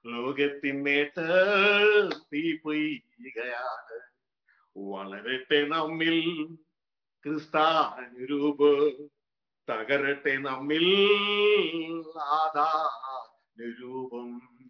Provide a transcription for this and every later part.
ലോകത്തിനേട്ട് തീ പെയ്യുകയാണ് വളരട്ടെ നമ്മിൽ ക്രിസ്താനുരൂപ തകരട്ടെ നമ്മിൽ ആദാനുരൂപം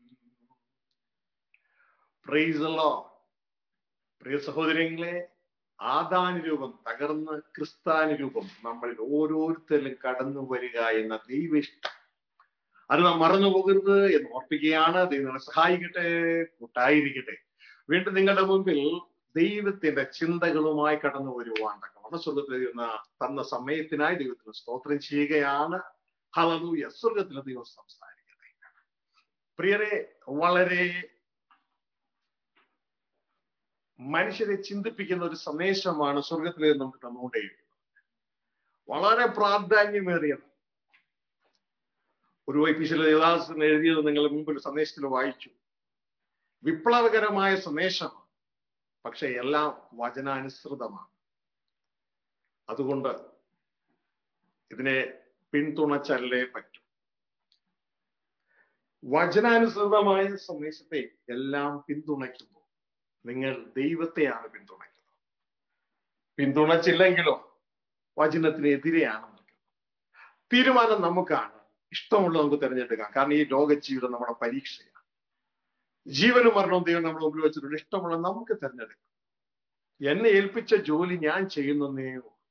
പ്രൈസല്ലോ പ്രിയ സഹോദരങ്ങളെ ആദാനുരൂപം തകർന്ന് ക്രിസ്താനുരൂപം നമ്മളിൽ ഓരോരുത്തരിലും കടന്നു വരിക എന്ന ദൈവിഷ്ടം അത് നാം മറന്നു പോകരുത് എന്ന് ഓർപ്പിക്കുകയാണ് ദൈവം നമ്മളെ സഹായിക്കട്ടെ കൂട്ടായിരിക്കട്ടെ വീണ്ടും നിങ്ങളുടെ മുമ്പിൽ ദൈവത്തിന്റെ ചിന്തകളുമായി കടന്നു വരുവാൻ തക്കവണ്ണം സ്വർഗത്തിൽ ദൈവം തന്ന സമയത്തിനായി ദൈവത്തിന് സ്തോത്രം ചെയ്യുകയാണ് ഹലലൂയ സ്വർഗത്തിലെ ദൈവം സംസാരിക്കട്ടെ പ്രിയരെ വളരെ മനുഷ്യരെ ചിന്തിപ്പിക്കുന്ന ഒരു സന്ദേശമാണ് സ്വർഗത്തിലെ നമുക്ക് തന്നുകൊണ്ടേയിരിക്കുന്നത് വളരെ പ്രാധാന്യമേറിയത് ഒരു വൈപ്പിശില ദേവദാസൻ എഴുതിയത് നിങ്ങൾ മുമ്പിൽ സന്ദേശത്തിൽ വായിച്ചു വിപ്ലവകരമായ സന്ദേശമാണ് പക്ഷെ എല്ലാം വചനാനുസൃതമാണ് അതുകൊണ്ട് ഇതിനെ പിന്തുണച്ചല്ലേ പറ്റൂ വചനാനുസൃതമായ സന്ദേശത്തെ എല്ലാം പിന്തുണയ്ക്കുന്നു നിങ്ങൾ ദൈവത്തെയാണ് പിന്തുണയ്ക്കുന്നത് പിന്തുണച്ചില്ലെങ്കിലോ വചനത്തിനെതിരെയാണ് നിൽക്കുന്നത് തീരുമാനം നമുക്കാണ് ഇഷ്ടമുള്ളത് നമുക്ക് തിരഞ്ഞെടുക്കാം കാരണം ഈ ലോക ജീവിതം നമ്മുടെ പരീക്ഷയാണ് ജീവനും മരണവും ദൈവം നമ്മുടെ മുമ്പിൽ വെച്ചിട്ടുണ്ട് ഇഷ്ടമുള്ള നമുക്ക് തിരഞ്ഞെടുക്കാം എന്നെ ഏൽപ്പിച്ച ജോലി ഞാൻ ചെയ്യുന്നേ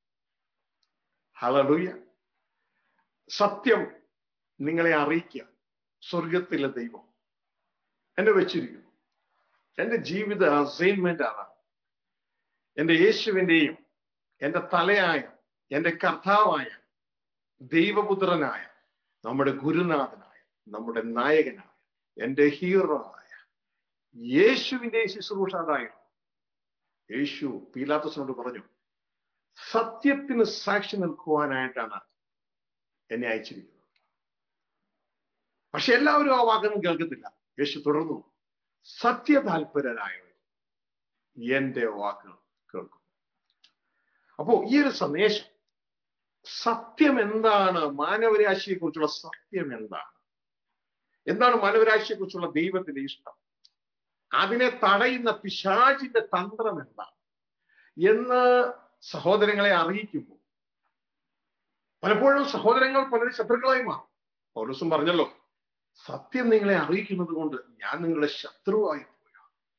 ഹലലുയ സത്യം നിങ്ങളെ അറിയിക്കുക സ്വർഗത്തിലെ ദൈവം എന്നെ വെച്ചിരിക്കുന്നു എന്റെ ജീവിത അസൈൻമെന്റ് അതാണ് എന്റെ യേശുവിന്റെയും എന്റെ തലയായ എന്റെ കർത്താവായ ദൈവപുത്രനായ നമ്മുടെ ഗുരുനാഥനായ നമ്മുടെ നായകനായ എന്റെ ഹീറോ ആയ യേശുവിന്റെ ശുശ്രൂഷാതായിരുന്നു യേശു പീലാത്തസിനോട് പറഞ്ഞു സത്യത്തിന് സാക്ഷി നിൽക്കുവാനായിട്ടാണ് എന്നെ അയച്ചിരിക്കുന്നത് പക്ഷെ എല്ലാവരും ആ വാക്കൊന്നും കേൾക്കത്തില്ല യേശു തുടർന്നു സത്യതാൽപരരായവർ എന്റെ വാക്കുകൾ കേൾക്കും അപ്പോ ഈ ഒരു സന്ദേശം സത്യം എന്താണ് മാനവരാശിയെ കുറിച്ചുള്ള സത്യം എന്താണ് എന്താണ് മാനവരാശിയെ കുറിച്ചുള്ള ദൈവത്തിന്റെ ഇഷ്ടം അതിനെ തടയുന്ന പിശാചിന്റെ തന്ത്രം എന്താണ് എന്ന് സഹോദരങ്ങളെ അറിയിക്കുമ്പോൾ പലപ്പോഴും സഹോദരങ്ങൾ പലരും ശത്രുക്കളായി മാറും പൗലൂസും പറഞ്ഞല്ലോ സത്യം നിങ്ങളെ അറിയിക്കുന്നത് കൊണ്ട് ഞാൻ നിങ്ങളുടെ ശത്രുവായി പോയ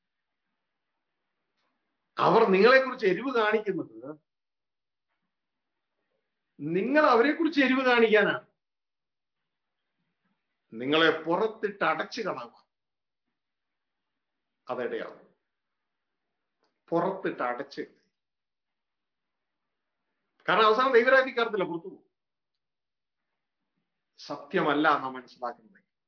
അവർ നിങ്ങളെക്കുറിച്ച് എരിവ് കാണിക്കുന്നത് നിങ്ങൾ അവരെ കുറിച്ച് എരിവ് കാണിക്കാനാണ് നിങ്ങളെ പുറത്തിട്ട് അടച്ചു കളവാൻ അതെവിടെയാണ് പുറത്തിട്ട് അടച്ച് കാരണം അവസാനം ദൈവരാജ്യക്കാരത്തില്ല പുറത്തു പോകും സത്യമല്ല നാം മനസ്സിലാക്കുന്നത്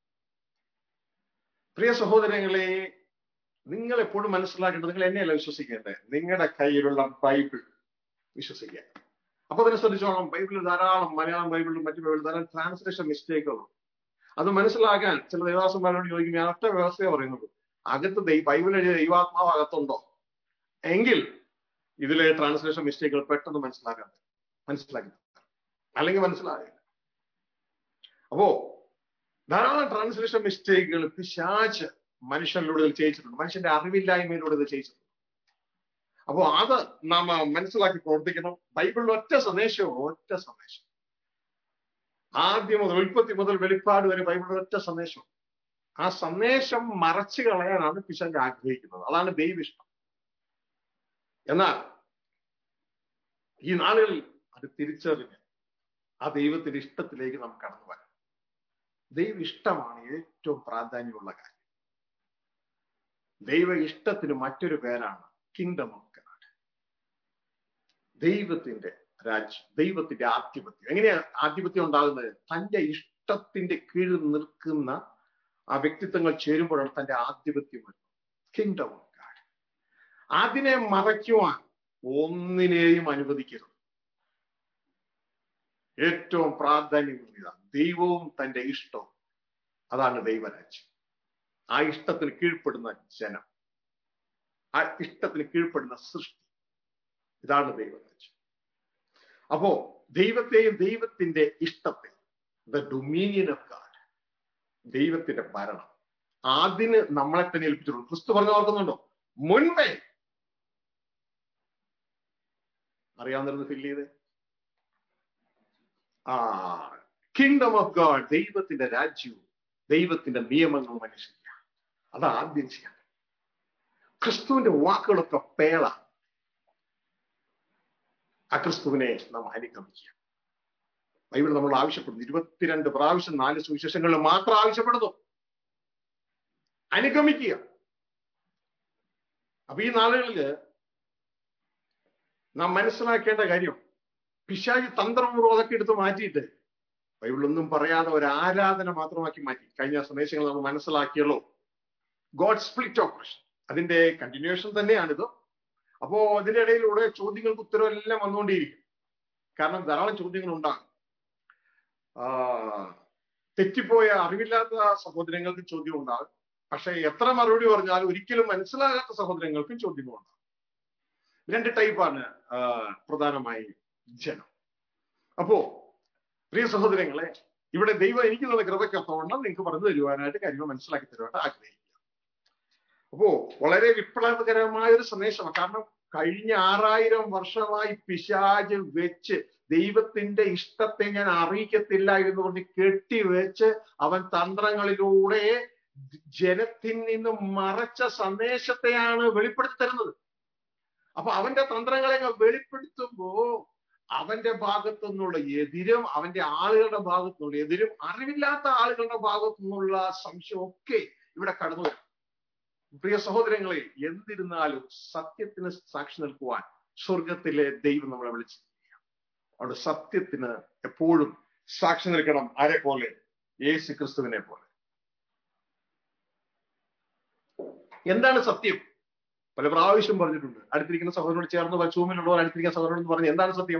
പ്രിയ സഹോദരങ്ങളെ നിങ്ങൾ എപ്പോഴും മനസ്സിലാക്കേണ്ടത് നിങ്ങൾ എന്നെയല്ല വിശ്വസിക്കേണ്ടത് നിങ്ങളുടെ കയ്യിലുള്ള ബൈബിൾ വിശ്വസിക്കുക അപ്പൊ അതിനെ ശ്രദ്ധിച്ചോളാം ബൈബിളിൽ ധാരാളം മലയാളം ബൈബിളിലും മറ്റു ബൈബിളിൽ ധാരാളം ട്രാൻസ്ലേഷൻ മിസ്റ്റേക്കുകളുണ്ട് അത് മനസ്സിലാക്കാൻ ചില ദേവദാസന്മാരോട് ചോദിക്കും ഞാൻ ഒറ്റ വ്യവസ്ഥയെ പറയുന്നുള്ളൂ അകത്ത് ബൈബിൾ എഴുതിയ ദൈവാത്മാവ് അകത്തുണ്ടോ എങ്കിൽ ഇതിലെ ട്രാൻസ്ലേഷൻ മിസ്റ്റേക്കുകൾ പെട്ടെന്ന് മനസ്സിലാക്കാൻ മനസ്സിലാക്കി അല്ലെങ്കിൽ മനസ്സിലാകില്ല അപ്പോ ധാരാളം ട്രാൻസ്ലേഷൻ മിസ്റ്റേക്കുകൾ പിശാച്ച് മനുഷ്യനിലൂടെ ഇത് ചെയ്യിച്ചിട്ടുണ്ട് മനുഷ്യന്റെ അറിവില്ലായ്മയിലൂടെ ഇത് ചെയ്യിച്ചിട്ടുണ്ട് അപ്പോ അത് നാം മനസ്സിലാക്കി പ്രവർത്തിക്കണം ബൈബിളിൽ ഒറ്റ സന്ദേശവും ഒറ്റ സന്ദേശം ആദ്യം മുതൽ ഉൽപ്പത്തി മുതൽ വെളിപ്പാട് വരെ ബൈബിളിൽ ഒറ്റ സന്ദേശം ആ സന്ദേശം മറച്ചു കളയാനാണ് പിശാജ് ആഗ്രഹിക്കുന്നത് അതാണ് ദൈവിഷ്ടം എന്നാൽ ഈ നാളുകളിൽ അത് തിരിച്ചറിഞ്ഞ് ആ ദൈവത്തിന്റെ ഇഷ്ടത്തിലേക്ക് നമുക്ക് കടന്നു വരാം ദൈവ ഇഷ്ടമാണ് ഏറ്റവും പ്രാധാന്യമുള്ള കാര്യം ദൈവ ഇഷ്ടത്തിന് മറ്റൊരു പേരാണ് കിങ്ഡം ഓഫ് ഗാഡ് ദൈവത്തിന്റെ രാജ്യം ദൈവത്തിന്റെ ആധിപത്യം എങ്ങനെയാ ആധിപത്യം ഉണ്ടാകുന്നത് തന്റെ ഇഷ്ടത്തിന്റെ കീഴിൽ നിൽക്കുന്ന ആ വ്യക്തിത്വങ്ങൾ ചേരുമ്പോഴാണ് തന്റെ ആധിപത്യം വരുന്നത് കിങ്ഡം ഓഫ് ഗാഡ് അതിനെ മറയ്ക്കുവാൻ ഒന്നിനെയും അനുവദിക്കരുത് ഏറ്റവും പ്രാധാന്യമുള്ള ദൈവവും തന്റെ ഇഷ്ടവും അതാണ് ദൈവരാജ്യം ആ ഇഷ്ടത്തിന് കീഴ്പ്പെടുന്ന ജനം ആ ഇഷ്ടത്തിന് കീഴ്പ്പെടുന്ന സൃഷ്ടി ഇതാണ് ദൈവരാജ്യം അപ്പോ ദൈവത്തെയും ദൈവത്തിന്റെ ഇഷ്ടത്തെ ദ ഡൊമീനിയൻ ഓഫ് ഗാഡ് ദൈവത്തിന്റെ ഭരണം അതിന് നമ്മളെ തന്നെ ഏൽപ്പിച്ചിട്ടുണ്ട് ക്രിസ്തു പറഞ്ഞു ഓർക്കുന്നുണ്ടോ മുൻപേ അറിയാവുന്നിരുന്ന് ഫില്ല് ചെയ്ത് ആ കിങ്ഡം ഓഫ് ഗോഡ് ദൈവത്തിന്റെ രാജ്യവും ദൈവത്തിന്റെ നിയമങ്ങളും അനുസരിക്കുക അത് ആദ്യം ചെയ്യാം ക്രിസ്തുവിന്റെ വാക്കുകളൊക്കെ പേള ആ ക്രിസ്തുവിനെ നാം അനുഗമിക്കുക ബൈബിൾ നമ്മൾ ആവശ്യപ്പെടുന്നു ഇരുപത്തിരണ്ട് പ്രാവശ്യം നാല് സുവിശേഷങ്ങളിൽ മാത്രം ആവശ്യപ്പെടുന്നു അനുഗമിക്കുക അപ്പൊ ഈ നാളുകളില് നാം മനസ്സിലാക്കേണ്ട കാര്യം പിശാജി തന്ത്രപൂർവ്വം അതൊക്കെ എടുത്ത് മാറ്റിയിട്ട് ബൈബിളൊന്നും പറയാതെ ഒരു ആരാധന മാത്രമാക്കി മാറ്റി കഴിഞ്ഞ സന്ദേശങ്ങൾ നമ്മൾ മനസ്സിലാക്കിയല്ലോ ഗോഡ് സ്പ്ലിറ്റ് ഓപ്പറേഷൻ അതിന്റെ കണ്ടിന്യൂഷൻ തന്നെയാണിത് അപ്പോ അതിന്റെ ഇടയിലൂടെ ചോദ്യങ്ങൾക്ക് ഉത്തരവ് എല്ലാം വന്നുകൊണ്ടേയിരിക്കും കാരണം ധാരാളം ചോദ്യങ്ങൾ ഉണ്ടാകും തെറ്റിപ്പോയ അറിവില്ലാത്ത സഹോദരങ്ങൾക്ക് ചോദ്യം ഉണ്ടാകും പക്ഷെ എത്ര മറുപടി പറഞ്ഞാലും ഒരിക്കലും മനസ്സിലാകാത്ത സഹോദരങ്ങൾക്കും ചോദ്യങ്ങളുണ്ടാകും രണ്ട് ടൈപ്പാണ് പ്രധാനമായി ജനം അപ്പോ പ്രിയ സഹോദരങ്ങളെ ഇവിടെ ദൈവം എനിക്ക് തന്ന കൃപയ്ക്കൊത്തവണ്ണം നിങ്ങൾക്ക് പറഞ്ഞു തരുവാനായിട്ട് കാര്യങ്ങൾ മനസ്സിലാക്കി തരുവാനായിട്ട് ആഗ്രഹിക്കുക അപ്പോ വളരെ വിപ്ലവകരമായ ഒരു സന്ദേശമാണ് കാരണം കഴിഞ്ഞ ആറായിരം വർഷമായി പിശാജ് വെച്ച് ദൈവത്തിന്റെ ഇഷ്ടത്തെ ഞാൻ അറിയിക്കത്തില്ല എന്ന് പറഞ്ഞ് കെട്ടിവെച്ച് അവൻ തന്ത്രങ്ങളിലൂടെ ജനത്തിൽ നിന്നും മറച്ച സന്ദേശത്തെയാണ് വെളിപ്പെടുത്തി തരുന്നത് അപ്പൊ അവന്റെ തന്ത്രങ്ങളെ വെളിപ്പെടുത്തുമ്പോ അവന്റെ ഭാഗത്തു നിന്നുള്ള എതിരും അവന്റെ ആളുകളുടെ ഭാഗത്തു നിന്നുള്ള എതിരും അറിവില്ലാത്ത ആളുകളുടെ ഭാഗത്തു നിന്നുള്ള സംശയമൊക്കെ ഇവിടെ കടന്നു വരും പ്രിയ സഹോദരങ്ങളെ എന്തിരുന്നാലും സത്യത്തിന് സാക്ഷി നിൽക്കുവാൻ സ്വർഗത്തിലെ ദൈവം നമ്മളെ വിളിച്ചു അവിടെ സത്യത്തിന് എപ്പോഴും സാക്ഷി നിൽക്കണം ആരെ പോലെ യേശു ക്രിസ്തുവിനെ പോലെ എന്താണ് സത്യം പല പ്രാവശ്യം പറഞ്ഞിട്ടുണ്ട് അടുത്തിരിക്കുന്ന സഹോദരനോട് ചേർന്ന് വച്ചൂമിലുള്ളവർ അടുത്തിരിക്കുന്ന സഹോദരനോട് പറഞ്ഞു എന്താണ് സത്യം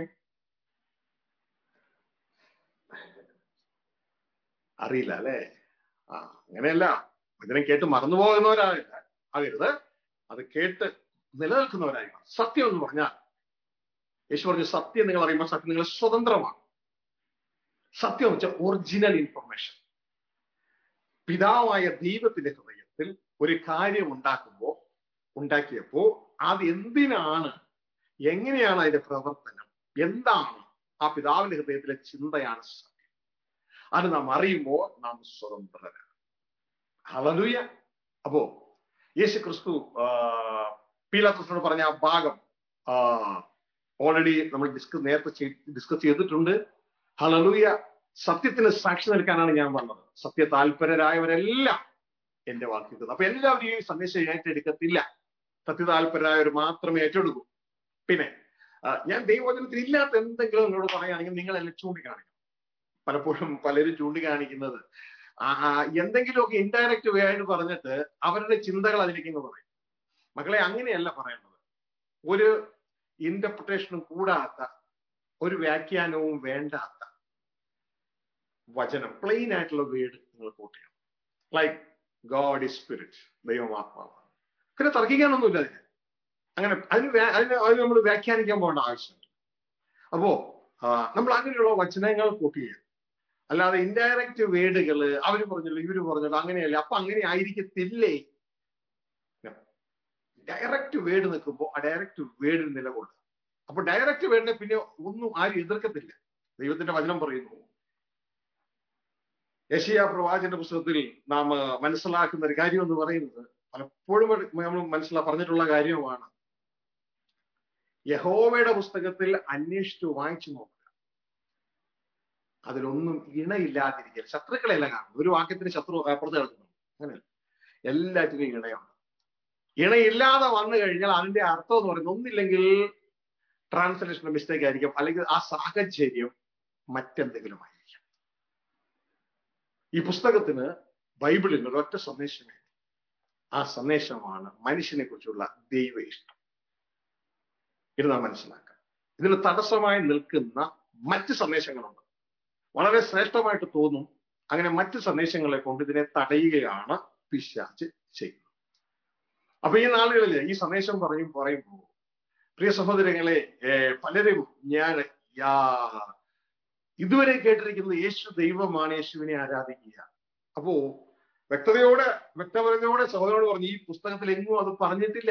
അറിയില്ല അല്ലെ ആ അങ്ങനെയല്ല വചനം കേട്ട് മറന്നു പോകുന്നവരാകില്ല ആകരുത് അത് കേട്ട് നിലനിൽക്കുന്നവരായി സത്യം എന്ന് പറഞ്ഞാൽ യേശു പറഞ്ഞു സത്യം നിങ്ങൾ അറിയുമ്പോൾ സത്യം നിങ്ങൾ സ്വതന്ത്രമാണ് സത്യം എന്ന് വെച്ചാൽ ഒറിജിനൽ ഇൻഫർമേഷൻ പിതാവായ ദൈവത്തിന്റെ ഹൃദയത്തിൽ ഒരു കാര്യം ഉണ്ടാക്കുമ്പോൾ ഉണ്ടാക്കിയപ്പോ അത് എന്തിനാണ് എങ്ങനെയാണ് അതിന്റെ പ്രവർത്തനം എന്താണ് ആ പിതാവിന്റെ ഹൃദയത്തിലെ ചിന്തയാണ് സത്യം അത് നാം അറിയുമ്പോൾ നാം സ്വതന്ത്രരാണ് ഹലലുയ അപ്പോ യേശു ക്രിസ്തു പീലാത്തോസിനോട് പറഞ്ഞ ആ ഭാഗം ഓൾറെഡി നമ്മൾ ഡിസ്കസ് നേരത്തെ ഡിസ്കസ് ചെയ്തിട്ടുണ്ട് ഹലലൂയ സത്യത്തിന് സാക്ഷി നിൽക്കാനാണ് ഞാൻ വന്നത് സത്യ താല്പര്യരായവരെല്ലാം എന്റെ വാക്യത്തിൽ അപ്പൊ എല്ലാവരും ഈ സന്ദേശം ഏറ്റെടുക്കത്തില്ല സത്യതാല്പര്യരായവർ മാത്രമേ ഏറ്റെടുക്കൂ പിന്നെ ഞാൻ ദൈവവചനത്തിൽ ഇല്ലാത്ത എന്തെങ്കിലും നിങ്ങളോട് പറയുകയാണെങ്കിൽ നിങ്ങളെല്ലാം ചൂണ്ടിക്കാണിക്കണം പലപ്പോഴും പലരും ചൂണ്ടിക്കാണിക്കുന്നത് എന്തെങ്കിലുമൊക്കെ ഇൻഡയറക്റ്റ് വേ ആയിട്ട് പറഞ്ഞിട്ട് അവരുടെ ചിന്തകൾ അതിലേക്ക് പറയും മക്കളെ അങ്ങനെയല്ല പറയേണ്ടത് ഒരു ഇന്റർപ്രിട്ടേഷനും കൂടാത്ത ഒരു വ്യാഖ്യാനവും വേണ്ടാത്ത വചനം പ്ലെയിൻ ആയിട്ടുള്ള വേർഡ് നിങ്ങൾ കോട്ട് ചെയ്യണം ലൈക്ക് ഗോഡ് ഇസ് സ്പിരിറ്റ് ദൈവമാത്മാവാണ് പിന്നെ തർക്കിക്കാനൊന്നുമില്ല അതിന് അങ്ങനെ അതിന് അതിന് അതിന് നമ്മൾ വ്യാഖ്യാനിക്കാൻ പോകേണ്ട ആവശ്യമുണ്ട് അപ്പോ നമ്മൾ അങ്ങനെയുള്ള വചനങ്ങൾ കോട്ട് ചെയ്യുക അല്ലാതെ ഇൻഡയറക്റ്റ് വേർഡുകൾ അവര് പറഞ്ഞല്ലോ ഇവര് പറഞ്ഞല്ലോ അങ്ങനെയല്ല അപ്പൊ അങ്ങനെ ആയിരിക്കത്തില്ലേ ഡയറക്റ്റ് വേർഡ് നിൽക്കുമ്പോൾ ആ ഡയറക്റ്റ് വേർഡിൽ നിലകൊള്ളുക അപ്പൊ ഡയറക്റ്റ് വേർഡിനെ പിന്നെ ഒന്നും ആരും എതിർക്കത്തില്ല ദൈവത്തിന്റെ വചനം പറയുന്നു യശിയ പ്രവാചന്റെ പുസ്തകത്തിൽ നാം മനസ്സിലാക്കുന്ന ഒരു കാര്യം എന്ന് പറയുന്നത് പലപ്പോഴും നമ്മൾ മനസ്സിലാ പറഞ്ഞിട്ടുള്ള കാര്യമാണ് യഹോവയുടെ പുസ്തകത്തിൽ അന്വേഷിച്ചു വായിച്ചു നോക്കുക അതിലൊന്നും ഇണയില്ലാതിരിക്കുക ശത്രുക്കളെല്ലാം കാണുന്നു ഒരു വാക്യത്തിന് ശത്രു അപ്പുറത്ത് കിടക്കുന്നു അങ്ങനെയല്ല എല്ലാറ്റിനും ഇണയുണ്ട് ഇണയില്ലാതെ വന്നു കഴിഞ്ഞാൽ അതിന്റെ അർത്ഥം എന്ന് പറയുന്നത് ഒന്നില്ലെങ്കിൽ ട്രാൻസ്ലേഷൻ മിസ്റ്റേക്ക് ആയിരിക്കും അല്ലെങ്കിൽ ആ സാഹചര്യം മറ്റെന്തെങ്കിലും ആയിരിക്കും ഈ പുസ്തകത്തിന് ബൈബിളിന് ഒരൊറ്റ സന്ദേശമേ ആ സന്ദേശമാണ് മനുഷ്യനെ കുറിച്ചുള്ള ദൈവ ഇഷ്ടം ഇത് നാം മനസ്സിലാക്കാം ഇതിന് തടസ്സമായി നിൽക്കുന്ന മറ്റ് സന്ദേശങ്ങളുണ്ട് വളരെ ശ്രേഷ്ഠമായിട്ട് തോന്നും അങ്ങനെ മറ്റ് സന്ദേശങ്ങളെ കൊണ്ട് ഇതിനെ തടയുകയാണ് പിശാച്ച് ചെയ്യുന്നത് അപ്പൊ ഈ നാളുകളിൽ ഈ സന്ദേശം പറയും പറയുമ്പോൾ പ്രിയ സഹോദരങ്ങളെ പലരും ഞാൻ ഇതുവരെ കേട്ടിരിക്കുന്നത് യേശു ദൈവമാണ് യേശുവിനെ ആരാധിക്കുക അപ്പോ വ്യക്തതയോടെ വ്യക്തപരതയോടെ സഹോദരനോട് പറഞ്ഞു ഈ പുസ്തകത്തിൽ എങ്ങും അത് പറഞ്ഞിട്ടില്ല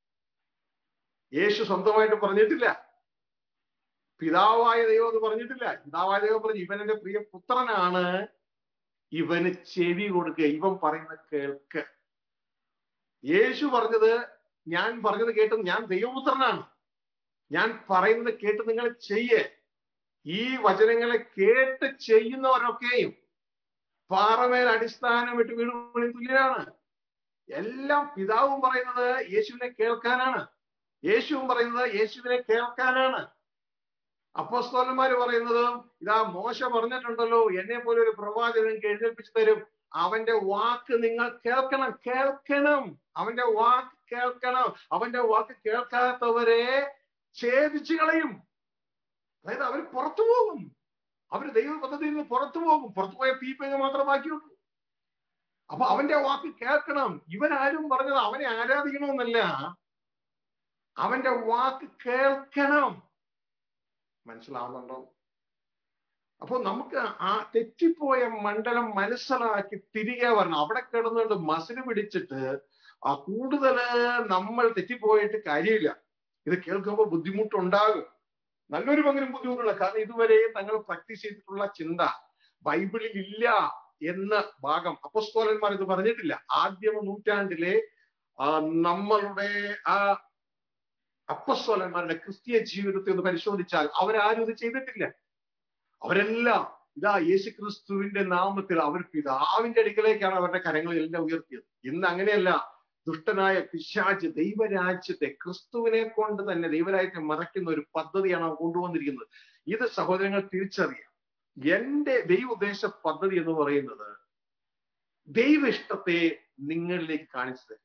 യേശു സ്വന്തമായിട്ട് പറഞ്ഞിട്ടില്ല പിതാവായ ദൈവം അത് പറഞ്ഞിട്ടില്ല പിതാവായ ദൈവം പറഞ്ഞു ഇവൻ എന്റെ പ്രിയ പുത്രനാണ് ഇവന് ചെവി കൊടുക്കുക ഇവൻ പറയുന്നത് കേൾക്ക് യേശു പറഞ്ഞത് ഞാൻ പറഞ്ഞത് കേട്ട് ഞാൻ ദൈവപുത്രനാണ് ഞാൻ പറയുന്നത് കേട്ട് നിങ്ങൾ ചെയ്യേ ഈ വചനങ്ങളെ കേട്ട് ചെയ്യുന്നവരൊക്കെയും പാറമേൽ അടിസ്ഥാനം ഇട്ട് വീട് പണി തുല്യരാണ് എല്ലാം പിതാവും പറയുന്നത് യേശുവിനെ കേൾക്കാനാണ് യേശുവും പറയുന്നത് യേശുവിനെ കേൾക്കാനാണ് അപ്പോസ്തോലന്മാര് പറയുന്നത് ഇതാ മോശ പറഞ്ഞിട്ടുണ്ടല്ലോ എന്നെ പോലെ ഒരു പ്രവാചകൻ എഴുന്നേൽപ്പിച്ചു തരും അവന്റെ വാക്ക് നിങ്ങൾ കേൾക്കണം കേൾക്കണം അവന്റെ വാക്ക് കേൾക്കണം അവന്റെ വാക്ക് കേൾക്കാത്തവരെ ഛേദിച്ചു കളയും അതായത് അവർ പുറത്തു പോകും അവർ ദൈവ പദ്ധതിയിൽ നിന്ന് പുറത്തു പോകും പുറത്തു പോയ പീപ്പങ്ങ് മാത്രം ബാക്കിയുള്ളൂ അപ്പൊ അവന്റെ വാക്ക് കേൾക്കണം ഇവരാരും പറഞ്ഞത് അവനെ ആരാധിക്കണമെന്നല്ല അവന്റെ വാക്ക് കേൾക്കണം മനസ്സിലാവുന്നുണ്ടോ അപ്പൊ നമുക്ക് ആ തെറ്റിപ്പോയ മണ്ഡലം മനസ്സിലാക്കി തിരികെ വരണം അവിടെ കിടന്നുകൊണ്ട് മസിന് പിടിച്ചിട്ട് ആ കൂടുതൽ നമ്മൾ തെറ്റിപ്പോയിട്ട് കാര്യമില്ല ഇത് കേൾക്കുമ്പോൾ ബുദ്ധിമുട്ടുണ്ടാകും നല്ലൊരു പങ്കിലും ബുദ്ധിമുട്ടുള്ള കാരണം ഇതുവരെ തങ്ങൾ പ്രാക്ടീസ് ചെയ്തിട്ടുള്ള ചിന്ത ബൈബിളിൽ ഇല്ല എന്ന ഭാഗം അപ്പസ്തോലന്മാർ ഇത് പറഞ്ഞിട്ടില്ല ആദ്യമ നൂറ്റാണ്ടിലെ ആ നമ്മളുടെ ആ അപ്പസ്തോലന്മാരുടെ ക്രിസ്തീയ ജീവിതത്തെ ഒന്ന് പരിശോധിച്ചാൽ അവരാരും ഇത് ചെയ്തിട്ടില്ല അവരെല്ലാം ഇതാ യേശു ക്രിസ്തുവിന്റെ നാമത്തിൽ അവർ പിതാവിന്റെ അടുക്കലേക്കാണ് അവരുടെ കരങ്ങളെല്ലാം ഉയർത്തിയത് ഇന്ന് അങ്ങനെയല്ല ദുഷ്ടനായ പിശാച് ദൈവരാജ്യത്തെ ക്രിസ്തുവിനെ കൊണ്ട് തന്നെ ദൈവരാജ്യത്തെ മറയ്ക്കുന്ന ഒരു പദ്ധതിയാണ് അവൻ കൊണ്ടുവന്നിരിക്കുന്നത് ഇത് സഹോദരങ്ങൾ തിരിച്ചറിയാം എന്റെ ദൈവ ഉദ്ദേശ പദ്ധതി എന്ന് പറയുന്നത് ദൈവ ഇഷ്ടത്തെ നിങ്ങളിലേക്ക് കാണിച്ചു തരിക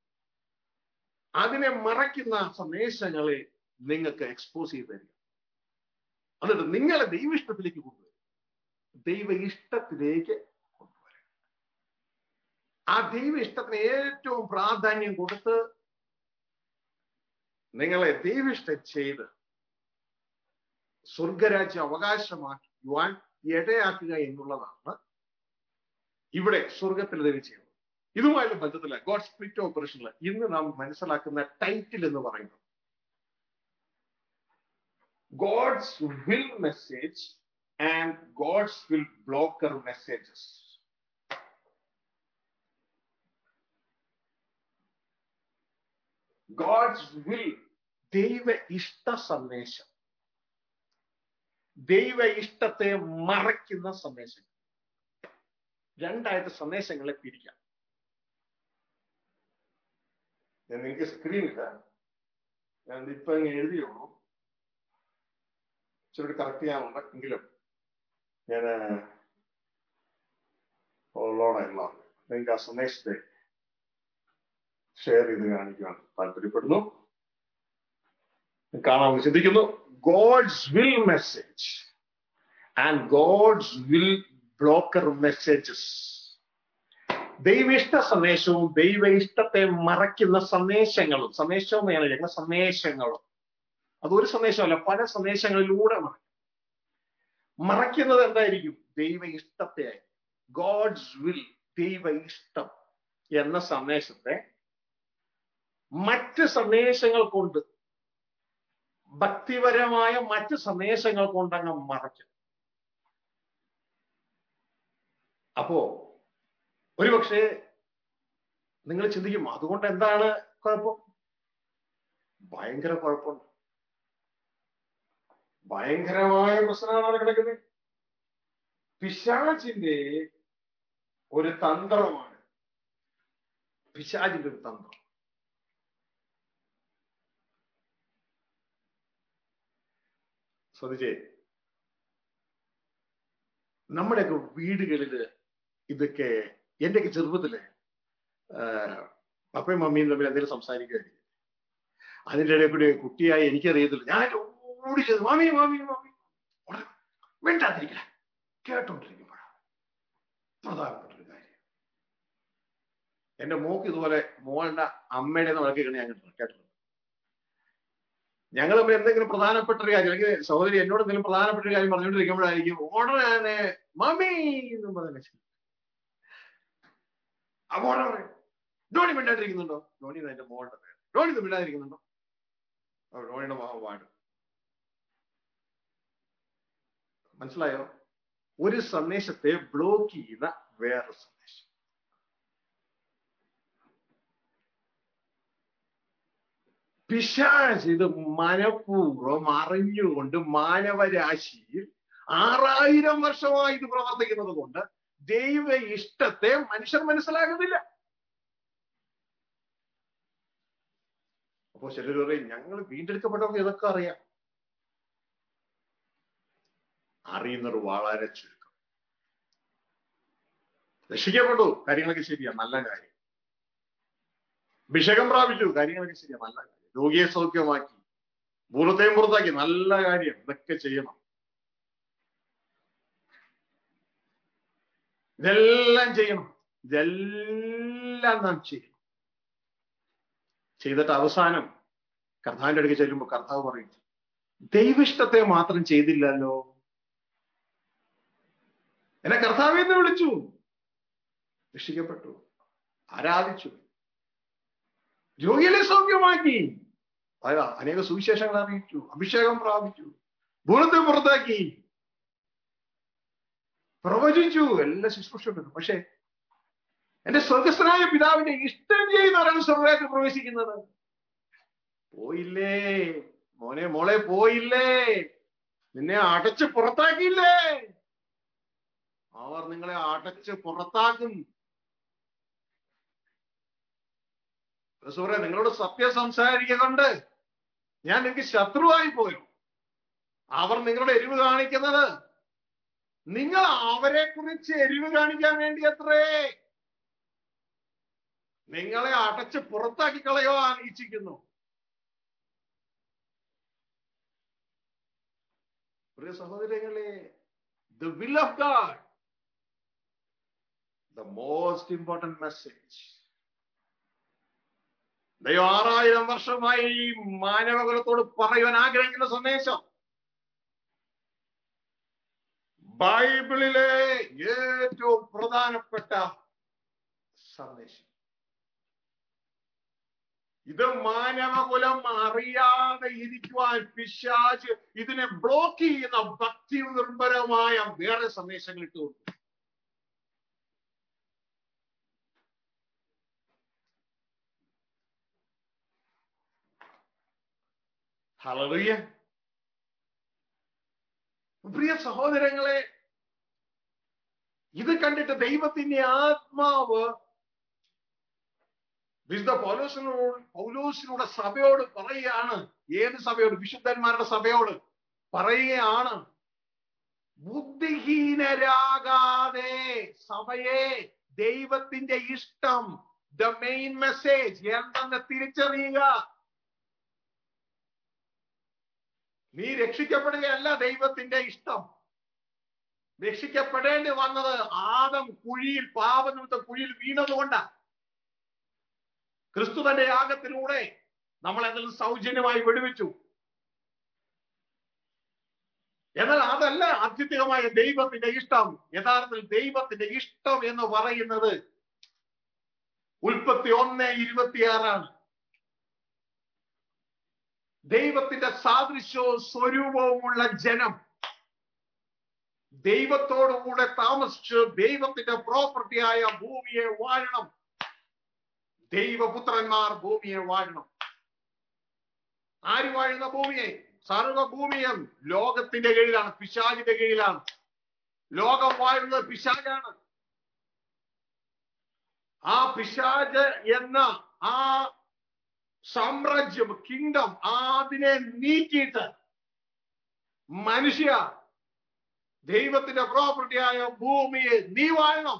അതിനെ മറയ്ക്കുന്ന സന്ദേശങ്ങളെ നിങ്ങൾക്ക് എക്സ്പോസ് ചെയ്ത് തരിക എന്നിട്ട് നിങ്ങളെ ദൈവ ഇഷ്ടത്തിലേക്ക് കൊണ്ടുവരും ദൈവ ഇഷ്ടത്തിലേക്ക് കൊണ്ടുവരും ആ ദൈവ ഇഷ്ടത്തിന് ഏറ്റവും പ്രാധാന്യം കൊടുത്ത് നിങ്ങളെ ദൈവിഷ്ടം ചെയ്ത് സ്വർഗരാജ്യം അവകാശമാക്കുവാൻ ഇടയാക്കുക എന്നുള്ളതാണ് ഇവിടെ സ്വർഗത്തിൽ ദൈവം ചെയ്യുന്നത് ഇതുമായുള്ള ബന്ധത്തില്ല ഗോഡ് സ്പിരിറ്റ് ഓപ്പറേഷനിൽ ഇന്ന് നാം മനസ്സിലാക്കുന്ന ടൈറ്റിൽ എന്ന് പറയുന്നത് God's will message and God's will blocker messages God's will ദൈവ ഇഷ്ട സന്ദേശം ദൈവ ഇഷ്ടത്തെ മറയ്ക്കുന്ന സന്ദേശം രണ്ടായിട്ട് സന്ദേശങ്ങളെ പിരിക്കാം ഞാൻ നിങ്ങൾക്ക് സ്ക്രീനില്ല ഞാൻ ഇപ്പൊ അങ്ങ് എഴുതിയുള്ളൂ ഇച്ചിരി കറക്റ്റ് ചെയ്യാനുണ്ട് എങ്കിലും ഞാൻ ഉള്ളോടല്ല നിങ്ങൾക്ക് ആ സന്ദേശത്തെ ഷെയർ ചെയ്ത് കാണിക്കുവാൻ താല്പര്യപ്പെടുന്നു കാണാമെന്ന് ചിന്തിക്കുന്നു God's will message and God's will blocker messages ദൈവ ഇഷ്ട സന്ദേശവും ദൈവ ഇഷ്ടത്തെ മറയ്ക്കുന്ന സന്ദേശങ്ങളും സന്ദേശവും എന്ന് ഞാൻ എഴുതുന്ന സന്ദേശങ്ങളും അതൊരു സന്ദേശമല്ല പല സന്ദേശങ്ങളിലൂടെ മറയ്ക്കും മറയ്ക്കുന്നത് എന്തായിരിക്കും ദൈവ ഇഷ്ടത്തെ ഗോഡ്സ് വിൽ ദൈവ ഇഷ്ടം എന്ന സന്ദേശത്തെ മറ്റ് സന്ദേശങ്ങൾ കൊണ്ട് ഭക്തിപരമായ മറ്റ് സന്ദേശങ്ങൾ കൊണ്ടങ്ങ് മറയ്ക്കും അപ്പോ ഒരുപക്ഷെ നിങ്ങൾ ചിന്തിക്കും അതുകൊണ്ട് എന്താണ് കുഴപ്പം ഭയങ്കര കുഴപ്പമുണ്ട് ഭയങ്കരമായ പ്രശ്നമാണ് കിടക്കുന്നത് പിശാചിന്റെ ഒരു തന്ത്രമാണ് പിശാചിന്റെ ഒരു തന്ത്രം ശ്രദ്ധിച്ചേ നമ്മുടെയൊക്കെ വീടുകളില് ഇതൊക്കെ എന്റെയൊക്കെ ചെറുപ്പത്തില് പപ്പയും മമ്മിയും തമ്മിൽ എന്തെങ്കിലും സംസാരിക്കുമായിരിക്കും അതിൻ്റെ ഇടയിൽ കൂടി കുട്ടിയായി എനിക്കറിയത്തില്ല ഞാൻ ഓടി ചെയ്തു മാമി മാമി മാമി വേണ്ടാതിരിക്കില്ല കേട്ടോണ്ടിരിക്കുമ്പോഴാണ് പ്രധാനപ്പെട്ട ഒരു കാര്യം എന്റെ മോക്ക് ഇതുപോലെ മോളുടെ അമ്മയുടെ വഴക്കിക്കണ ഞാൻ കേട്ടിട്ടുണ്ട് ഞങ്ങൾ തമ്മിൽ എന്തെങ്കിലും പ്രധാനപ്പെട്ട ഒരു കാര്യം അല്ലെങ്കിൽ സഹോദരി എന്നോട് എന്തെങ്കിലും പ്രധാനപ്പെട്ട ഒരു കാര്യം പറഞ്ഞുകൊണ്ടിരിക്കുമ്പോഴായിരിക്കും ഉടനെ മമ്മി എന്നും പറഞ്ഞ അപ്പോൾ പറയും ധോണി മിണ്ടാതിരിക്കുന്നുണ്ടോ ധോണി എന്റെ മോളുടെ പേര് ധോണി ഇത് മിണ്ടാതിരിക്കുന്നുണ്ടോ അപ്പോൾ ധോണിയുടെ മോഹം പാടും മനസ്സിലായോ ഒരു സന്ദേശത്തെ ബ്ലോക്ക് ചെയ്യുന്ന വേറെ സന്ദേശം പിശാച് ഇത് മനപൂർവ്വം അറിഞ്ഞുകൊണ്ട് മാനവരാശിയിൽ ആറായിരം വർഷമായി ഇത് പ്രവർത്തിക്കുന്നത് കൊണ്ട് ദൈവ ഇഷ്ടത്തെ മനുഷ്യർ മനസ്സിലാകുന്നില്ല അപ്പോ ചിലർ പറയും ഞങ്ങൾ വീണ്ടെടുക്കപ്പെട്ടവർക്ക് ഇതൊക്കെ അറിയാം അറിയുന്നത് വളരെ ചുരുക്കം രക്ഷിക്കപ്പെട്ടു കാര്യങ്ങളൊക്കെ ശരിയാ നല്ല കാര്യം അഭിഷേകം പ്രാപിച്ചു കാര്യങ്ങളൊക്കെ ശരിയാ നല്ല കാര്യം രോഗിയെ സൗഖ്യമാക്കി ഭൂതത്തെയും പുറത്താക്കി നല്ല കാര്യം ഇതൊക്കെ ചെയ്യണം ഇതെല്ലാം ചെയ്യണം ഇതെല്ലാം നാം ചെയ്യണം ചെയ്തിട്ട് അവസാനം കർത്താവിന്റെ അടുക്ക് ചെല്ലുമ്പോൾ കർത്താവ് പറയും ദൈവിഷ്ടത്തെ മാത്രം ചെയ്തില്ലല്ലോ എന്നെ കർത്താവ് എന്ന് വിളിച്ചു രക്ഷിക്കപ്പെട്ടു ആരാധിച്ചു രോഗികളെ സൗഖ്യമാക്കി അതാ അനേക സുവിശേഷങ്ങൾ അറിയിച്ചു അഭിഷേകം പ്രാപിച്ചു ഭൂണത്തെ പുറത്താക്കി പ്രവചിച്ചു എല്ലാ ശുശ്രൂഷകളും പക്ഷെ എന്റെ സ്വർഗസ്ഥനായ പിതാവിന്റെ ഇഷ്ടം ചെയ്യുന്നവരാണ് സ്വർഗത്തിൽ പ്രവേശിക്കുന്നത് പോയില്ലേ മോനെ മോളെ പോയില്ലേ നിന്നെ അടച്ച് പുറത്താക്കിയില്ലേ അവർ നിങ്ങളെ അടച്ച് പുറത്താക്കും സുഹൃത്തെ നിങ്ങളോട് സത്യം സംസാരിക്കുന്നുണ്ട് ഞാൻ നിങ്ങൾക്ക് ശത്രുവായി പോയി അവർ നിങ്ങളുടെ എരിവ് കാണിക്കുന്നത് നിങ്ങൾ അവരെ കുറിച്ച് എരിവ് കാണിക്കാൻ വേണ്ടി അത്രേ നിങ്ങളെ അടച്ച് പുറത്താക്കി കളയുവാൻ ഇച്ഛിക്കുന്നു പ്രിയ സഹോദരങ്ങളെ the will of God the most important message ദൈവം ആറായിരം വർഷമായി മാനവകുലത്തോട് പറയുവാൻ ആഗ്രഹിക്കുന്ന സന്ദേശം ബൈബിളിലെ ഏറ്റവും പ്രധാനപ്പെട്ട സന്ദേശം ഇത് മാനവകുലം അറിയാതെ ഇരിക്കുവാൻ പിശാച് ഇതിനെ ബ്ലോക്ക് ചെയ്യുന്ന ഭക്തി നിർഭരമായ വേറെ സന്ദേശങ്ങൾ ഇട്ടു കൊടുക്കും ഹലറിയ പ്രിയ സഹോദരങ്ങളെ ഇത് കണ്ടിട്ട് ദൈവത്തിന്റെ ആത്മാവ് വിശുദ്ധ പൗലോസിനോട് പൗലോസിനോട് സഭയോട് പറയുകയാണ് ഏത് സഭയോട് വിശുദ്ധന്മാരുടെ സഭയോട് പറയുകയാണ് ബുദ്ധിഹീനരാകാതെ സഭയെ ദൈവത്തിന്റെ ഇഷ്ടം ദ മെയിൻ മെസ്സേജ് എന്തെന്ന് തിരിച്ചറിയുക നീ രക്ഷിക്കപ്പെടുകയല്ല ദൈവത്തിന്റെ ഇഷ്ടം രക്ഷിക്കപ്പെടേണ്ടി വന്നത് ആദം കുഴിയിൽ പാപനിമിത്തം കുഴിയിൽ വീണതുകൊണ്ടാണ് ക്രിസ്തു തന്റെ യാഗത്തിലൂടെ നമ്മൾ അതിൽ സൗജന്യമായി വിടുവിച്ചു എന്നാൽ അതല്ല അത്യുത്തികമായ ദൈവത്തിന്റെ ഇഷ്ടം യഥാർത്ഥത്തിൽ ദൈവത്തിന്റെ ഇഷ്ടം എന്ന് പറയുന്നത് ഉൽപ്പത്തി ഒന്ന് ഇരുപത്തിയാറാണ് ദൈവത്തിന്റെ സാദൃശ്യവും സ്വരൂപവുമുള്ള ജനം ദൈവത്തോടുകൂടെ താമസിച്ച് ദൈവത്തിന്റെ പ്രോപ്പർട്ടിയായ ഭൂമിയെ വാഴണം ദൈവപുത്രന്മാർ ഭൂമിയെ വാഴണം ആര് വാഴുന്ന ഭൂമിയെ സർവഭൂമിയും ലോകത്തിന്റെ കീഴിലാണ് പിശാചിന്റെ കീഴിലാണ് ലോകം വാഴുന്നത് പിശാചാണ് ആ പിശാജ് എന്ന ആ സാമ്രാജ്യം കിങ്ഡം അതിനെ നീക്കിയിട്ട് മനുഷ്യ ദൈവത്തിന്റെ പ്രോപ്പർട്ടിയായ ഭൂമിയെ നീ വാഴണം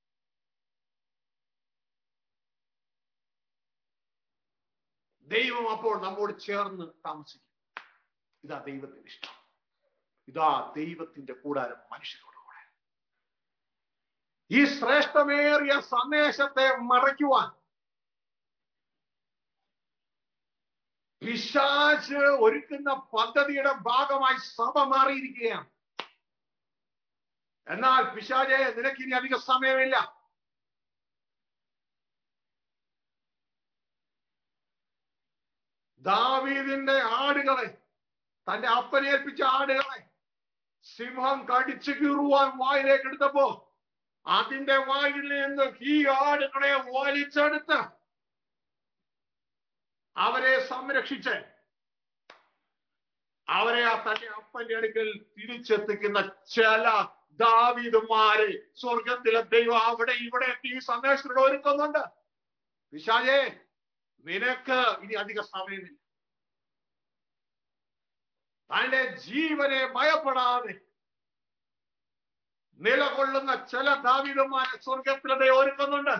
ദൈവം അപ്പോൾ നമ്മോട് ചേർന്ന് താമസിക്കും ഇതാ ദൈവത്തിന്റെ ഇഷ്ടം ഇതാ ദൈവത്തിന്റെ കൂടാരം മനുഷ്യരോട് കൂടെ ഈ ശ്രേഷ്ഠമേറിയ സന്ദേശത്തെ മറയ്ക്കുവാൻ പിശാച്ച് ഒരുക്കുന്ന പദ്ധതിയുടെ ഭാഗമായി സഭ മാറിയിരിക്കുകയാണ് എന്നാൽ പിശാചെ നിനക്ക് ഇനി അധിക സമയമില്ല ദാവീദിന്റെ ആടുകളെ തന്റെ അപ്പനേൽപ്പിച്ച ആടുകളെ സിംഹം കടിച്ചു കീറുവാൻ വായിലേക്ക് എടുത്തപ്പോ അതിന്റെ വായിൽ നിന്ന് ഈ ആടുകളെ വലിച്ചെടുത്ത് അവരെ സംരക്ഷിച്ച് അവരെ ആ തന്റെ അപ്പന്റെ അടുക്കൽ തിരിച്ചെത്തിക്കുന്ന ചില ദാവീദുമാരെ സ്വർഗത്തിലെ ദൈവം അവിടെ ഇവിടെ ഈ സന്ദേശത്തിലൂടെ ഒരുക്കുന്നുണ്ട് വിശാലേ നിനക്ക് ഇനി അധിക സമയമില്ല തന്റെ ജീവനെ ഭയപ്പെടാതെ നിലകൊള്ളുന്ന ചില ദാവിതന്മാരെ സ്വർഗത്തിലെ ദൈവം ഒരുക്കുന്നുണ്ട്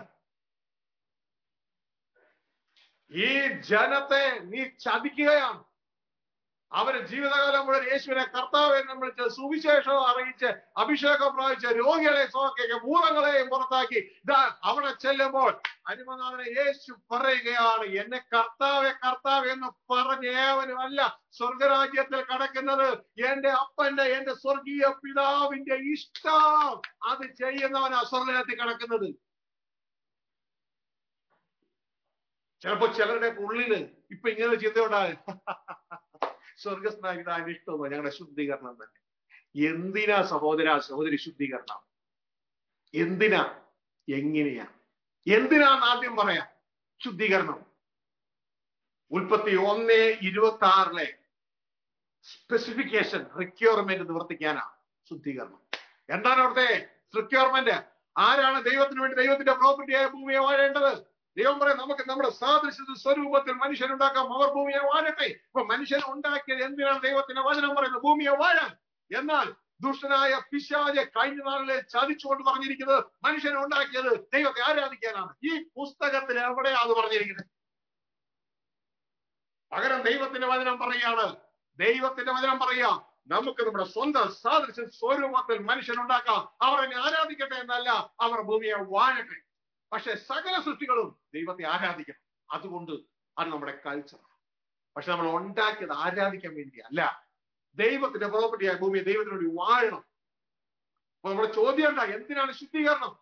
ഈ ജനത്തെ നീ ചതിക്കുകയാണ് അവര് ജീവിതകാലം മുഴുവൻ യേശുവിനെ കർത്താവ് എന്ന് വിളിച്ച് സുവിശേഷം അറിയിച്ച് അഭിഷേകം പ്രാപിച്ച് രോഗികളെ സോക്കി ഭൂതങ്ങളെയും പുറത്താക്കി ഇതാ അവിടെ ചെല്ലുമ്പോൾ അരിമനാഥനെ യേശു പറയുകയാണ് എന്നെ കർത്താവെ കർത്താവ് എന്ന് പറഞ്ഞ ഏവനുമല്ല സ്വർഗരാജ്യത്തിൽ കടക്കുന്നത് എന്റെ അപ്പന്റെ എന്റെ സ്വർഗീയ പിതാവിന്റെ ഇഷ്ടം അത് ചെയ്യുന്നവനാ സ്വർഗത്തിൽ കിടക്കുന്നത് ചിലപ്പോ ചിലരുടെ ഉള്ളില് ഇപ്പൊ ഇങ്ങനെ ചിന്തയുണ്ടാകും സ്വർഗസ്നാഗിത അനിഷ്ടമോ ഞങ്ങളുടെ ശുദ്ധീകരണം തന്നെ എന്തിനാ സഹോദര സഹോദരി ശുദ്ധീകരണം എന്തിനാ എങ്ങനെയാ എന്തിനാന്ന് ആദ്യം പറയാം ശുദ്ധീകരണം ഉൽപ്പത്തി ഒന്ന് ഇരുപത്തി ആറിലെ സ്പെസിഫിക്കേഷൻ റിക്വയർമെന്റ് നിവർത്തിക്കാനാ ശുദ്ധീകരണം എന്താണ് അവിടുത്തെ റിക്വയർമെന്റ് ആരാണ് ദൈവത്തിന് വേണ്ടി ദൈവത്തിന്റെ പ്രോപ്പർട്ടിയായ ഭൂമിയെ വാഴേണ്ടത് ദൈവം പറയും നമുക്ക് നമ്മുടെ സാദൃശ്യത്തിൽ സ്വരൂപത്തിൽ മനുഷ്യൻ ഉണ്ടാക്കാം അവർ ഭൂമിയെ വാഴട്ടെ ഇപ്പൊ മനുഷ്യൻ ഉണ്ടാക്കിയത് എന്തിനാണ് ദൈവത്തിന്റെ വചനം പറയുന്നത് ഭൂമിയെ വാഴാൻ എന്നാൽ ദുഷ്ടനായ പിശാചെ കഴിഞ്ഞ നാളിലെ ചതിച്ചുകൊണ്ട് പറഞ്ഞിരിക്കുന്നത് മനുഷ്യനെ ഉണ്ടാക്കിയത് ദൈവത്തെ ആരാധിക്കാനാണ് ഈ പുസ്തകത്തിൽ എവിടെയാണ് അത് പറഞ്ഞിരിക്കുന്നത് പകരം ദൈവത്തിന്റെ വചനം പറയാണ് ദൈവത്തിന്റെ വചനം പറയാ നമുക്ക് നമ്മുടെ സ്വന്തം സാദൃശ്യ സ്വരൂപത്തിൽ മനുഷ്യൻ ഉണ്ടാക്കാം അവർ എന്നെ ആരാധിക്കട്ടെ എന്നല്ല അവർ ഭൂമിയെ വാഴട്ടെ പക്ഷെ സകല സൃഷ്ടികളും ദൈവത്തെ ആരാധിക്കണം അതുകൊണ്ട് അത് നമ്മുടെ കൾച്ചർ പക്ഷെ നമ്മൾ ഉണ്ടാക്കിയത് ആരാധിക്കാൻ വേണ്ടി അല്ല ദൈവത്തിന്റെ പ്രോപ്പർട്ടിയായ ഭൂമിയെ ദൈവത്തിന് വേണ്ടി വാഴണം അപ്പൊ നമ്മുടെ ചോദ്യം ഉണ്ടാ എന്തിനാണ് ശുദ്ധീകരണം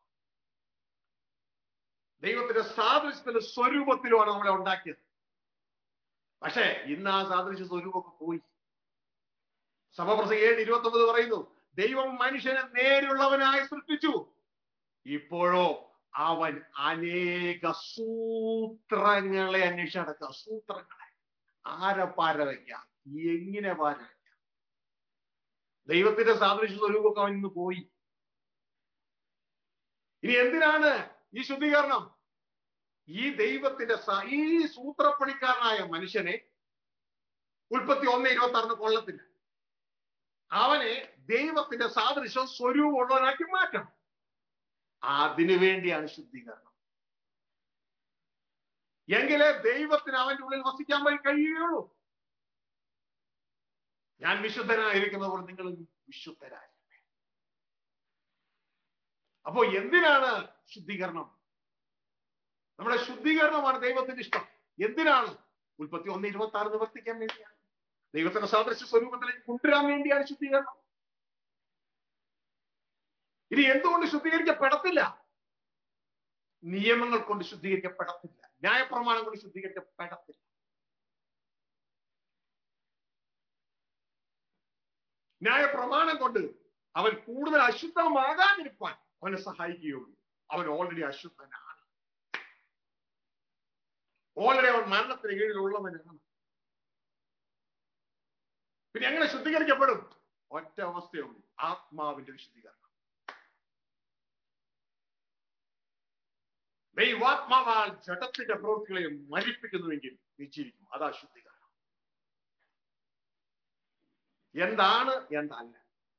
ദൈവത്തിന്റെ സാദൃശ്യത്തിന്റെ സ്വരൂപത്തിലുമാണ് നമ്മളെ ഉണ്ടാക്കിയത് പക്ഷേ ഇന്ന് ആ സാദൃശ്യ സ്വരൂപമൊക്കെ പോയി സഭപ്രസംഗം ഏഴ് ഇരുപത്തി ഒമ്പത് പറയുന്നു ദൈവം മനുഷ്യനെ നേരുള്ളവനായി സൃഷ്ടിച്ചു ഇപ്പോഴോ അവൻ അനേക സൂത്രങ്ങളെ അന്വേഷിച്ച് നടക്കുക സൂത്രങ്ങളെ ആരെ പാര വയ്ക്കാം എങ്ങനെ പാര വയ്ക്കാം ദൈവത്തിന്റെ സാദൃശ്യ സ്വരൂപമൊക്കെ അവൻ ഇന്ന് പോയി ഇനി എന്തിനാണ് ഈ ശുദ്ധീകരണം ഈ ദൈവത്തിന്റെ ഈ സൂത്രപ്പണിക്കാരനായ മനുഷ്യനെ ഉൽപ്പത്തി ഒന്ന് ഇരുപത്തി ആറിന് കൊള്ളത്തില്ല അവനെ ദൈവത്തിന്റെ സാദൃശ്യം സ്വരൂപമുള്ളവനാക്കി മാറ്റണം അതിനു വേണ്ടിയാണ് ശുദ്ധീകരണം എങ്കിലേ ദൈവത്തിന് അവന്റെ ഉള്ളിൽ വസിക്കാൻ വേണ്ടി കഴിയുകയുള്ളൂ ഞാൻ വിശുദ്ധനായിരിക്കുന്നത് പോലെ നിങ്ങൾ വിശുദ്ധരായി അപ്പോ എന്തിനാണ് ശുദ്ധീകരണം നമ്മുടെ ശുദ്ധീകരണമാണ് ദൈവത്തിന്റെ ഇഷ്ടം എന്തിനാണ് ഉൽപ്പത്തി ഒന്ന് ഇരുപത്തി ആറ് നിവർത്തിക്കാൻ വേണ്ടിയാണ് ദൈവത്തിന്റെ സാദൃശ്യ സ്വരൂപത്തിലേക്ക് കൊണ്ടുവരാൻ വേണ്ടിയാണ് ശുദ്ധീകരണം ഇനി എന്തുകൊണ്ട് ശുദ്ധീകരിക്കപ്പെടത്തില്ല നിയമങ്ങൾ കൊണ്ട് ശുദ്ധീകരിക്കപ്പെടത്തില്ല ന്യായപ്രമാണം കൊണ്ട് ശുദ്ധീകരിക്കപ്പെടത്തില്ല ന്യായപ്രമാണം കൊണ്ട് അവൻ കൂടുതൽ അശുദ്ധമാകാതിരിക്കാൻ അവനെ സഹായിക്കുകയുള്ളൂ അവൻ ഓൾറെഡി അശുദ്ധനാണ് ഓൾറെഡി അവൻ മരണത്തിന് കീഴിലുള്ളവനാണ് പിന്നെ എങ്ങനെ ശുദ്ധീകരിക്കപ്പെടും ഒറ്റ അവസ്ഥയുള്ളൂ ആത്മാവിന്റെ വിശുദ്ധീകരണം ദൈവാത്മാവാൽ ജഡത്തിന്റെ പ്രവൃത്തികളെ മരിപ്പിക്കുന്നുവെങ്കിൽ നിശ്ചയിരിക്കും അതാ ശുദ്ധീകരണം എന്താണ് എന്തല്ല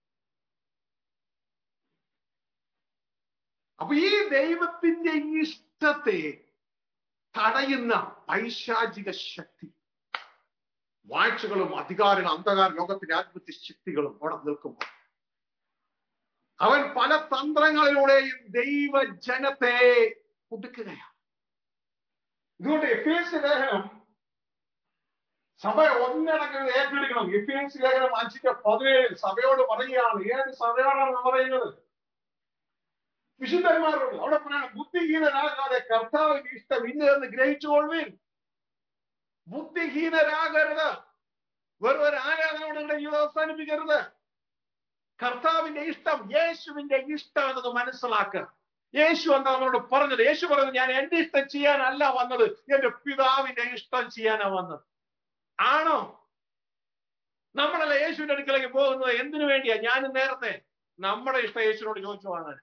അപ്പൊ ഈ ദൈവത്തിന്റെ ഇഷ്ടത്തെ തടയുന്ന പൈശാചിക ശക്തി വാഴ്ചകളും അധികാരങ്ങളും അന്ധകാര ലോകത്തിന്റെ ആത്മഹത്യ ശക്തികളും അവിടെ നിൽക്കുമ്പോൾ അവൻ പല തന്ത്രങ്ങളിലൂടെയും ദൈവജനത്തെ കുടുക്കുകയാണ് ഇതുകൊണ്ട് എഫ് എസ് ലേഖനം സഭ ഒന്നടങ്കം ഏറ്റെടുക്കണം എഫ് എസ് ലേഖനം അഞ്ചിന്റെ പതിനേഴ് സഭയോട് പറയുകയാണ് ഏത് സഭയോടാണ് പറയുന്നത് വിശുദ്ധന്മാരോട് അവിടെ പറയണം ബുദ്ധിഹീനരാകാതെ കർത്താവിന് ഇഷ്ടം ഇന്ന് എന്ന് ഗ്രഹിച്ചുകൊള്ളുവിൻ ബുദ്ധിഹീനരാകരുത് വെറും ഒരു ആരാധനയോട് നിങ്ങളുടെ ജീവിതം അവസാനിപ്പിക്കരുത് കർത്താവിന്റെ ഇഷ്ടം യേശുവിന്റെ ഇഷ്ടം എന്നത് മനസ്സിലാക്കുക യേശു എന്താ നമ്മളോട് പറഞ്ഞത് യേശു പറഞ്ഞത് ഞാൻ എന്റെ ഇഷ്ടം ചെയ്യാനല്ല വന്നത് എന്റെ പിതാവിന്റെ ഇഷ്ടം ചെയ്യാനാ വന്നത് ആണോ നമ്മളല്ല യേശുവിന്റെ അടുക്കലേക്ക് പോകുന്നത് എന്തിനു വേണ്ടിയാ ഞാനും നേരത്തെ നമ്മുടെ ഇഷ്ടം യേശുവിനോട് ചോദിച്ചു വാങ്ങാൻ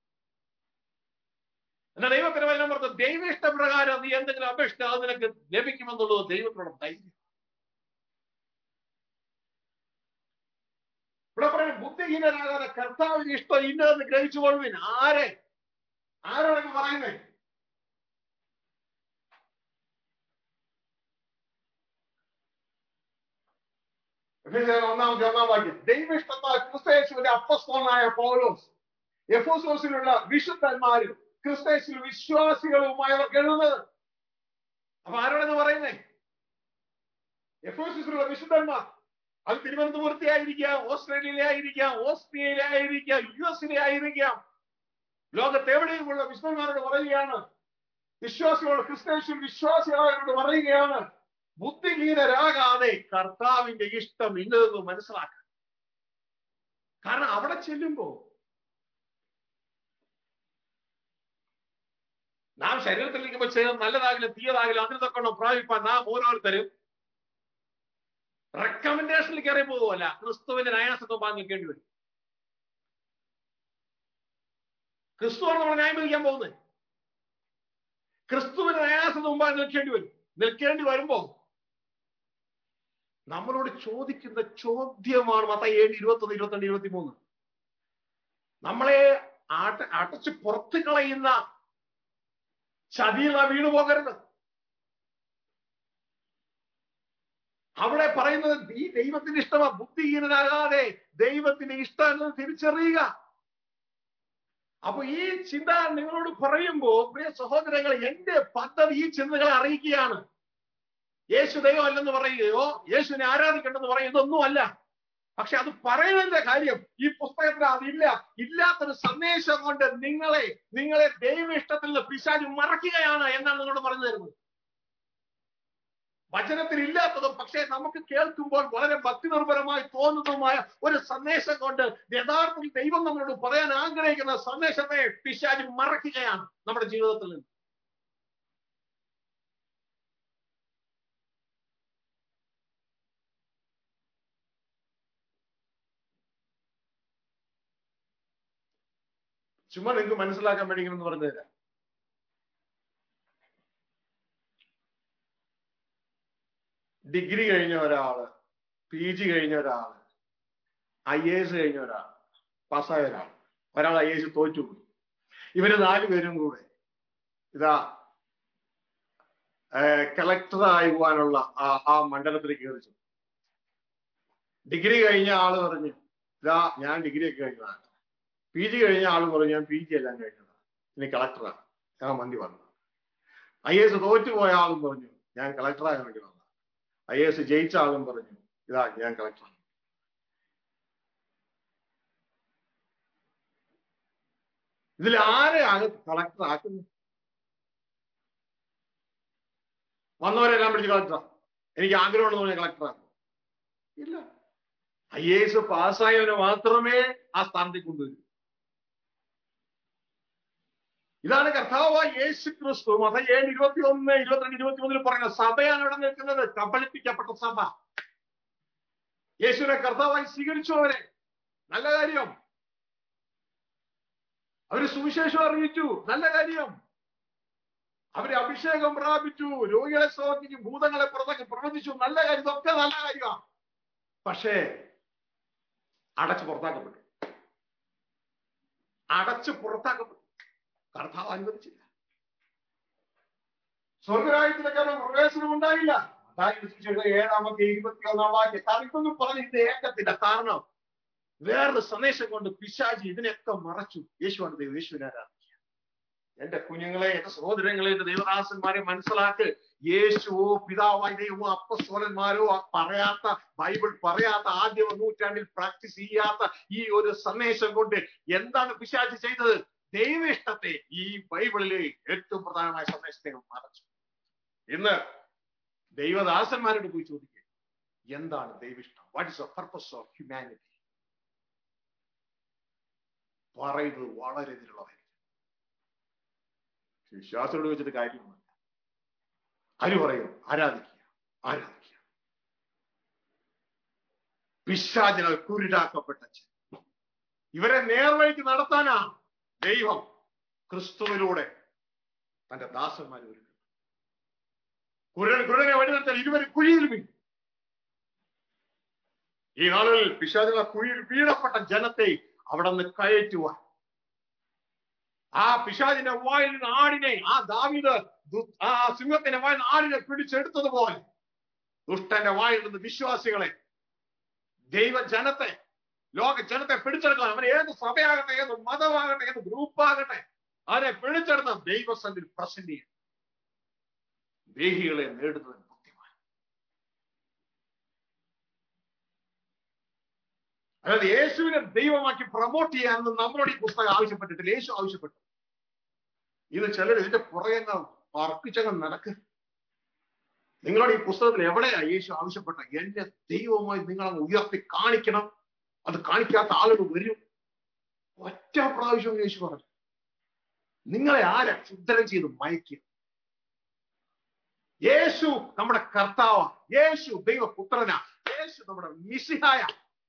എന്നാ ദൈവത്തിന് വചനം പറഞ്ഞത് ദൈവ ഇഷ്ടപ്രകാരം നീ എന്തെങ്കിലും അപേക്ഷിച്ച അത് നിനക്ക് ലഭിക്കുമെന്നുള്ളത് ദൈവത്തിനോട് ധൈര്യം ഇവിടെ പറയുന്നത് ബുദ്ധിഹീനരാകാതെ കർത്താവിന് ഇഷ്ടം ഇന്നതെന്ന് ഗ്രഹിച്ചു കൊള്ളുവിൻ ആരെ ആരോടൊക്കെ പറയുന്നേ എഫേസ്യർ ഒന്നാമത്തെ ഒന്നാം വാക്യം ദൈവ ഇഷ്ടത്താൽ ക്രിസ്തയേശുവിന്റെ അപ്പസ്തോനായ പൗലോസ് എഫോസോസിലുള്ള വിശുദ്ധന്മാരും ക്രിസ്തയേശുവിൽ വിശ്വാസികളുമായവർക്ക് എഴുതുന്നത് അപ്പൊ ആരോടെന്ന് പറയുന്നേ എഫോസിലുള്ള വിശുദ്ധന്മാർ അത് തിരുവനന്തപുരത്തെ ആയിരിക്കാം ഓസ്ട്രേലിയയിലെ ആയിരിക്കാം ഓസ്ട്രിയയിലെ ആയിരിക്കാം യു എസിലെ ആയിരിക്കാം ലോകത്ത് എവിടെയുമുള്ള വിശുദ്ധന്മാരോട് പറയുകയാണ് വിശ്വാസികളോട് ക്രിസ്തയേശുവിൽ വിശ്വാസികളോട് പറയുകയാണ് ബുദ്ധിഹീനരാകാതെ കർത്താവിന്റെ ഇഷ്ടം ഇന്നതെന്ന് മനസ്സിലാക്കുക കാരണം അവിടെ ചെല്ലുമ്പോ നാം ശരീരത്തിലിരിക്കുമ്പോൾ ചെയ്തത് നല്ലതാകില്ല തീയതാകില്ല അതിന് തൊക്കെ പ്രാപിപ്പാൻ നാം ഓരോരുത്തരും റെക്കമെൻഡേഷനിൽ കയറി പോകുമല്ല ക്രിസ്തുവിന്റെ നയാസത്വം നിൽക്കേണ്ടി വരും ക്രിസ്തുവാണ് നമ്മൾ ന്യായം വിധിക്കാൻ പോകുന്നത് ക്രിസ്തുവിന്റെ നയാസത്തിന് മുമ്പായി നിൽക്കേണ്ടി വരും നിൽക്കേണ്ടി വരുമ്പോ നമ്മളോട് ചോദിക്കുന്ന ചോദ്യമാണ് മത്ത ഏഴ് ഇരുപത്തൊന്ന് ഇരുപത്തിരണ്ട് ഇരുപത്തി മൂന്ന് നമ്മളെ ആട്ട അടച്ച് പുറത്ത് കളയുന്ന ചതിയിൽ നാം വീണു പോകരുത് അവിടെ പറയുന്നത് ഈ ദൈവത്തിന്റെ ഇഷ്ടമാ ബുദ്ധിഹീനനാകാതെ ദൈവത്തിന്റെ ഇഷ്ടം എന്നത് തിരിച്ചറിയുക അപ്പൊ ഈ ചിന്ത നിങ്ങളോട് പറയുമ്പോ പ്രിയ സഹോദരങ്ങൾ എന്റെ പദ്ധതി ഈ ചിന്തകളെ അറിയിക്കുകയാണ് യേശു ദൈവം അല്ലെന്ന് പറയുകയോ യേശുവിനെ ആരാധിക്കണ്ടെന്ന് പറയുക ഇതൊന്നും അല്ല പക്ഷെ അത് പറയുന്നതിന്റെ കാര്യം ഈ പുസ്തകത്തിൽ അതില്ല ഇല്ലാത്തൊരു സന്ദേശം കൊണ്ട് നിങ്ങളെ നിങ്ങളെ ദൈവ ഇഷ്ടത്തിൽ നിന്ന് പിശാച് മറക്കുകയാണ് എന്നാണ് നിങ്ങളോട് പറഞ്ഞു തരുന്നത് വചനത്തിൽ ഇല്ലാത്തതും പക്ഷേ നമുക്ക് കേൾക്കുമ്പോൾ വളരെ ഭക്തി നിർഭരമായി തോന്നുന്നതുമായ ഒരു സന്ദേശം കൊണ്ട് യഥാർത്ഥത്തിൽ ദൈവം നമ്മളോട് പറയാൻ ആഗ്രഹിക്കുന്ന സന്ദേശത്തെ പിശാച് മറക്കുകയാണ് നമ്മുടെ ജീവിതത്തിൽ നിന്ന് ചുമ്മാ നിങ്ങൾക്ക് മനസ്സിലാക്കാൻ വേണ്ടി ഇങ്ങനെ പറഞ്ഞു തരാം ഡിഗ്രി കഴിഞ്ഞ ഒരാള് പി ജി കഴിഞ്ഞ ഒരാള് ഐ എ എസ് കഴിഞ്ഞ ഒരാൾ പാസ്സായ ഒരാൾ ഒരാൾ ഐ എസ് തോറ്റുപോയി ഇവര് നാലുപേരും കൂടെ ഇതാ കളക്ടർ ആകുവാനുള്ള ആ ആ മണ്ഡലത്തിലേക്ക് കയറി ചെന്നു ഡിഗ്രി കഴിഞ്ഞ ആള് പറഞ്ഞു ഇതാ ഞാൻ ഡിഗ്രി ഒക്കെ കഴിഞ്ഞതാണ് പി ജി കഴിഞ്ഞ ആള് പറഞ്ഞു ഞാൻ പി ജി എല്ലാം കഴിഞ്ഞതാണ് ഇനി കളക്ടറാണ് ഞാൻ മന്തി വന്നു ഐ എസ് തോറ്റുപോയ ആളും പറഞ്ഞു ഞാൻ കളക്ടറാകാൻ വേണ്ടി വന്നു ഐ എസ് ജയിച്ച ആളും പറഞ്ഞു ഇതാ ഞാൻ കളക്ടറാണ് ഇതിൽ ആരെയാണ് കളക്ടർ ആക്കുന്നത് വന്നവരെല്ലാം പിടിച്ച് കളക്ടറാ എനിക്ക് ആഗ്രഹമുണ്ടെന്ന് പറഞ്ഞ കളക്ടറാക്കും ഇല്ല ഐ എ എസ് പാസ്സായവന് മാത്രമേ ആ സ്ഥാനത്തേക്ക് കൊണ്ടുവരൂ ഇതാണ് കർത്താവായ യേശു ക്രിസ്തു മത ഏഴ് ഇരുപത്തി ഒന്ന് ഇരുപത്തിരണ്ട് ഇരുപത്തി മൂന്നിൽ പറയുന്നത് സഭയാണ് ഇവിടെ നിൽക്കുന്നത് കബളിപ്പിക്കപ്പെട്ട സഭ യേശുവിനെ കർത്താവായി സ്വീകരിച്ചു അവരെ നല്ല കാര്യം അവര് സുവിശേഷം അറിയിച്ചു നല്ല കാര്യം അവര് അഭിഷേകം പ്രാപിച്ചു രോഗികളെ സൗഖ്യിച്ചു ഭൂതങ്ങളെ പുറത്തേക്ക് പ്രവചിച്ചു നല്ല കാര്യം ഇതൊക്കെ നല്ല കാര്യമാണ് പക്ഷേ അടച്ചു പുറത്താക്കപ്പെട്ടു അടച്ചു പുറത്താക്കപ്പെട്ടു കർത്താവ് അനുവദിച്ചില്ല സ്വർഗരാജ്യത്തിലേക്ക് അവരുടെ പ്രവേശനം ഉണ്ടായില്ല അതായത് ഏഴാമത്തെ ഇരുപത്തി ഒന്നാം വാക്യം കാരണം ഇതൊന്നും പറഞ്ഞ് ഇത് ഏക്കത്തില്ല കാരണം വേറൊരു സന്ദേശം കൊണ്ട് പിശാചി ഇതിനെയൊക്കെ മറച്ചു യേശുവാണ് ദൈവം യേശുവിനെ ആരാധിക്കുക എന്റെ കുഞ്ഞുങ്ങളെ എന്റെ സഹോദരങ്ങളെ എന്റെ ദൈവദാസന്മാരെ മനസ്സിലാക്ക് യേശുവോ പിതാവായ ദൈവമോ അപ്പസ്വലന്മാരോ പറയാത്ത ബൈബിൾ പറയാത്ത ആദ്യ നൂറ്റാണ്ടിൽ പ്രാക്ടീസ് ചെയ്യാത്ത ഈ ഒരു സന്ദേശം കൊണ്ട് എന്താണ് പിശാചി ചെയ്തത് ദൈവ ഇഷ്ടത്തെ ഈ ബൈബിളിലെ ഏറ്റവും പ്രധാനമായ സന്ദേശത്തെ മറച്ചു ഇന്ന് ദൈവദാസന്മാരോട് പോയി ചോദിക്കുക എന്താണ് ദൈവിഷ്ടം what is the purpose of humanity പറയുന്നത് വളരെ ഇതിലുള്ളതായിരിക്കും വിശ്വാസത്തോട് വെച്ചിട്ട് കാര്യമൊന്നുമില്ല ആര് പറയും ആരാധിക്കുക ആരാധിക്കുക പിശാചിനാൽ കുരുടാക്കപ്പെട്ട ജനം. ഇവരെ നേർവഴിക്ക് നടത്താനാ ദൈവം ക്രിസ്തുവിലൂടെ തന്റെ ദാസന്മാരെ ഒരുക്കും കുരുടൻ കുരുടനെ വഴി നിർത്താൻ ഇരുവരും കുഴിയിൽ വീഴും ഈ നാളുകളിൽ പിശാചിന കുഴിയിൽ വീഴപ്പെട്ട ജനത്തെ അവിടെ നിന്ന് കയറ്റുവാൻ ആ പിശാചിന്റെ വായിൽ നിന്ന് ആടിനെ ആ ദാവിദ് ദു- ആ സിംഹത്തിന്റെ വായിൽ നിന്ന് ആടിനെ പിടിച്ചെടുത്തതുപോലെ ദുഷ്ടന്റെ വായിൽ നിന്ന് വിശ്വാസികളെ ദൈവജനത്തെ ലോക ജനത്തെ പിടിച്ചെടുക്കാൻ അവൻ ഏത് സഭയാകട്ടെ ഏത് മതമാകട്ടെ ഏത് ഗ്രൂപ്പാകട്ടെ അവരെ പിടിച്ചെടുത്ത ദൈവസന്നിൽ പ്രസന്റ് ചെയ്യും ദേഹികളെ നേടുന്നതിന് ബുദ്ധിമാൻ അതായത് യേശുവിനെ ദൈവമാക്കി പ്രൊമോട്ട് ചെയ്യാനൊന്നും നമ്മളോട് ഈ പുസ്തകം ആവശ്യപ്പെട്ടിട്ടില്ല യേശു ആവശ്യപ്പെട്ടു ഇത് ചിലർ ഇതിന്റെ പുറകെ അർപ്പിച്ചങ്ങ് നടക്ക് നിങ്ങളോട് ഈ പുസ്തകത്തിൽ എവിടെയാ യേശു ആവശ്യപ്പെട്ട എന്റെ ദൈവമായി നിങ്ങൾ അങ്ങ് ഉയർത്തി കാണിക്കണം അത് കാണിക്കാത്ത ആളുകൾ വരും ഒറ്റ പ്രാവശ്യം യേശു പറഞ്ഞു നിങ്ങളെ ആരാ ക്ഷുദ്രം ചെയ്ത് മയക്കുക യേശു നമ്മുടെ കർത്താവാ യേശു ദൈവപുത്രനാ യേശു നമ്മുടെ മിസിഹായ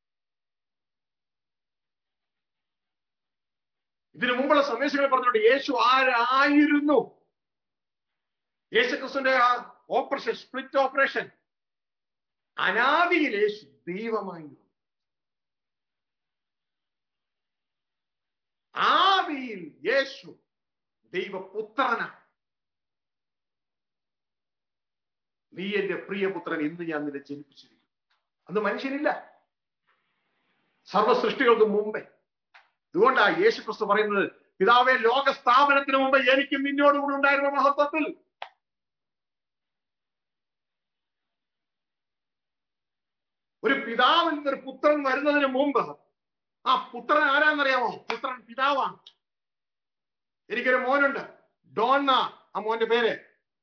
ഇതിനു മുമ്പുള്ള സന്ദേശങ്ങൾ പറഞ്ഞിട്ടുണ്ട് യേശു ആരായിരുന്നു യേശു ക്രിസ്തുവിന്റെ ആ ഓപ്പറേഷൻ സ്പ്ലിറ്റ് ഓപ്പറേഷൻ അനാദിയിൽ യേശു ദൈവമായിരുന്നു ആദിയിൽ യേശു ദൈവപുത്രനാണ് നീ എന്റെ പ്രിയപുത്രൻ ഇന്ന് ഞാൻ നിന്നെ ജനിപ്പിച്ചിരിക്കുന്നു അന്ന് മനുഷ്യനില്ല സർവ സൃഷ്ടികൾക്ക് മുമ്പേ അതുകൊണ്ടാ യേശു ക്രിസ്തു പറയുന്നത് പിതാവെ ലോക സ്ഥാപനത്തിന് മുമ്പ് എനിക്ക് നിന്നോടുകൂടി ഉണ്ടായിരുന്ന മഹത്വത്തിൽ ഒരു പിതാവിൽ നിന്ന് ഒരു പുത്രൻ വരുന്നതിന് മുമ്പ് ആ പുത്രൻ ആരാന്നറിയാമോ പുത്രൻ പിതാവാണ് എനിക്കൊരു മോനുണ്ട് ഡോണ്ണ ആ മോന്റെ പേര്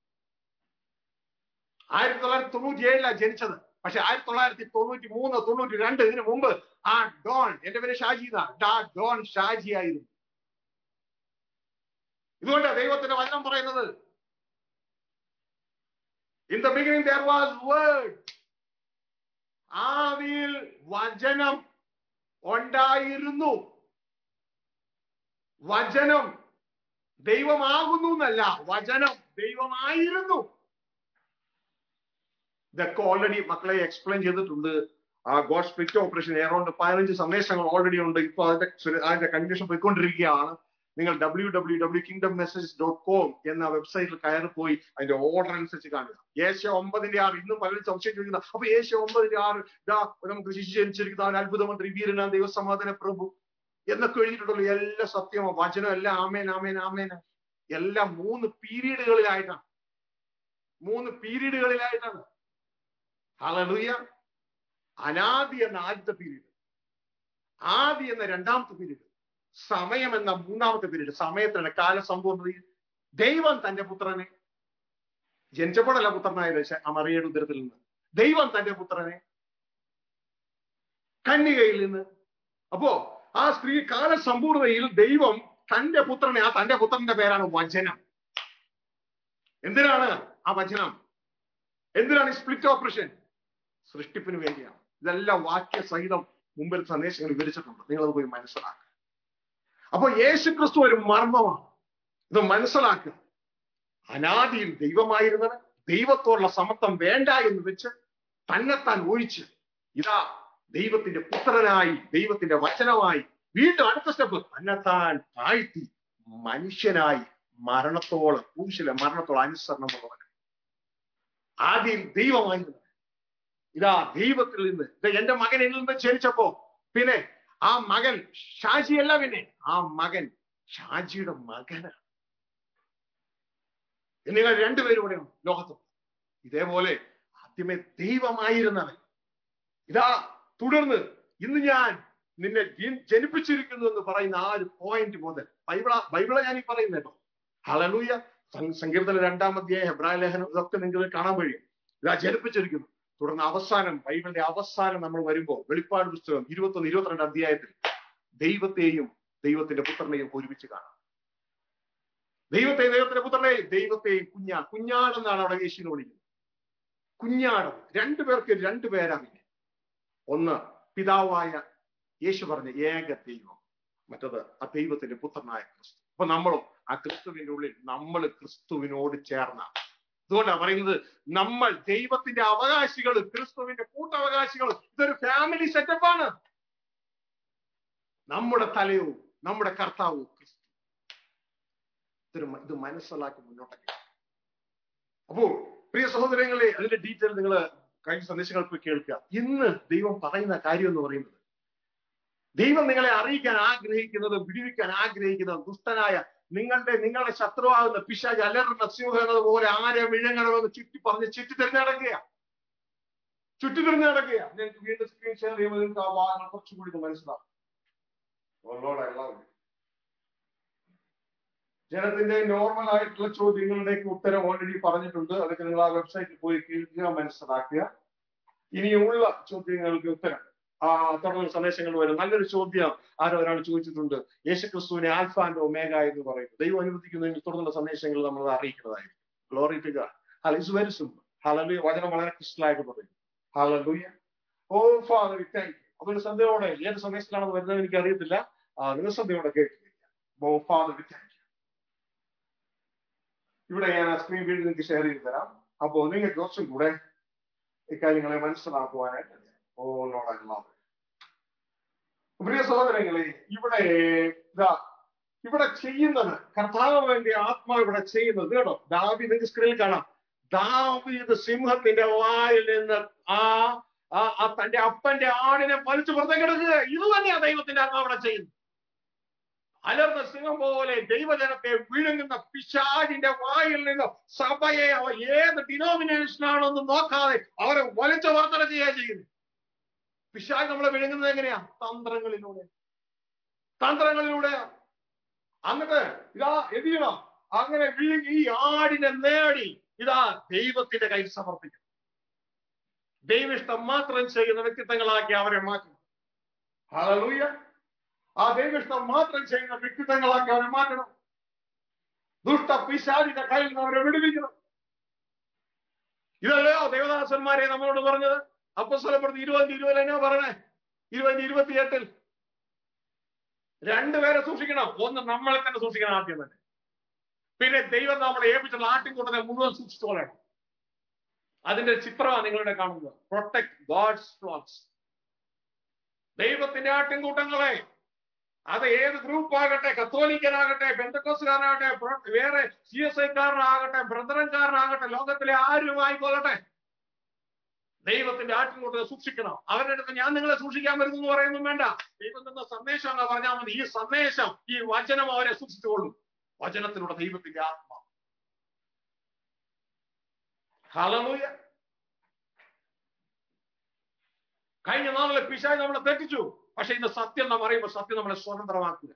ആയിരത്തി തൊള്ളായിരത്തി തൊണ്ണൂറ്റി ഏഴിലാണ് ജനിച്ചത് പക്ഷെ ആയിരത്തി തൊള്ളായിരത്തി തൊണ്ണൂറ്റി മൂന്ന് തൊണ്ണൂറ്റി രണ്ട് ഇതിനു മുമ്പ് ആ ഡോൺ എന്റെ പേര് ഷാജി എന്നാ ഡോൺ ഷാജി ആയിരുന്നു ഇതുകൊണ്ട് ദൈവത്തിന്റെ വചനം പറയുന്നത് in the beginning there was word ആദിയിൽ വചനം ഉണ്ടായിരുന്നു വചനം ദൈവമാകുന്നു എന്നല്ല വചനം ദൈവമായിരുന്നു ഇതൊക്കെ ഓൾറെഡി മക്കളെ എക്സ്പ്ലെയിൻ ചെയ്തിട്ടുണ്ട് ആ ഗോഡ് സ്പ്ലിറ്റ് ഓപ്പറേഷൻ ഏറൗണ്ട് പതിനഞ്ച് സന്ദേശങ്ങൾ ഓൾറെഡി ഉണ്ട് ഇപ്പൊ അതിന്റെ സുര- അതിന്റെ കണ്ടീഷൻ പോയിക്കൊണ്ടിരിക്കുകയാണ് നിങ്ങൾ W W W kingdom message dot com എന്ന വെബ്സൈറ്റിൽ കയറി പോയി അതിന്റെ ഓർഡർ അനുസരിച്ച് കാണുക ഏഷ്യ ഒമ്പതിന്റെ ആറ് ഇന്നും പലരും സംശയം ചോദിക്കുന്ന അപ്പൊ ഏഷ്യ ഒമ്പതിന്റെ ആറ് ഇതാ നമുക്ക് ശിശു ജനിച്ചിരിക്കുന്ന അവൻ അത്ഭുതമന്ത്രി വീരനാ ദൈവസമാധാന പ്രഭു എന്നൊക്കെ എഴുതിയിട്ടുള്ളൂ എല്ലാം സത്യമോ വചനം എല്ലാം ആമേൻ ആമേൻ ആമേൻ എല്ലാം മൂന്ന് പീരീഡുകളിലായിട്ടാണ് മൂന്ന് പീരീഡുകളിലായിട്ടാണ് ഹലലുയ അനാദി എന്ന ആദ്യത്തെ പീരീഡ് ആദി എന്ന രണ്ടാമത്തെ പീരീഡ് സമയം എന്ന മൂന്നാമത്തെ പീരീഡ് സമയത്തിന് കാലസമ്പൂർണ്ണതയിൽ ദൈവം തന്റെ പുത്രനെ ജനിച്ചപ്പോഴല്ല പുത്രനായത് ആ മറിയയുടെ ഉദരത്തിൽ നിന്ന് ദൈവം തന്റെ പുത്രനെ കന്യകയിൽ നിന്ന് അപ്പോ ആ സ്ത്രീ കാലസമ്പൂർണതയിൽ ദൈവം തന്റെ പുത്രനെ ആ തന്റെ പുത്രന്റെ പേരാണ് വചനം എന്തിനാണ് ആ വചനം എന്തിനാണ് ഈ സ്പ്ലിറ്റ് ഓപ്പറേഷൻ സൃഷ്ടിപ്പിന് വേണ്ടിയാണ് ഇതെല്ലാം വാക്യസഹിതം മുമ്പിൽ സന്ദേശങ്ങൾ വിവരിച്ചിട്ടുണ്ട് നിങ്ങൾ അത് പോയി മനസ്സിലാക്കുക അപ്പൊ യേശു ക്രിസ്തു ഒരു മർമ്മമാണ് ഇത് മനസ്സിലാക്കുക അനാദിയിൽ ദൈവമായിരുന്നവൻ ദൈവത്തോടുള്ള സമത്വം വേണ്ട എന്ന് വെച്ച് തന്നെത്താൻ ഒഴിച്ച് ഇതാ ദൈവത്തിന്റെ പുത്രനായി ദൈവത്തിന്റെ വചനമായി വീണ്ടും അടുത്ത സ്റ്റെപ്പ് തന്നെത്താൻ താഴ്ത്തി മനുഷ്യനായി മരണത്തോളം ക്രൂശിലെ മരണത്തോളം അനുസരണമുള്ളവൻ ആദ്യം ദൈവമായിരുന്നു ഇതാ ദൈവത്തിൽ നിന്ന് ഇത് എന്റെ മകൻ എന്നിൽ നിന്ന് ജനിച്ചപ്പോ പിന്നെ ആ മകൻ ഷാജിയല്ല പിന്നെ ആ മകൻ ഷാജിയുടെ മകനാണ് നിങ്ങൾ രണ്ടുപേരും കൂടെ ലോകത്ത് ഇതേപോലെ ആദ്യമേ ദൈവമായിരുന്നവൻ ഇതാ തുടർന്ന് ഇന്ന് ഞാൻ നിന്നെ ജനി- ജനിപ്പിച്ചിരിക്കുന്നു എന്ന് പറയുന്ന ആ ഒരു പോയിന്റ് മുതൽ ബൈബിള ബൈബിള ഞാൻ ഈ പറയുന്നത് കേട്ടോ ഹലലൂയ സങ്കീർത്തന രണ്ടാം അധ്യായ ഹെബ്രായ ലേഖനം ഇതൊക്കെ നിങ്ങൾക്ക് കാണാൻ കഴിയും ഇതാ ജനിപ്പിച്ചിരിക്കുന്നു തുടർന്ന് അവസാനം ബൈബിളിന്റെ അവസാനം നമ്മൾ വരുമ്പോൾ വെളിപ്പാട് പുസ്തകം ഇരുപത്തൊന്ന് ഇരുപത്തിരണ്ട് അധ്യായത്തിൽ ദൈവത്തെയും ദൈവത്തിന്റെ പുത്രനെയും ഒരുമിച്ച് കാണാം ദൈവത്തെയും ദൈവത്തിന്റെ പുത്രനെയും ദൈവത്തെയും കുഞ്ഞാ കുഞ്ഞാടെന്നാണ് അവിടെ യേശുവിനെ വിളിക്കുന്നത് കുഞ്ഞാടം രണ്ടുപേർക്ക് രണ്ടു പേരാണ് ഒന്ന് പിതാവായ യേശു പറഞ്ഞ ഏക ദൈവം മറ്റത് ആ ദൈവത്തിന്റെ പുത്രനായ ക്രിസ്തു അപ്പൊ നമ്മളും ആ ക്രിസ്തുവിന്റെ ഉള്ളിൽ നമ്മൾ ക്രിസ്തുവിനോട് ചേർന്ന അതുകൊണ്ടാണ് പറയുന്നത് നമ്മൾ ദൈവത്തിന്റെ അവകാശികൾ ക്രിസ്തുവിന്റെ കൂട്ടവകാശികൾ ഇതൊരു ഫാമിലി സെറ്റപ്പാണ് നമ്മുടെ തലയോ നമ്മുടെ കർത്താവോ ക്രിസ്തു ഇതൊരു മ- ഇത് മനസ്സിലാക്കി മുന്നോട്ടേക്ക് അപ്പോ പ്രിയ സഹോദരങ്ങളെ അതിന്റെ ഡീറ്റെയിൽ നിങ്ങൾ കഴിഞ്ഞ സന്ദേശങ്ങൾ പോയി കേൾക്കുക ഇന്ന് ദൈവം പറയുന്ന കാര്യം എന്ന് പറയുന്നത് ദൈവം നിങ്ങളെ അറിയിക്കാൻ ആഗ്രഹിക്കുന്നത് വിടുവിക്കാൻ ആഗ്രഹിക്കുന്നത് ദുഷ്ടനായ നിങ്ങളുടെ നിങ്ങളുടെ ശത്രുവാകുന്ന പിശാജ് അലറുന്ന സിംഹം എന്നതുപോലെ ആരെ വിഴുങ്ങണമെന്ന് ചുറ്റി പറഞ്ഞ് ചുറ്റി തിരിഞ്ഞു നടക്കുക ചുറ്റി തിരിഞ്ഞു നടക്കുക നിങ്ങൾക്ക് വീണ്ടും സ്ക്രീൻ ഷെയർ ചെയ്യുമ്പോൾ നിങ്ങൾക്ക് ആ ഭാഗങ്ങൾ കുറച്ചുകൂടി ഇത് മനസ്സിലാവും Oh Lord, I love you. ജനത്തിന്റെ നോർമൽ ആയിട്ടുള്ള ചോദ്യങ്ങളുടെ ഉത്തരം ഓൾറെഡി പറഞ്ഞിട്ടുണ്ട് അതൊക്കെ നിങ്ങൾ ആ വെബ്സൈറ്റിൽ പോയി കേൾക്കുക മനസ്സിലാക്കുക ഇനിയുള്ള ചോദ്യങ്ങൾക്ക് ഉത്തരം ആ തുടർന്ന് സന്ദേശങ്ങൾ വരും നല്ലൊരു ചോദ്യം ആരോ ഒരാൾ ചോദിച്ചിട്ടുണ്ട് യേശുക്രിസ്തുവിനെ ആൽഫ ആൻഡ് ഒമേഗ എന്ന് പറയുന്നു ദൈവം അനുവദിക്കുന്നതിന് തുടർന്നുള്ള സന്ദേശങ്ങൾ നമ്മൾ അറിയിക്കുന്നതായിരിക്കും ഗ്ലോറി ടു ഗാഡ് ഹല ഇസ് വെരി സിമ്പിൾ ഹലലൂയ വചനം വളരെ ക്രിസ്റ്റലായിട്ട് പറയും hallelujah O father thank you അതൊരു സന്ധ്യയോടെ ഏത് സന്ദേശത്തിലാണെന്ന് വരുന്നത് എനിക്ക് അറിയത്തില്ല ആ നിങ്ങൾ സന്ധ്യയോടെ കേൾക്കുക ഓ ഫാദർ താങ്ക് യു ഇവിടെ ഞാൻ ആ സ്ക്രീൻ വീഡിയോ നിങ്ങൾക്ക് ഷെയർ ചെയ്ത് തരാം അപ്പോൾ നിങ്ങൾക്ക് കുറച്ചും കൂടെ ഇക്കാര്യങ്ങളെ മനസ്സിലാക്കുവാനായിട്ട് ഓ നോടാ പ്രിയ സഹോദരങ്ങളെ ഇവിടെ ഇതാ ഇവിടെ ചെയ്യുന്നത് കർത്താവിന്റെ ആത്മാവ് ഇവിടെ ചെയ്യുന്നത് കേട്ടോ ദാവി നിങ്ങൾക്ക് സ്ക്രീനിൽ കാണാം ദാവീദ് സിംഹത്തിന്റെ വായിൽ നിന്ന് ആ ആ ആ തന്റെ അപ്പന്റെ ആടിനെ വലിച്ചു പുറത്തേക്കെടുക്കുക ഇത് തന്നെയാ ദൈവത്തിന്റെ ആത്മാവ് ഇവിടെ ചെയ്യുന്നത് അലർന്ന സിംഹം പോലെ ദൈവജനത്തെ വിഴുങ്ങുന്ന പിശാചിന്റെ വായിൽ നിന്ന് സഭയെ അവ ഏത് ഡിനോമിനേഷൻ ആണെന്ന് നോക്കാതെ അവരെ വലിച്ചു വർത്തന ചെയ്യുക ചെയ്യുന്നത് പിശാജ് നമ്മളെ വിഴുങ്ങുന്നത് എങ്ങനെയാ തന്ത്രങ്ങളിലൂടെ തന്ത്രങ്ങളിലൂടെ എന്നിട്ട് ഇതാ എന്ത് ചെയ്യണം അങ്ങനെ വിഴുങ്ങി ഈ ആടിനെ നേടി ഇതാ ദൈവത്തിന്റെ കയ്യിൽ സമർപ്പിക്കണം ദൈവിഷ്ടം മാത്രം ചെയ്യുന്ന വ്യക്തിത്വങ്ങളാക്കി അവരെ മാറ്റണം ഹല്ലേലൂയ ആ ദൈവിഷ്ടം മാത്രം ചെയ്യുന്ന വ്യക്തിത്വങ്ങളാക്കി അവരെ മാറ്റണം ദുഷ്ട പിശാചിന്റെ കയ്യിൽ നിന്ന് അവരെ വിടുവിക്കണം ഇതല്ലയോ ദേവദാസന്മാരെ നമ്മളോട് പറഞ്ഞത് അപ്പസ്വലപ്പെടുത്തി ഇരുപതിന്റെ ഇരുപതിൽ എന്നാ പറഞ്ഞേ ഇരുപതിന്റെ ഇരുപത്തിയെട്ടിൽ രണ്ടുപേരെ സൂക്ഷിക്കണം ഒന്ന് നമ്മളെ തന്നെ സൂക്ഷിക്കണം ആദ്യം തന്നെ പിന്നെ ദൈവം നമ്മളെ ഏൽപ്പിച്ചുള്ള ആട്ടിൻകൂട്ടത്തെ മുഴുവൻ സൂക്ഷിച്ചോളണം അതിന്റെ ചിത്രമാണ് നിങ്ങളുടെ കാണുന്നത് പ്രൊട്ടക്ട് ഗോഡ്സ് ഫ്ലോക്സ് ദൈവത്തിന്റെ ആട്ടിൻകൂട്ടങ്ങളെ അത് ഏത് ഗ്രൂപ്പ് ആകട്ടെ കത്തോലിക്കനാകട്ടെ ബന്ധക്കോസുകാരനാകട്ടെ പ്ര- വേറെ സി എസ് ഐക്കാരനാകട്ടെ ബ്രദറൻകാരനാകട്ടെ ലോകത്തിലെ ആരും ആയിക്കൊള്ളട്ടെ ദൈവത്തിന്റെ ആട്ടിൻകൂട്ടത്തെ സൂക്ഷിക്കണം അവരുടെ അടുത്ത് ഞാൻ നിങ്ങളെ സൂക്ഷിക്കാൻ വരുന്നു എന്ന് പറയുന്നു വേണ്ട ദൈവം തന്ന സന്ദേശം എന്ന് പറഞ്ഞാൽ മതി ഈ സന്ദേശം ഈ വചനം അവരെ സൂക്ഷിച്ചുകൊള്ളും വചനത്തിലൂടെ ദൈവത്തിന്റെ ആത്മാ ഹലലൂയ കഴിഞ്ഞ നാളിലെ പിശായി നമ്മളെ തെറ്റിച്ചു പക്ഷെ ഇന്ന് സത്യം നാം അറിയുമ്പോൾ സത്യം നമ്മളെ സ്വതന്ത്രമാക്കുക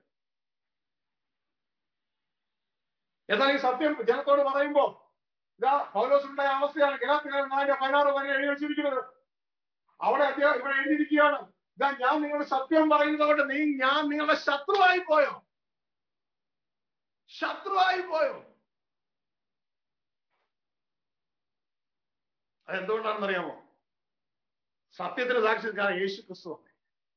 എന്നാൽ ഈ സത്യം ജനത്തോട് പറയുമ്പോ ഇതാ പൗലോസിന്റെ അവസ്ഥയാണ് ഗലാത്തിക്കാരൻ നാലിന്റെ പതിനാറ് വരെ എഴുതി വെച്ചിരിക്കുന്നത് അവിടെ അദ്ദേഹം ഇവിടെ എഴുതിയിരിക്കുകയാണ് ഇതാ ഞാൻ നിങ്ങളുടെ സത്യം പറയുന്നത് കൊണ്ട് നീ ഞാൻ നിങ്ങളുടെ ശത്രുവായി പോയോ ശത്രുവായി പോയോ അതെന്തുകൊണ്ടാണെന്ന് അറിയാമോ സത്യത്തിന് സാക്ഷി നിൽക്കാൻ യേശു ക്രിസ്തു ആണ്.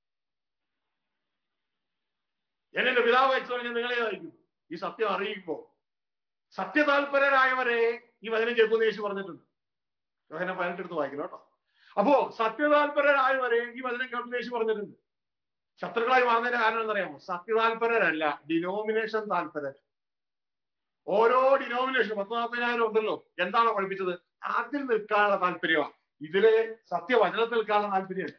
എന്നെ പിതാവ് അയച്ചു പറഞ്ഞ് നിങ്ങളെ അയക്കും ഈ സത്യം അറിയിക്കുമ്പോ സത്യതാൽപരരായവരെ ഈ വചനം കേൾക്കുന്ന യേശു പറഞ്ഞിട്ടുണ്ട് യോഹന പതിനെട്ടെടുത്ത് വായിക്കണം കേട്ടോ അപ്പോ സത്യതാൽപരരായവരെ ഈ വചനം കേൾക്കുന്ന യേശു പറഞ്ഞിട്ടുണ്ട് ശത്രുക്കളായി മാറുന്നതിന്റെ കാരണം എന്നറിയാമോ സത്യതാൽപരരല്ല ഡിനോമിനേഷൻ താല്പരർ ഓരോ ഡിനോമിനേഷൻ പത്ത് നാൽപ്പതിനായിരം ഉണ്ടല്ലോ എന്താണ് പഠിപ്പിച്ചത് അതിൽ നിൽക്കാനുള്ള താല്പര്യമാണ് ഇതിലെ സത്യവചനത്തിൽ നിൽക്കാനുള്ള താല്പര്യമല്ല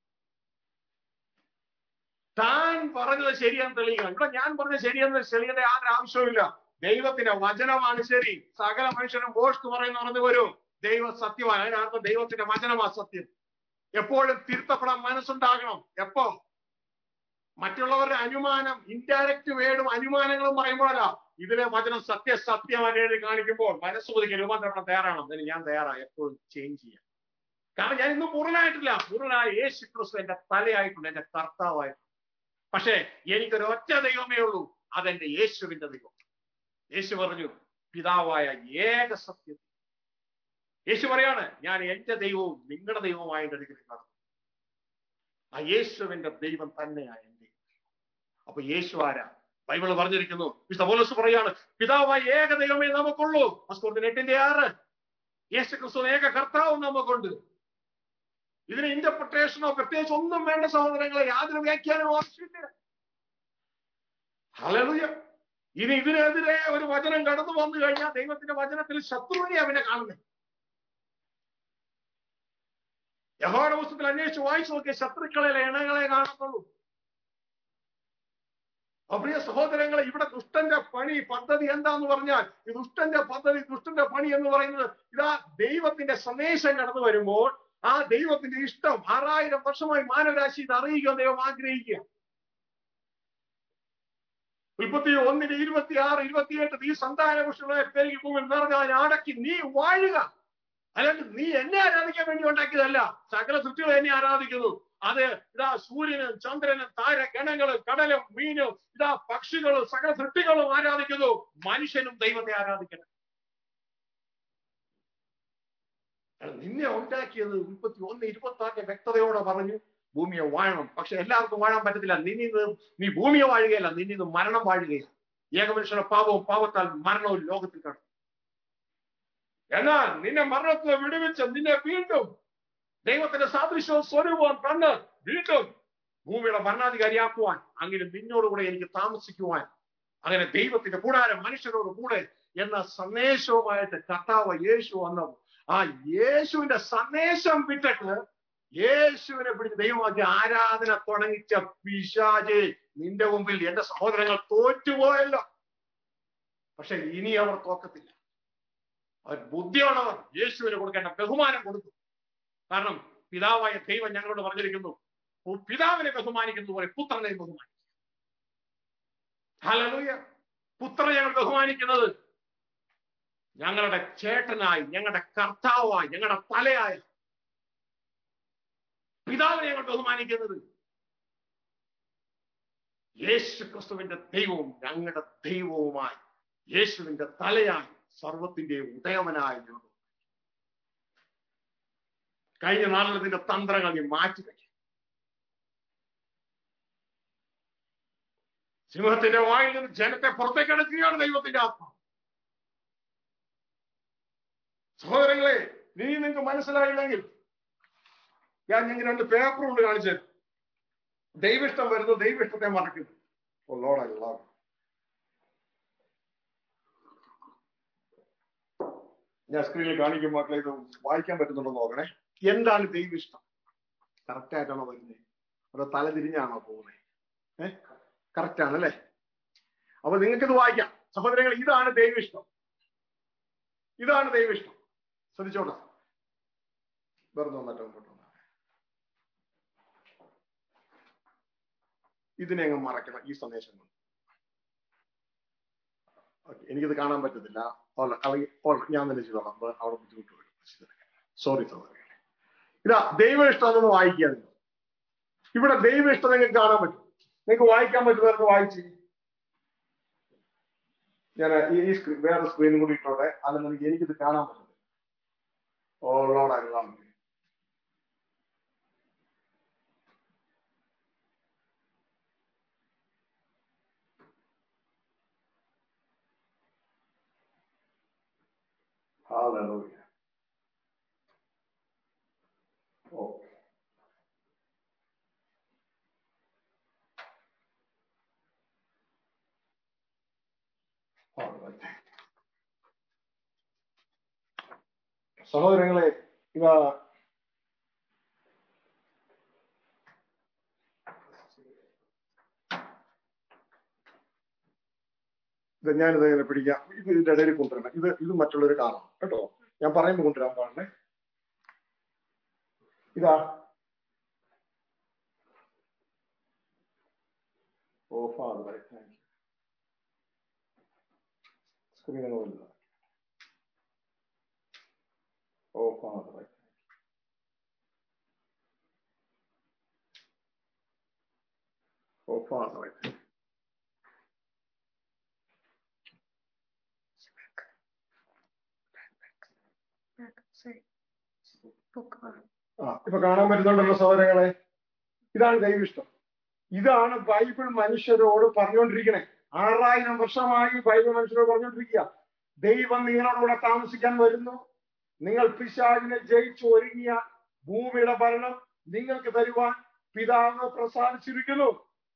താൻ പറഞ്ഞത് ശരിയെന്ന് തെളിയിക്കണം ഇവിടെ ഞാൻ പറഞ്ഞത് ശരിയെന്ന് തെളിയേണ്ട യാതൊരു ആവശ്യവുമില്ല ദൈവത്തിന്റെ വചനമാണ് ശരി സകല മനുഷ്യനും ബോഷ്ക്ക് പറയുന്ന പറഞ്ഞു വരൂ ദൈവ സത്യമാണ് അതിനർത്ഥം ദൈവത്തിന്റെ വചനമാ സത്യം എപ്പോഴും തിരുത്തപ്പെടാൻ മനസ്സുണ്ടാകണം എപ്പോ മറ്റുള്ളവരുടെ അനുമാനം ഇൻഡയറക്റ്റ് വേർഡും അനുമാനങ്ങളും പറയുമ്പോഴല്ല ഇതിലെ വചനം സത്യസത്യമായി എഴുതി കാണിക്കുമ്പോൾ മനസ്സുപതിക്ക് രൂപാന്തരണം തയ്യാറാണ് അതിന് ഞാൻ തയ്യാറാണ് എപ്പോഴും ചേഞ്ച് ചെയ്യാൻ കാരണം ഞാൻ ഇന്നും പൂർണ്ണനായിട്ടില്ല പൂർണ്ണനായ യേശു ക്രിസ്തു എന്റെ തലയായിട്ടുണ്ട് എന്റെ കർത്താവായിട്ടുണ്ട് പക്ഷേ എനിക്കൊരു ഒറ്റ ദൈവമേ ഉള്ളൂ അതെന്റെ യേശുവിന്റെ ദൈവം യേശു പറഞ്ഞു പിതാവായ ഏക സത്യം യേശു പറയാണ് ഞാൻ എന്റെ ദൈവവും നിങ്ങളുടെ ദൈവവുമായ എന്റെ അടുക്കൽ നടന്നു ആ യേശുവിന്റെ ദൈവം തന്നെയാ എന്റെ അപ്പൊ യേശു ആരാ ബൈബിൾ പറഞ്ഞിരിക്കുന്നു വിശുദ്ധ പൗലോസ് പറയാണ് പിതാവായ ഏക ദൈവമേ നമുക്കുള്ളൂ മസ്കോർത്തിന് എട്ടിന്റെ ആറ് യേശു ക്രിസ്തു ഏക കർത്താവും നമുക്കുണ്ട് ഇതിന് ഇന്റർപ്രിട്ടേഷനോ പ്രത്യേകിച്ച് ഒന്നും വേണ്ട സഹോദരങ്ങളെ യാതൊരു വ്യാഖ്യാനവും ആവശ്യമില്ല ഹല്ലേലൂയ ഇനി ഇതിനെതിരെ ഒരു വചനം കടന്നു വന്നു കഴിഞ്ഞാൽ ദൈവത്തിന്റെ വചനത്തിൽ ശത്രുവിനെ അവനെ കാണുന്നത് യഹോയുടെ പുസ്തകത്തിൽ അന്വേഷിച്ച് വായിച്ചു നോക്കിയ ശത്രുക്കളെ ഇണകളെ കാണത്തുള്ളൂ അപ്പൊ പ്രിയ സഹോദരങ്ങളെ ഇവിടെ ദുഷ്ടന്റെ പണി പദ്ധതി എന്താന്ന് പറഞ്ഞാൽ ഈ ദുഷ്ടന്റെ പദ്ധതി ദുഷ്ടന്റെ പണി എന്ന് പറയുന്നത് ഇതാ ദൈവത്തിന്റെ സന്ദേശം കടന്നു വരുമ്പോൾ ആ ദൈവത്തിന്റെ ഇഷ്ടം ആറായിരം വർഷമായി മാനവരാശി ഇത് അറിയിക്കാൻ ദൈവം ആഗ്രഹിക്കുക ഉൽപ്പത്തി ഒന്നിന് ഇരുപത്തി ആറ് ഇരുപത്തിയെട്ട് നീ സന്താന പുരുഷനെ പെരുകി ഭൂമിയിൽ നിറഞ്ഞ അതിനെ അടക്കി നീ വാഴുക അല്ലാണ്ട് നീ എന്നെ ആരാധിക്കാൻ വേണ്ടി ഉണ്ടാക്കിയതല്ല സകല സൃഷ്ടികൾ എന്നെ ആരാധിക്കുന്നു അത് ഇതാ സൂര്യനും ചന്ദ്രനും താരഗണങ്ങളും കടലും മീനും ഇതാ പക്ഷികളും സകല സൃഷ്ടികളും ആരാധിക്കുന്നു മനുഷ്യനും ദൈവത്തെ ആരാധിക്കണം കാരണം നിന്നെ ഉണ്ടാക്കിയത് മുപ്പത്തി ഒന്ന് ഇരുപത്തി ആറിന്റെ വ്യക്തതയോടെ പറഞ്ഞു ഭൂമിയെ വാഴണം പക്ഷെ എല്ലാവർക്കും വാഴാൻ പറ്റത്തില്ല നിന്നിന്ന് നീ ഭൂമിയെ വാഴുകയല്ല നിന്നിന്ന് മരണം വാഴുകയാണ് ഏകമനുഷ്യരുടെ പാപവും പാപത്താൽ മരണവും ലോകത്തിൽ കാണും എന്നാൽ നിന്നെ മരണത്തിന് വിടുവിച്ച് നിന്നെ വീണ്ടും ദൈവത്തിന്റെ സാദൃശ്യവും സ്വരൂപവും കണ്ട് വീണ്ടും ഭൂമിയുടെ ഭരണാധികാരിയാക്കുവാൻ അങ്ങനെ നിന്നോടുകൂടെ എനിക്ക് താമസിക്കുവാൻ അങ്ങനെ ദൈവത്തിന്റെ കൂടാരം മനുഷ്യരോട് കൂടെ എന്ന സന്ദേശവുമായിട്ട് കർത്താവ് യേശു വന്നു ആ യേശുവിന്റെ സന്ദേശം വിട്ടിട്ട് യേശുവിനെ പിടിച്ച് ദൈവമാക്കി ആരാധന തുടങ്ങിച്ച പിശാചെ നിന്റെ മുമ്പിൽ എന്റെ സഹോദരങ്ങൾ തോറ്റുപോയല്ലോ പക്ഷെ ഇനി അവർ തോക്കത്തില്ല അവർ ബുദ്ധിയുള്ളവർ യേശുവിന് കൊടുക്കേണ്ട ബഹുമാനം കൊടുക്കും കാരണം പിതാവായ ദൈവം ഞങ്ങളോട് പറഞ്ഞിരിക്കുന്നു പിതാവിനെ ബഹുമാനിക്കുന്ന പോലെ പുത്രനെ ബഹുമാനിക്കും ഹലലൂയ പുത്രനെ ഞങ്ങൾ ബഹുമാനിക്കുന്നത് ഞങ്ങളുടെ ചേട്ടനായി ഞങ്ങളുടെ കർത്താവായി ഞങ്ങളുടെ തലയായി പിതാവിനെ ഞങ്ങൾ ബഹുമാനിക്കുന്നത് യേശു ക്രിസ്തുവിന്റെ ദൈവവും ഞങ്ങളുടെ ദൈവവുമായി യേശുവിന്റെ തലയായി സർവത്തിന്റെ ഉദയവനായി ഞങ്ങൾ കഴിഞ്ഞ നാളിൽ നിന്റെ തന്ത്രങ്ങൾ നീ മാറ്റി വയ്ക്കും സിംഹത്തിന്റെ വായിൽ നിന്ന് ജനത്തെ പുറത്തേക്ക് എടുക്കുകയാണ് ദൈവത്തിന്റെ ആത്മ സഹോദരങ്ങളെ നീ നിങ്ങൾക്ക് മനസ്സിലായില്ലെങ്കിൽ ഞാൻ ഞങ്ങൾ രണ്ട് പേപ്പർ കൊണ്ട് കാണിച്ചത് ദൈവിഷ്ടം വരുന്നു ദൈവിഷ്ടത്തെ മറക്കുന്നു ഓ ലോഡല്ല ഞാൻ സ്ക്രീനിൽ കാണിക്കും മക്കളെ ഇത് വായിക്കാൻ പറ്റുന്നുണ്ടോ നോക്കണേ എന്താണ് ദൈവിഷ്ടം കറക്റ്റ് ആയിട്ടാണോ വരുന്നത് അതോ തല തിരിഞ്ഞാണോ പോകുന്നത് ഏഹ് കറക്റ്റ് ആണ് അല്ലേ അപ്പൊ നിങ്ങൾക്ക് ഇത് വായിക്കാം സഹോദരങ്ങൾ ഇതാണ് ദൈവിഷ്ടം ഇതാണ് ദൈവിഷ്ടം ശ്രദ്ധിച്ചോട്ടെ വെറുതെ വന്നിട്ട് മുമ്പോട്ട് ഇതിനെ അങ്ങ് മറക്കണം ഈ സന്ദേശം കൊണ്ട് ഓക്കെ എനിക്കിത് കാണാൻ പറ്റത്തില്ല ഞാൻ തന്നെ ചെയ്തോളാം അപ്പൊ അവിടെ ബുദ്ധിമുട്ട് വരും സോറി സഹോദരങ്ങളെ ഇതാ ദൈവ ഇഷ്ടം എന്നൊന്ന് വായിക്കുക നിങ്ങൾ ഇവിടെ ദൈവ ഇഷ്ടം നിങ്ങൾക്ക് കാണാൻ പറ്റും നിങ്ങൾക്ക് വായിക്കാൻ പറ്റുന്നവർക്ക് വായിച്ച് ഞാൻ ഈ സ്ക്രീൻ വേറെ സ്ക്രീനും കൂടി ഇട്ടോട്ടെ അല്ലെന്നുണ്ടെങ്കിൽ എനിക്കിത് കാണാൻ പറ്റും ഓളോടല്ല Hallelujah. Oh. സഹോദരങ്ങളെ ഇവ ഇത് ഞാനിത് ഇങ്ങനെ പിടിക്കാം ഇത് ഇതിന്റെ ഇടയിൽ കൊണ്ടുവരണം ഇത് ഇത് മറ്റുള്ളവർ കാണാം കേട്ടോ ഞാൻ പറയുമ്പോൾ കൊണ്ടുവരാൻ പാടണേ ഇതാ O father I thank you സ്ക്രീനുകളില്ല O father I O father I thank ആ ഇപ്പൊ കാണാൻ പറ്റുന്നുണ്ടല്ലോ സഹോദരങ്ങളെ ഇതാണ് ദൈവിഷ്ടം ഇതാണ് ബൈബിൾ മനുഷ്യരോട് പറഞ്ഞുകൊണ്ടിരിക്കണേ ആറായിരം വർഷമായി ബൈബിൾ മനുഷ്യരോട് പറഞ്ഞുകൊണ്ടിരിക്കുക ദൈവം നിങ്ങളോടുകൂടെ താമസിക്കാൻ വരുന്നു നിങ്ങൾ പിശാചിനെ ജയിച്ചു ഒരുങ്ങിയ ഭൂമിയുടെ ഭരണം നിങ്ങൾക്ക് തരുവാൻ പിതാവ് പ്രസാദിച്ചിരിക്കുന്നു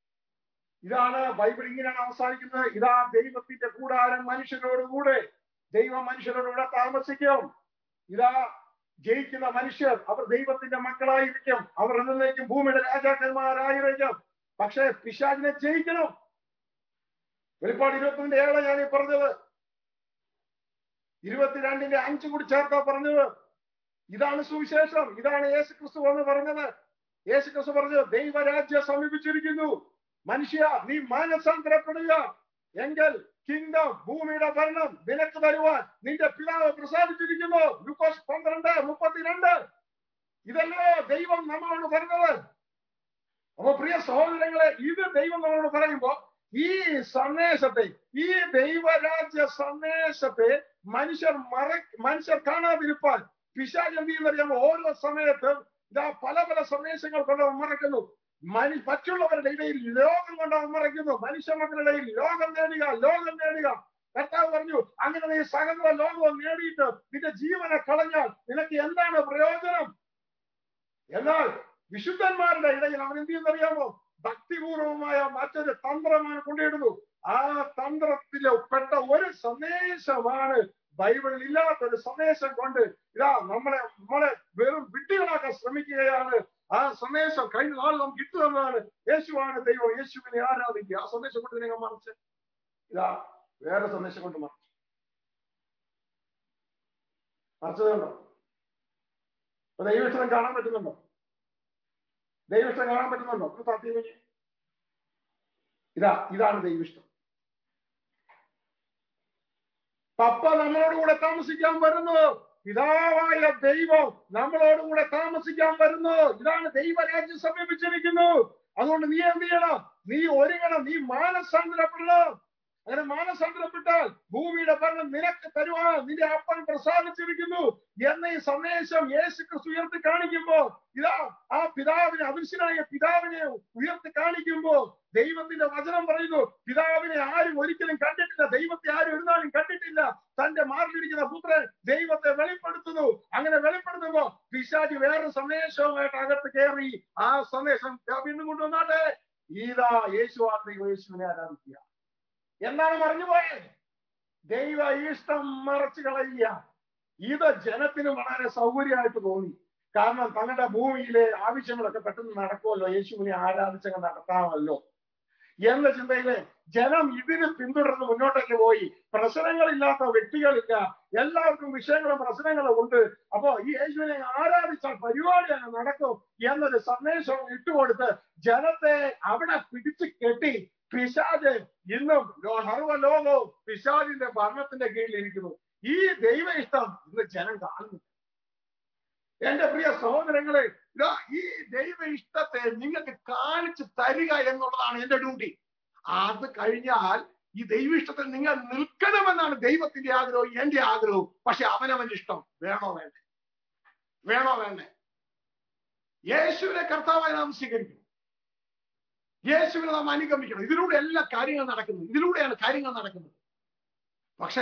ഇതാണ് ബൈബിൾ ഇങ്ങനെയാണ് അവസാനിക്കുന്നത് ഇതാ ദൈവത്തിന്റെ കൂടാരം മനുഷ്യരോടുകൂടെ ദൈവം മനുഷ്യരോടുകൂടെ താമസിക്കും ഇതാ ജയിക്കുന്ന മനുഷ്യർ അവർ ദൈവത്തിന്റെ മക്കളായിരിക്കും അവർ എന്നേക്കും ഭൂമിയുടെ രാജാക്കന്മാരായിരിക്കും പക്ഷേ പിശാചിനെ ജയിക്കണം വെളിപ്പാട് ഇരുപത്തിരണ്ട് ഏഴ് ഞാൻ ഈ പറഞ്ഞത് ഇരുപത്തിരണ്ടിന്റെ അഞ്ച് കൂടി ചേർത്താ പറഞ്ഞത് ഇതാണ് സുവിശേഷം ഇതാണ് യേശു ക്രിസ്തു എന്ന് പറഞ്ഞത് യേശു ക്രിസ്തു പറഞ്ഞത് ദൈവരാജ്യം സമീപിച്ചിരിക്കുന്നു മനുഷ്യ നീ മാനസാന്തരപ്പെടുക എങ്കിൽ കിങ്ഡം ഭൂമിയുടെ ഭരണം നിനക്ക് തരുവാൻ നിന്റെ പിതാവ് പ്രസാദിച്ചിരിക്കുന്നു ലൂക്കോസ് പന്ത്രണ്ട് മുപ്പത്തിരണ്ട് ഇതല്ലോ ദൈവം നമ്മളോട് പറഞ്ഞത് അപ്പൊ പ്രിയ സഹോദരങ്ങളെ ഇത് ദൈവം നമ്മളോട് പറയുമ്പോ ഈ സന്ദേശത്തെ ഈ ദൈവരാജ്യ സന്ദേശത്തെ മനുഷ്യർ മറ മനുഷ്യർ കാണാതിരിപ്പാൻ പിശാച് എന്ത് ചെയ്യുന്നറിയാമോ ഓരോ സമയത്ത് ഇതാ പല പല സന്ദേശങ്ങൾ കൊണ്ട് അവൻ മറക്കുന്നു മനു മറ്റുള്ളവരുടെ ഇടയിൽ ലോകം കൊണ്ട് അവൻ മറയ്ക്കുന്നു മനുഷ്യ മക്കളുടെ ഇടയിൽ ലോകം നേടുക ലോകം നേടുക കർത്താവ് പറഞ്ഞു അങ്ങനെ നീ സകല ലോകവും നേടിയിട്ട് നിന്റെ ജീവനെ കളഞ്ഞാൽ നിനക്ക് എന്താണ് പ്രയോജനം എന്നാൽ വിശുദ്ധന്മാരുടെ ഇടയിൽ അവൻ എന്ത് ചെയ്യുന്നറിയാമോ ഭക്തിപൂർവമായ മറ്റൊരു തന്ത്രമാണ് കൊണ്ടിടുന്നു ആ തന്ത്രത്തില് പെട്ട ഒരു സന്ദേശമാണ് ബൈബിളിൽ ഇല്ലാത്ത ഒരു സന്ദേശം കൊണ്ട് ഇതാ നമ്മളെ നമ്മളെ വെറും വിഡ്ഢികളാക്കാൻ ശ്രമിക്കുകയാണ് ആ സന്ദേശം കഴിഞ്ഞ നാൾ നമുക്ക് കിട്ടുമെന്നാണ് യേശുവാണ് ദൈവം യേശുവിനെ ആരാധിക്കുക ആ സന്ദേശം കൊണ്ട് നിങ്ങൾ മറിച്ച് ഇതാ വേറെ സന്ദേശം കൊണ്ട് മറിച്ചു മറിച്ചതുണ്ടോ അപ്പൊ ദൈവഷ്ടം കാണാൻ പറ്റുന്നുണ്ടോ ദൈവിഷ്ടം കാണാൻ പറ്റുന്നുണ്ടോ ഒന്ന് താത്തി നോക്കി ഇതാ ഇതാണ് ദൈവിഷ്ടം പപ്പ നമ്മളോടുകൂടെ താമസിക്കാൻ വരുന്നു പിതാവായ ദൈവം നമ്മളോടുകൂടെ താമസിക്കാൻ വരുന്നു ഇതാണ് ദൈവരാജ്യം സമീപിച്ചിരിക്കുന്നു അതുകൊണ്ട് നീ എന്ത് ചെയ്യണം നീ ഒരുങ്ങണം നീ മാനസാന്തരപ്പെടണം അങ്ങനെ മാനസാന്തരപ്പെട്ടാൽ ഭൂമിയുടെ ഭരണം നിനക്ക് തരുവാൻ നിന്റെ അപ്പൻ പ്രസാദിച്ചിരിക്കുന്നു എന്ന ഈ സന്ദേശം യേശു ക്രിസ്തു ഉയർത്തി കാണിക്കുമ്പോ ഇതാ ആ പിതാവിനെ അദൃശ്യനായ പിതാവിനെ ഉയർത്തി കാണിക്കുമ്പോ ദൈവത്തിന്റെ വചനം പറയുന്നു പിതാവിനെ ആരും ഒരിക്കലും കണ്ടിട്ടില്ല ദൈവത്തെ ആരും ഒരു നാളും കണ്ടിട്ടില്ല തന്റെ മാറിലിരിക്കുന്ന പുത്രൻ ദൈവത്തെ വെളിപ്പെടുത്തുന്നു അങ്ങനെ വെളിപ്പെടുത്തുമ്പോ പിശാജ് വേറെ സന്ദേശവുമായിട്ട് അകത്ത് കയറി ആ സന്ദേശം വീണ്ടും കൊണ്ടുവന്നാട്ടെ ഇതാ യേശു ആ ദൈവ യേശുവിനെ ആരാധിക്കുക എന്താണ് മറിഞ്ഞുപോയത് ദൈവ ഇഷ്ടം മറച്ചു കളയുക ഇത് ജനത്തിന് വളരെ സൗകര്യമായിട്ട് തോന്നി കാരണം തങ്ങളുടെ ഭൂമിയിലെ ആവശ്യങ്ങളൊക്കെ പെട്ടെന്ന് നടക്കുമല്ലോ യേശുവിനെ ആരാധിച്ചങ്ങ് നടത്താമല്ലോ എന്ന ചിന്തയില് ജനം ഇതിന് പിന്തുടർന്ന് മുന്നോട്ടേക്ക് പോയി പ്രശ്നങ്ങളില്ലാത്ത വ്യക്തികളില്ല എല്ലാവർക്കും വിഷയങ്ങളും പ്രശ്നങ്ങളും ഉണ്ട് അപ്പോ ഈ യേശുവിനെ ആരാധിച്ചാൽ പരിപാടി അങ്ങ് നടക്കും എന്നൊരു സന്ദേശം ഇട്ടുകൊടുത്ത് ജനത്തെ അവിടെ പിടിച്ചു കെട്ടി പിശാജ് ഇന്നും സർവ്വ ലോകവും പിശാജിന്റെ ഭരണത്തിന്റെ കീഴിൽ ഇരിക്കുന്നു ഈ ദൈവ ഇഷ്ടം ഇന്ന് ജനം കാണുന്നു എന്റെ പ്രിയ സഹോദരങ്ങളെ ഇതാ ഈ ദൈവ ഇഷ്ടത്തെ നിങ്ങൾക്ക് കാണിച്ചു തരിക എന്നുള്ളതാണ് എന്റെ ഡ്യൂട്ടി അത് കഴിഞ്ഞാൽ ഈ ദൈവ ഇഷ്ടത്തിൽ നിങ്ങൾ നിൽക്കണമെന്നാണ് ദൈവത്തിന്റെ ആഗ്രഹവും എന്റെ ആഗ്രഹവും പക്ഷെ അവനവന്റെ ഇഷ്ടം വേണോ വേണ്ടേ വേണോ വേണ്ടേ യേശുവിനെ കർത്താവായി നാം സ്വീകരിക്കണം യേശുവിനെ നാം അനുഗമിക്കണം ഇതിലൂടെ എല്ലാ കാര്യങ്ങളും നടക്കുന്നു ഇതിലൂടെയാണ് കാര്യങ്ങൾ നടക്കുന്നത് പക്ഷേ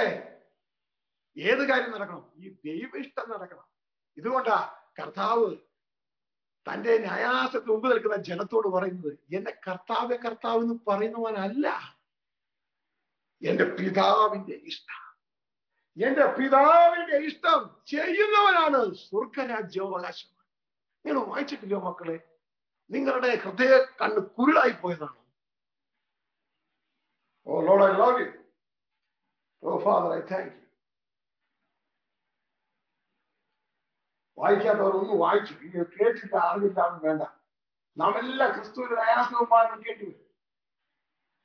ഏത് കാര്യം നടക്കണം ഈ ദൈവ ഇഷ്ടം നടക്കണം ഇതുകൊണ്ടാ കർത്താവ് തന്റെ ന്യായാസത്തിന് മുമ്പ് നിൽക്കുന്ന ജനത്തോട് പറയുന്നത് എന്നെ കർത്താവെ കർത്താവ് എന്ന് പറയുന്നവനല്ല എന്റെ പിതാവിന്റെ ഇഷ്ടം എന്റെ പിതാവിന്റെ ഇഷ്ടം ചെയ്യുന്നവനാണ് സ്വർഗരാജ്യാവകാശം നിങ്ങൾ വായിച്ചിട്ടില്ലയോ മക്കളെ നിങ്ങളുടെ ഹൃദയ കണ്ണ് കുരുളായി പോയതാണ് O Lord I love you O father I thank you വായിക്കാത്തവർ ഒന്ന് വായിച്ചു ഇത് കേട്ടിട്ട് അറിവില്ലാന്ന് വേണ്ട നാം എല്ലാം ക്രിസ്തുവിന്റെ ദയാസ്തവന്മാരും കേട്ടു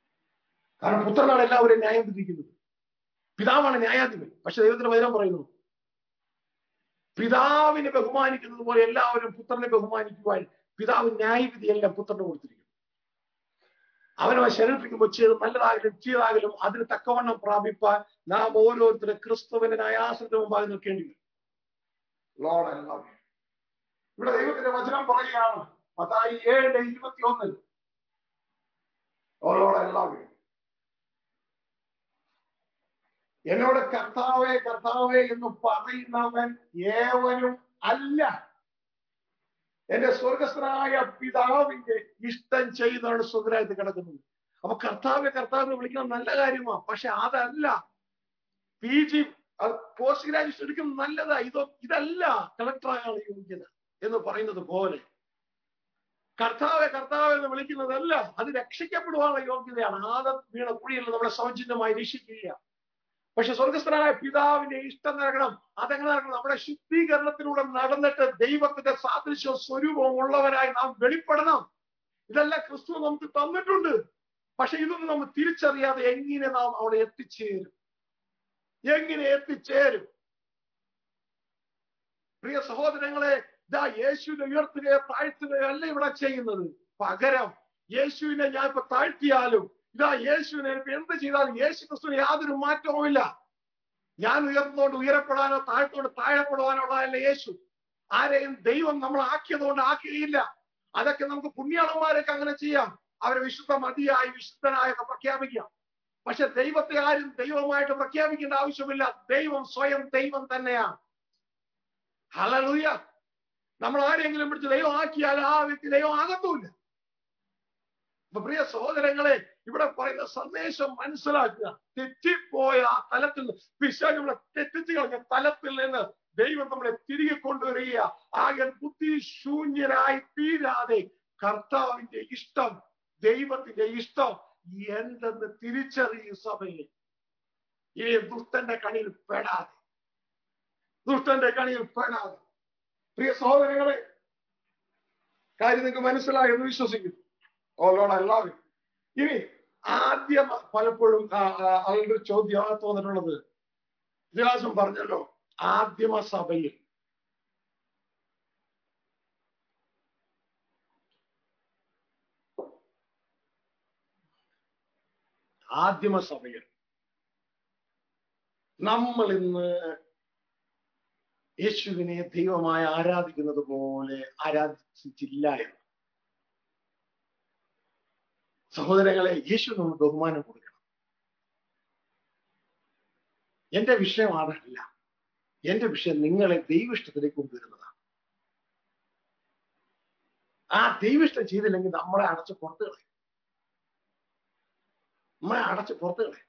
കാരണം പുത്രനാണ് എല്ലാവരും ന്യായം വിധിക്കുന്നത് പിതാവാണ് ന്യായാധിപൻ പക്ഷെ ദൈവത്തിന്റെ വചനം പറയുന്നു പിതാവിനെ ബഹുമാനിക്കുന്നത് പോലെ എല്ലാവരും പുത്രനെ ബഹുമാനിക്കുവാൻ പിതാവ് ന്യായവിധിയല്ല പുത്രന് കൊടുത്തിരിക്കുന്നു അവനവ ശരീരത്തിലേക്ക് ചെയ്ത് നല്ലതാകലും ചെയ്താകലും അതിന് തക്കവണ്ണം പ്രാപിപ്പാൻ നാം ഓരോരുത്തരും ക്രിസ്തുവിന്റെ ന്യായാസനത്തിന് മുമ്പാകെ നിൽക്കേണ്ടി വരും Lord, I love you. ഇവിടെ ദൈവത്തിന്റെ വചനം പറയുകയാണ് മത്തായി ഏഴ് ഇരുപത്തി ഒന്നിൽ ഓ Lord, I love you. എന്നോട് കർത്താവേ കർത്താവേ എന്ന് പറയുന്നവൻ ഏവനും അല്ല എന്റെ സ്വർഗസ്ഥനായ പിതാവിന്റെ ഇഷ്ടം ചെയ്താണ് സ്വർഗരാജ്യത്ത് കിടക്കുന്നത് അപ്പൊ കർത്താവെ കർത്താവിനെ വിളിക്കുന്നത് നല്ല കാര്യമാണ് പക്ഷെ അതല്ല പി ജി പോസ്റ്റ് ഗ്രാജുവേഷൻ എടുക്കുന്നത് നല്ലതാ ഇതോ ഇതല്ല കളക്ടറായാണ് യോഗ്യത എന്ന് പറയുന്നത് പോലെ കർത്താവെ കർത്താവ് എന്ന് വിളിക്കുന്നതല്ല അത് രക്ഷിക്കപ്പെടുവാനുള്ള യോഗ്യതയാണ് ആദം വീണ കുഴിയിൽ നമ്മളെ സൗജന്യമായി രക്ഷിക്കുക പക്ഷെ സ്വർഗസ്ഥനായ പിതാവിന്റെ ഇഷ്ടം നൽകണം അതെങ്ങനെ നൽകണം നമ്മുടെ ശുദ്ധീകരണത്തിലൂടെ നടന്നിട്ട് ദൈവത്തിന്റെ സാദൃശ്യവും സ്വരൂപവും ഉള്ളവരായി നാം വെളിപ്പെടണം ഇതെല്ലാം ക്രിസ്തു നമുക്ക് തന്നിട്ടുണ്ട് പക്ഷെ ഇതൊന്നും നമ്മൾ തിരിച്ചറിയാതെ എങ്ങനെ നാം അവിടെ എത്തിച്ചേരും എങ്ങനെ എത്തിച്ചേരും പ്രിയ സഹോദരങ്ങളെ ഇതാ യേശുവിനെ ഉയർത്തുകയോ താഴ്ത്തുകയോ അല്ല ഇവിടെ ചെയ്യുന്നത് പകരം യേശുവിനെ ഞാൻ ഇപ്പൊ താഴ്ത്തിയാലും ഇതാ യേശുവിനെ ഇപ്പൊ എന്ത് ചെയ്താലും യേശു ക്രിസ്തുവിന് യാതൊരു മാറ്റവുമില്ല ഞാൻ ഉയർന്നുകൊണ്ട് ഉയരപ്പെടാനോ താഴ്ത്തുകൊണ്ട് താഴെപ്പെടുവാനോ ഉള്ളതല്ല യേശു ആരെയും ദൈവം നമ്മൾ ആക്കിയതുകൊണ്ട് ആക്കുകയില്ല അതൊക്കെ നമുക്ക് പുണ്യാളന്മാരൊക്കെ അങ്ങനെ ചെയ്യാം അവരെ വിശുദ്ധ മതിയായി വിശുദ്ധനായൊക്കെ പ്രഖ്യാപിക്കാം പക്ഷെ ദൈവത്തെ ആരും ദൈവമായിട്ട് പ്രഖ്യാപിക്കേണ്ട ആവശ്യമില്ല ദൈവം സ്വയം ദൈവം തന്നെയാണ് ഹലലൂയ നമ്മൾ ആരെങ്കിലും പിടിച്ച് ദൈവം ആക്കിയാൽ ആ വ്യക്തി ദൈവം ആകത്തുമില്ല അപ്പൊ പ്രിയ സഹോദരങ്ങളെ ഇവിടെ പറയുന്ന സന്ദേശം മനസ്സിലാക്കുക തെറ്റിപ്പോയ ആ തലത്തിൽ നിന്ന് പിശാച് നമ്മളെ തെറ്റിച്ച് കളഞ്ഞ തലത്തിൽ നിന്ന് ദൈവം നമ്മളെ തിരികെ കൊണ്ടുവരിക ആകെ ബുദ്ധിശൂന്യരായി തീരാതെ കർത്താവിന്റെ ഇഷ്ടം ദൈവത്തിന്റെ ഇഷ്ടം എന്തെന്ന് തിരിച്ചറിയും സഭയെ ഇനി ദുഷ്ടന്റെ കണിയിൽ പെടാതെ ദുഷ്ടന്റെ കണിയിൽ പെടാതെ പ്രിയ സഹോദരങ്ങളെ കാര്യം നിങ്ങൾക്ക് മനസ്സിലായെന്ന് വിശ്വസിക്കുന്നു ഓലോട് എല്ലാവരും ഇനി ആദ്യം പലപ്പോഴും അവരുടെ ചോദ്യമാണ് തോന്നിട്ടുള്ളത് ഇതിഹാസം പറഞ്ഞല്ലോ ആദ്യമ സഭയിൽ ആദ്യമ സഭയിൽ നമ്മൾ ഇന്ന് യേശുവിനെ ദൈവമായി ആരാധിക്കുന്നത് പോലെ ആരാധിച്ചില്ല എന്ന് സഹോദരങ്ങളെ യേശു നമ്മൾ ബഹുമാനം കൊടുക്കണം എന്റെ വിഷയം അതല്ല എന്റെ വിഷയം നിങ്ങളെ ദൈവിഷ്ടത്തിലേക്ക് കൊണ്ടുവരുന്നതാണ് ആ ദൈവിഷ്ടം ചെയ്തില്ലെങ്കിൽ നമ്മളെ അടച്ച് പുറത്ത് കളയും നമ്മളെ അടച്ച് പുറത്ത് കളയും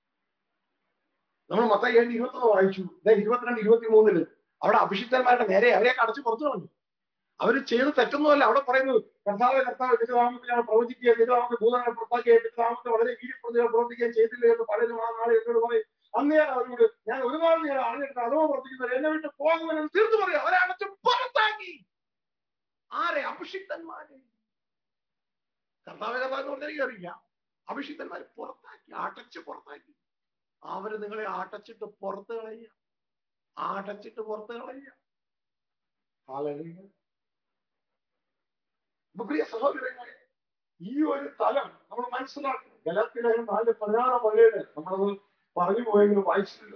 നമ്മൾ മൊത്തം ഏഴ് ഇരുപത്തൊന്ന് വായിച്ചു ഇരുപത്തിരണ്ട് ഇരുപത്തി മൂന്നില് അവിടെ അഭിഷിക്തന്മാരുടെ നേരെ അവരെയൊക്കെ അടച്ച് പുറത്തു കളഞ്ഞു അവർ ചെയ്ത് തെറ്റൊന്നുമല്ല അവിടെ പറയുന്നു കർത്താവ് കർത്താവ് തിരുനാമത്തിൽ ഞങ്ങൾ പ്രവചിക്കുക തിരുനാമത്തെ ഭൂതങ്ങളെ പുറത്താക്കിയ തിരുനാമത്തെ വളരെ വീര്യപ്രതികൾ പ്രവർത്തിക്കുകയും ചെയ്തില്ല എന്ന് പലരും ആ നാളെ എന്നോട് പറയും അന്ന് ഞാൻ അവരോട് ഞാൻ ഒരു നാൾ ഞാൻ അറിഞ്ഞിട്ട് അഥവാ പ്രവർത്തിക്കുന്നവർ എന്നെ വിട്ട് പോകുമെന്ന് തീർത്തു പറയാം അവരെ അടച്ച് പുറത്താക്കി ആരെ അഭിഷിക്തന്മാരെ കർത്താവ് കർത്താവ് എന്ന് പറഞ്ഞാൽ അറിയില്ല അഭിഷിക്തന്മാരെ പുറത്താക്കി അടച്ച് പുറത്താക്കി അവര് നിങ്ങളെ അടച്ചിട്ട് പുറത്ത് കളയുക അടച്ചിട്ട് പുറത്ത് കളയുക പ്രിയ സഹോദരങ്ങളെ ഈ ഒരു തലം നമ്മൾ മനസ്സിലാക്കണം ഗലത്തിലെ നാല് പതിനാറ് പതിനേഴ് നമ്മളത് പറഞ്ഞു പോയെങ്കിലും വായിച്ചിട്ടില്ല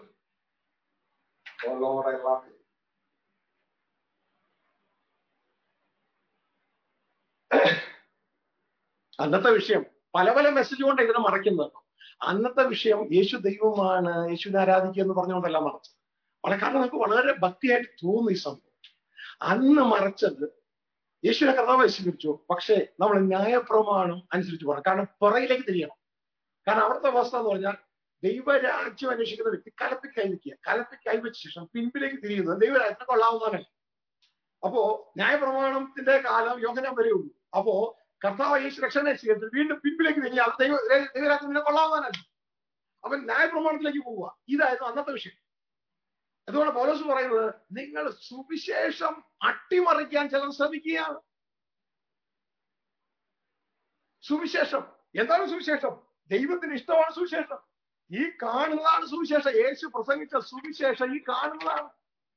അന്നത്തെ വിഷയം പല പല മെസ്സേജ് കൊണ്ട് ഇതിനെ മറയ്ക്കുന്നത് അന്നത്തെ വിഷയം യേശു ദൈവമാണ് യേശുവിനെ ആരാധിക്കുക എന്ന് പറഞ്ഞുകൊണ്ടല്ല മറച്ചത് വളരെ കാരണം നമുക്ക് വളരെ ഭക്തിയായിട്ട് തോന്നുന്നു ഈ സംഭവം അന്ന് മറച്ചത് യേശുവിനെ കർത്താവ് സ്വീകരിച്ചു പക്ഷേ നമ്മൾ ന്യായപ്രമാണം അനുസരിച്ച് പോകണം കാരണം പുറയിലേക്ക് തിരിയണം കാരണം അവിടുത്തെ അവസ്ഥ എന്ന് പറഞ്ഞാൽ ദൈവരാജ്യം അന്വേഷിക്കുന്ന വ്യക്തി കലപ്പി കൈവയ്ക്കുക കലപ്പി കൈവച്ച ശേഷം പിൻപിലേക്ക് തിരിയുന്നത് ദൈവരാജ്യത്തിന് കൊള്ളാവുന്നതല്ല അപ്പോ ന്യായപ്രമാണത്തിന്റെ കാലം യോഹനം വരെ ഉള്ളൂ അപ്പോ കർത്താവ് യേശു രക്ഷനെ സ്വീകരിച്ചു വീണ്ടും പിൻപിലേക്ക് തിരിഞ്ഞാൽ ദൈവ ദൈവരാജ്യത്തിന് കൊള്ളാവുന്നതല്ല അവൻ ന്യായപ്രമാണത്തിലേക്ക് പോവുക ഇതായിരുന്നു അന്നത്തെ വിഷയം അതുകൊണ്ട് പൗലോസ് പറയുന്നത് നിങ്ങൾ സുവിശേഷം അട്ടിമറിക്കാൻ ചിലർ ശ്രമിക്കുകയാണ് സുവിശേഷം എന്താണ് സുവിശേഷം ദൈവത്തിന് ഇഷ്ടമാണ് സുവിശേഷം ഈ കാണുന്നതാണ് സുവിശേഷം യേശു പ്രസംഗിച്ച സുവിശേഷം ഈ കാണുന്നതാണ്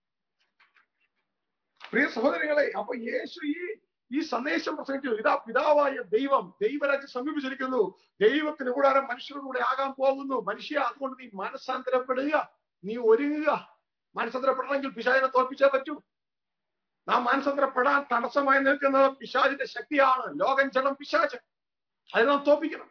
പ്രിയ സഹോദരങ്ങളെ അപ്പൊ യേശു ഈ ഈ സന്ദേശം പ്രസംഗിച്ചു ഇതാ പിതാവായ ദൈവം ദൈവരാജ്യം സമീപിച്ചിരിക്കുന്നു ദൈവത്തിന് കൂടാരം മനുഷ്യരുടെ കൂടെ ആകാൻ പോകുന്നു മനുഷ്യ അതുകൊണ്ട് നീ മനസ്സാന്തരപ്പെടുക നീ ഒരുങ്ങുക മനസ്സാന്തരപ്പെടണമെങ്കിൽ പിശാചിനെ തോൽപ്പിച്ചേ പറ്റൂ നാം മനസ്സാന്തരപ്പെടാൻ തടസ്സമായി നിൽക്കുന്നത് പിശാചിന്റെ ശക്തിയാണ് ലോകം ജനം പിശാച് അതിനെ നാം തോൽപ്പിക്കണം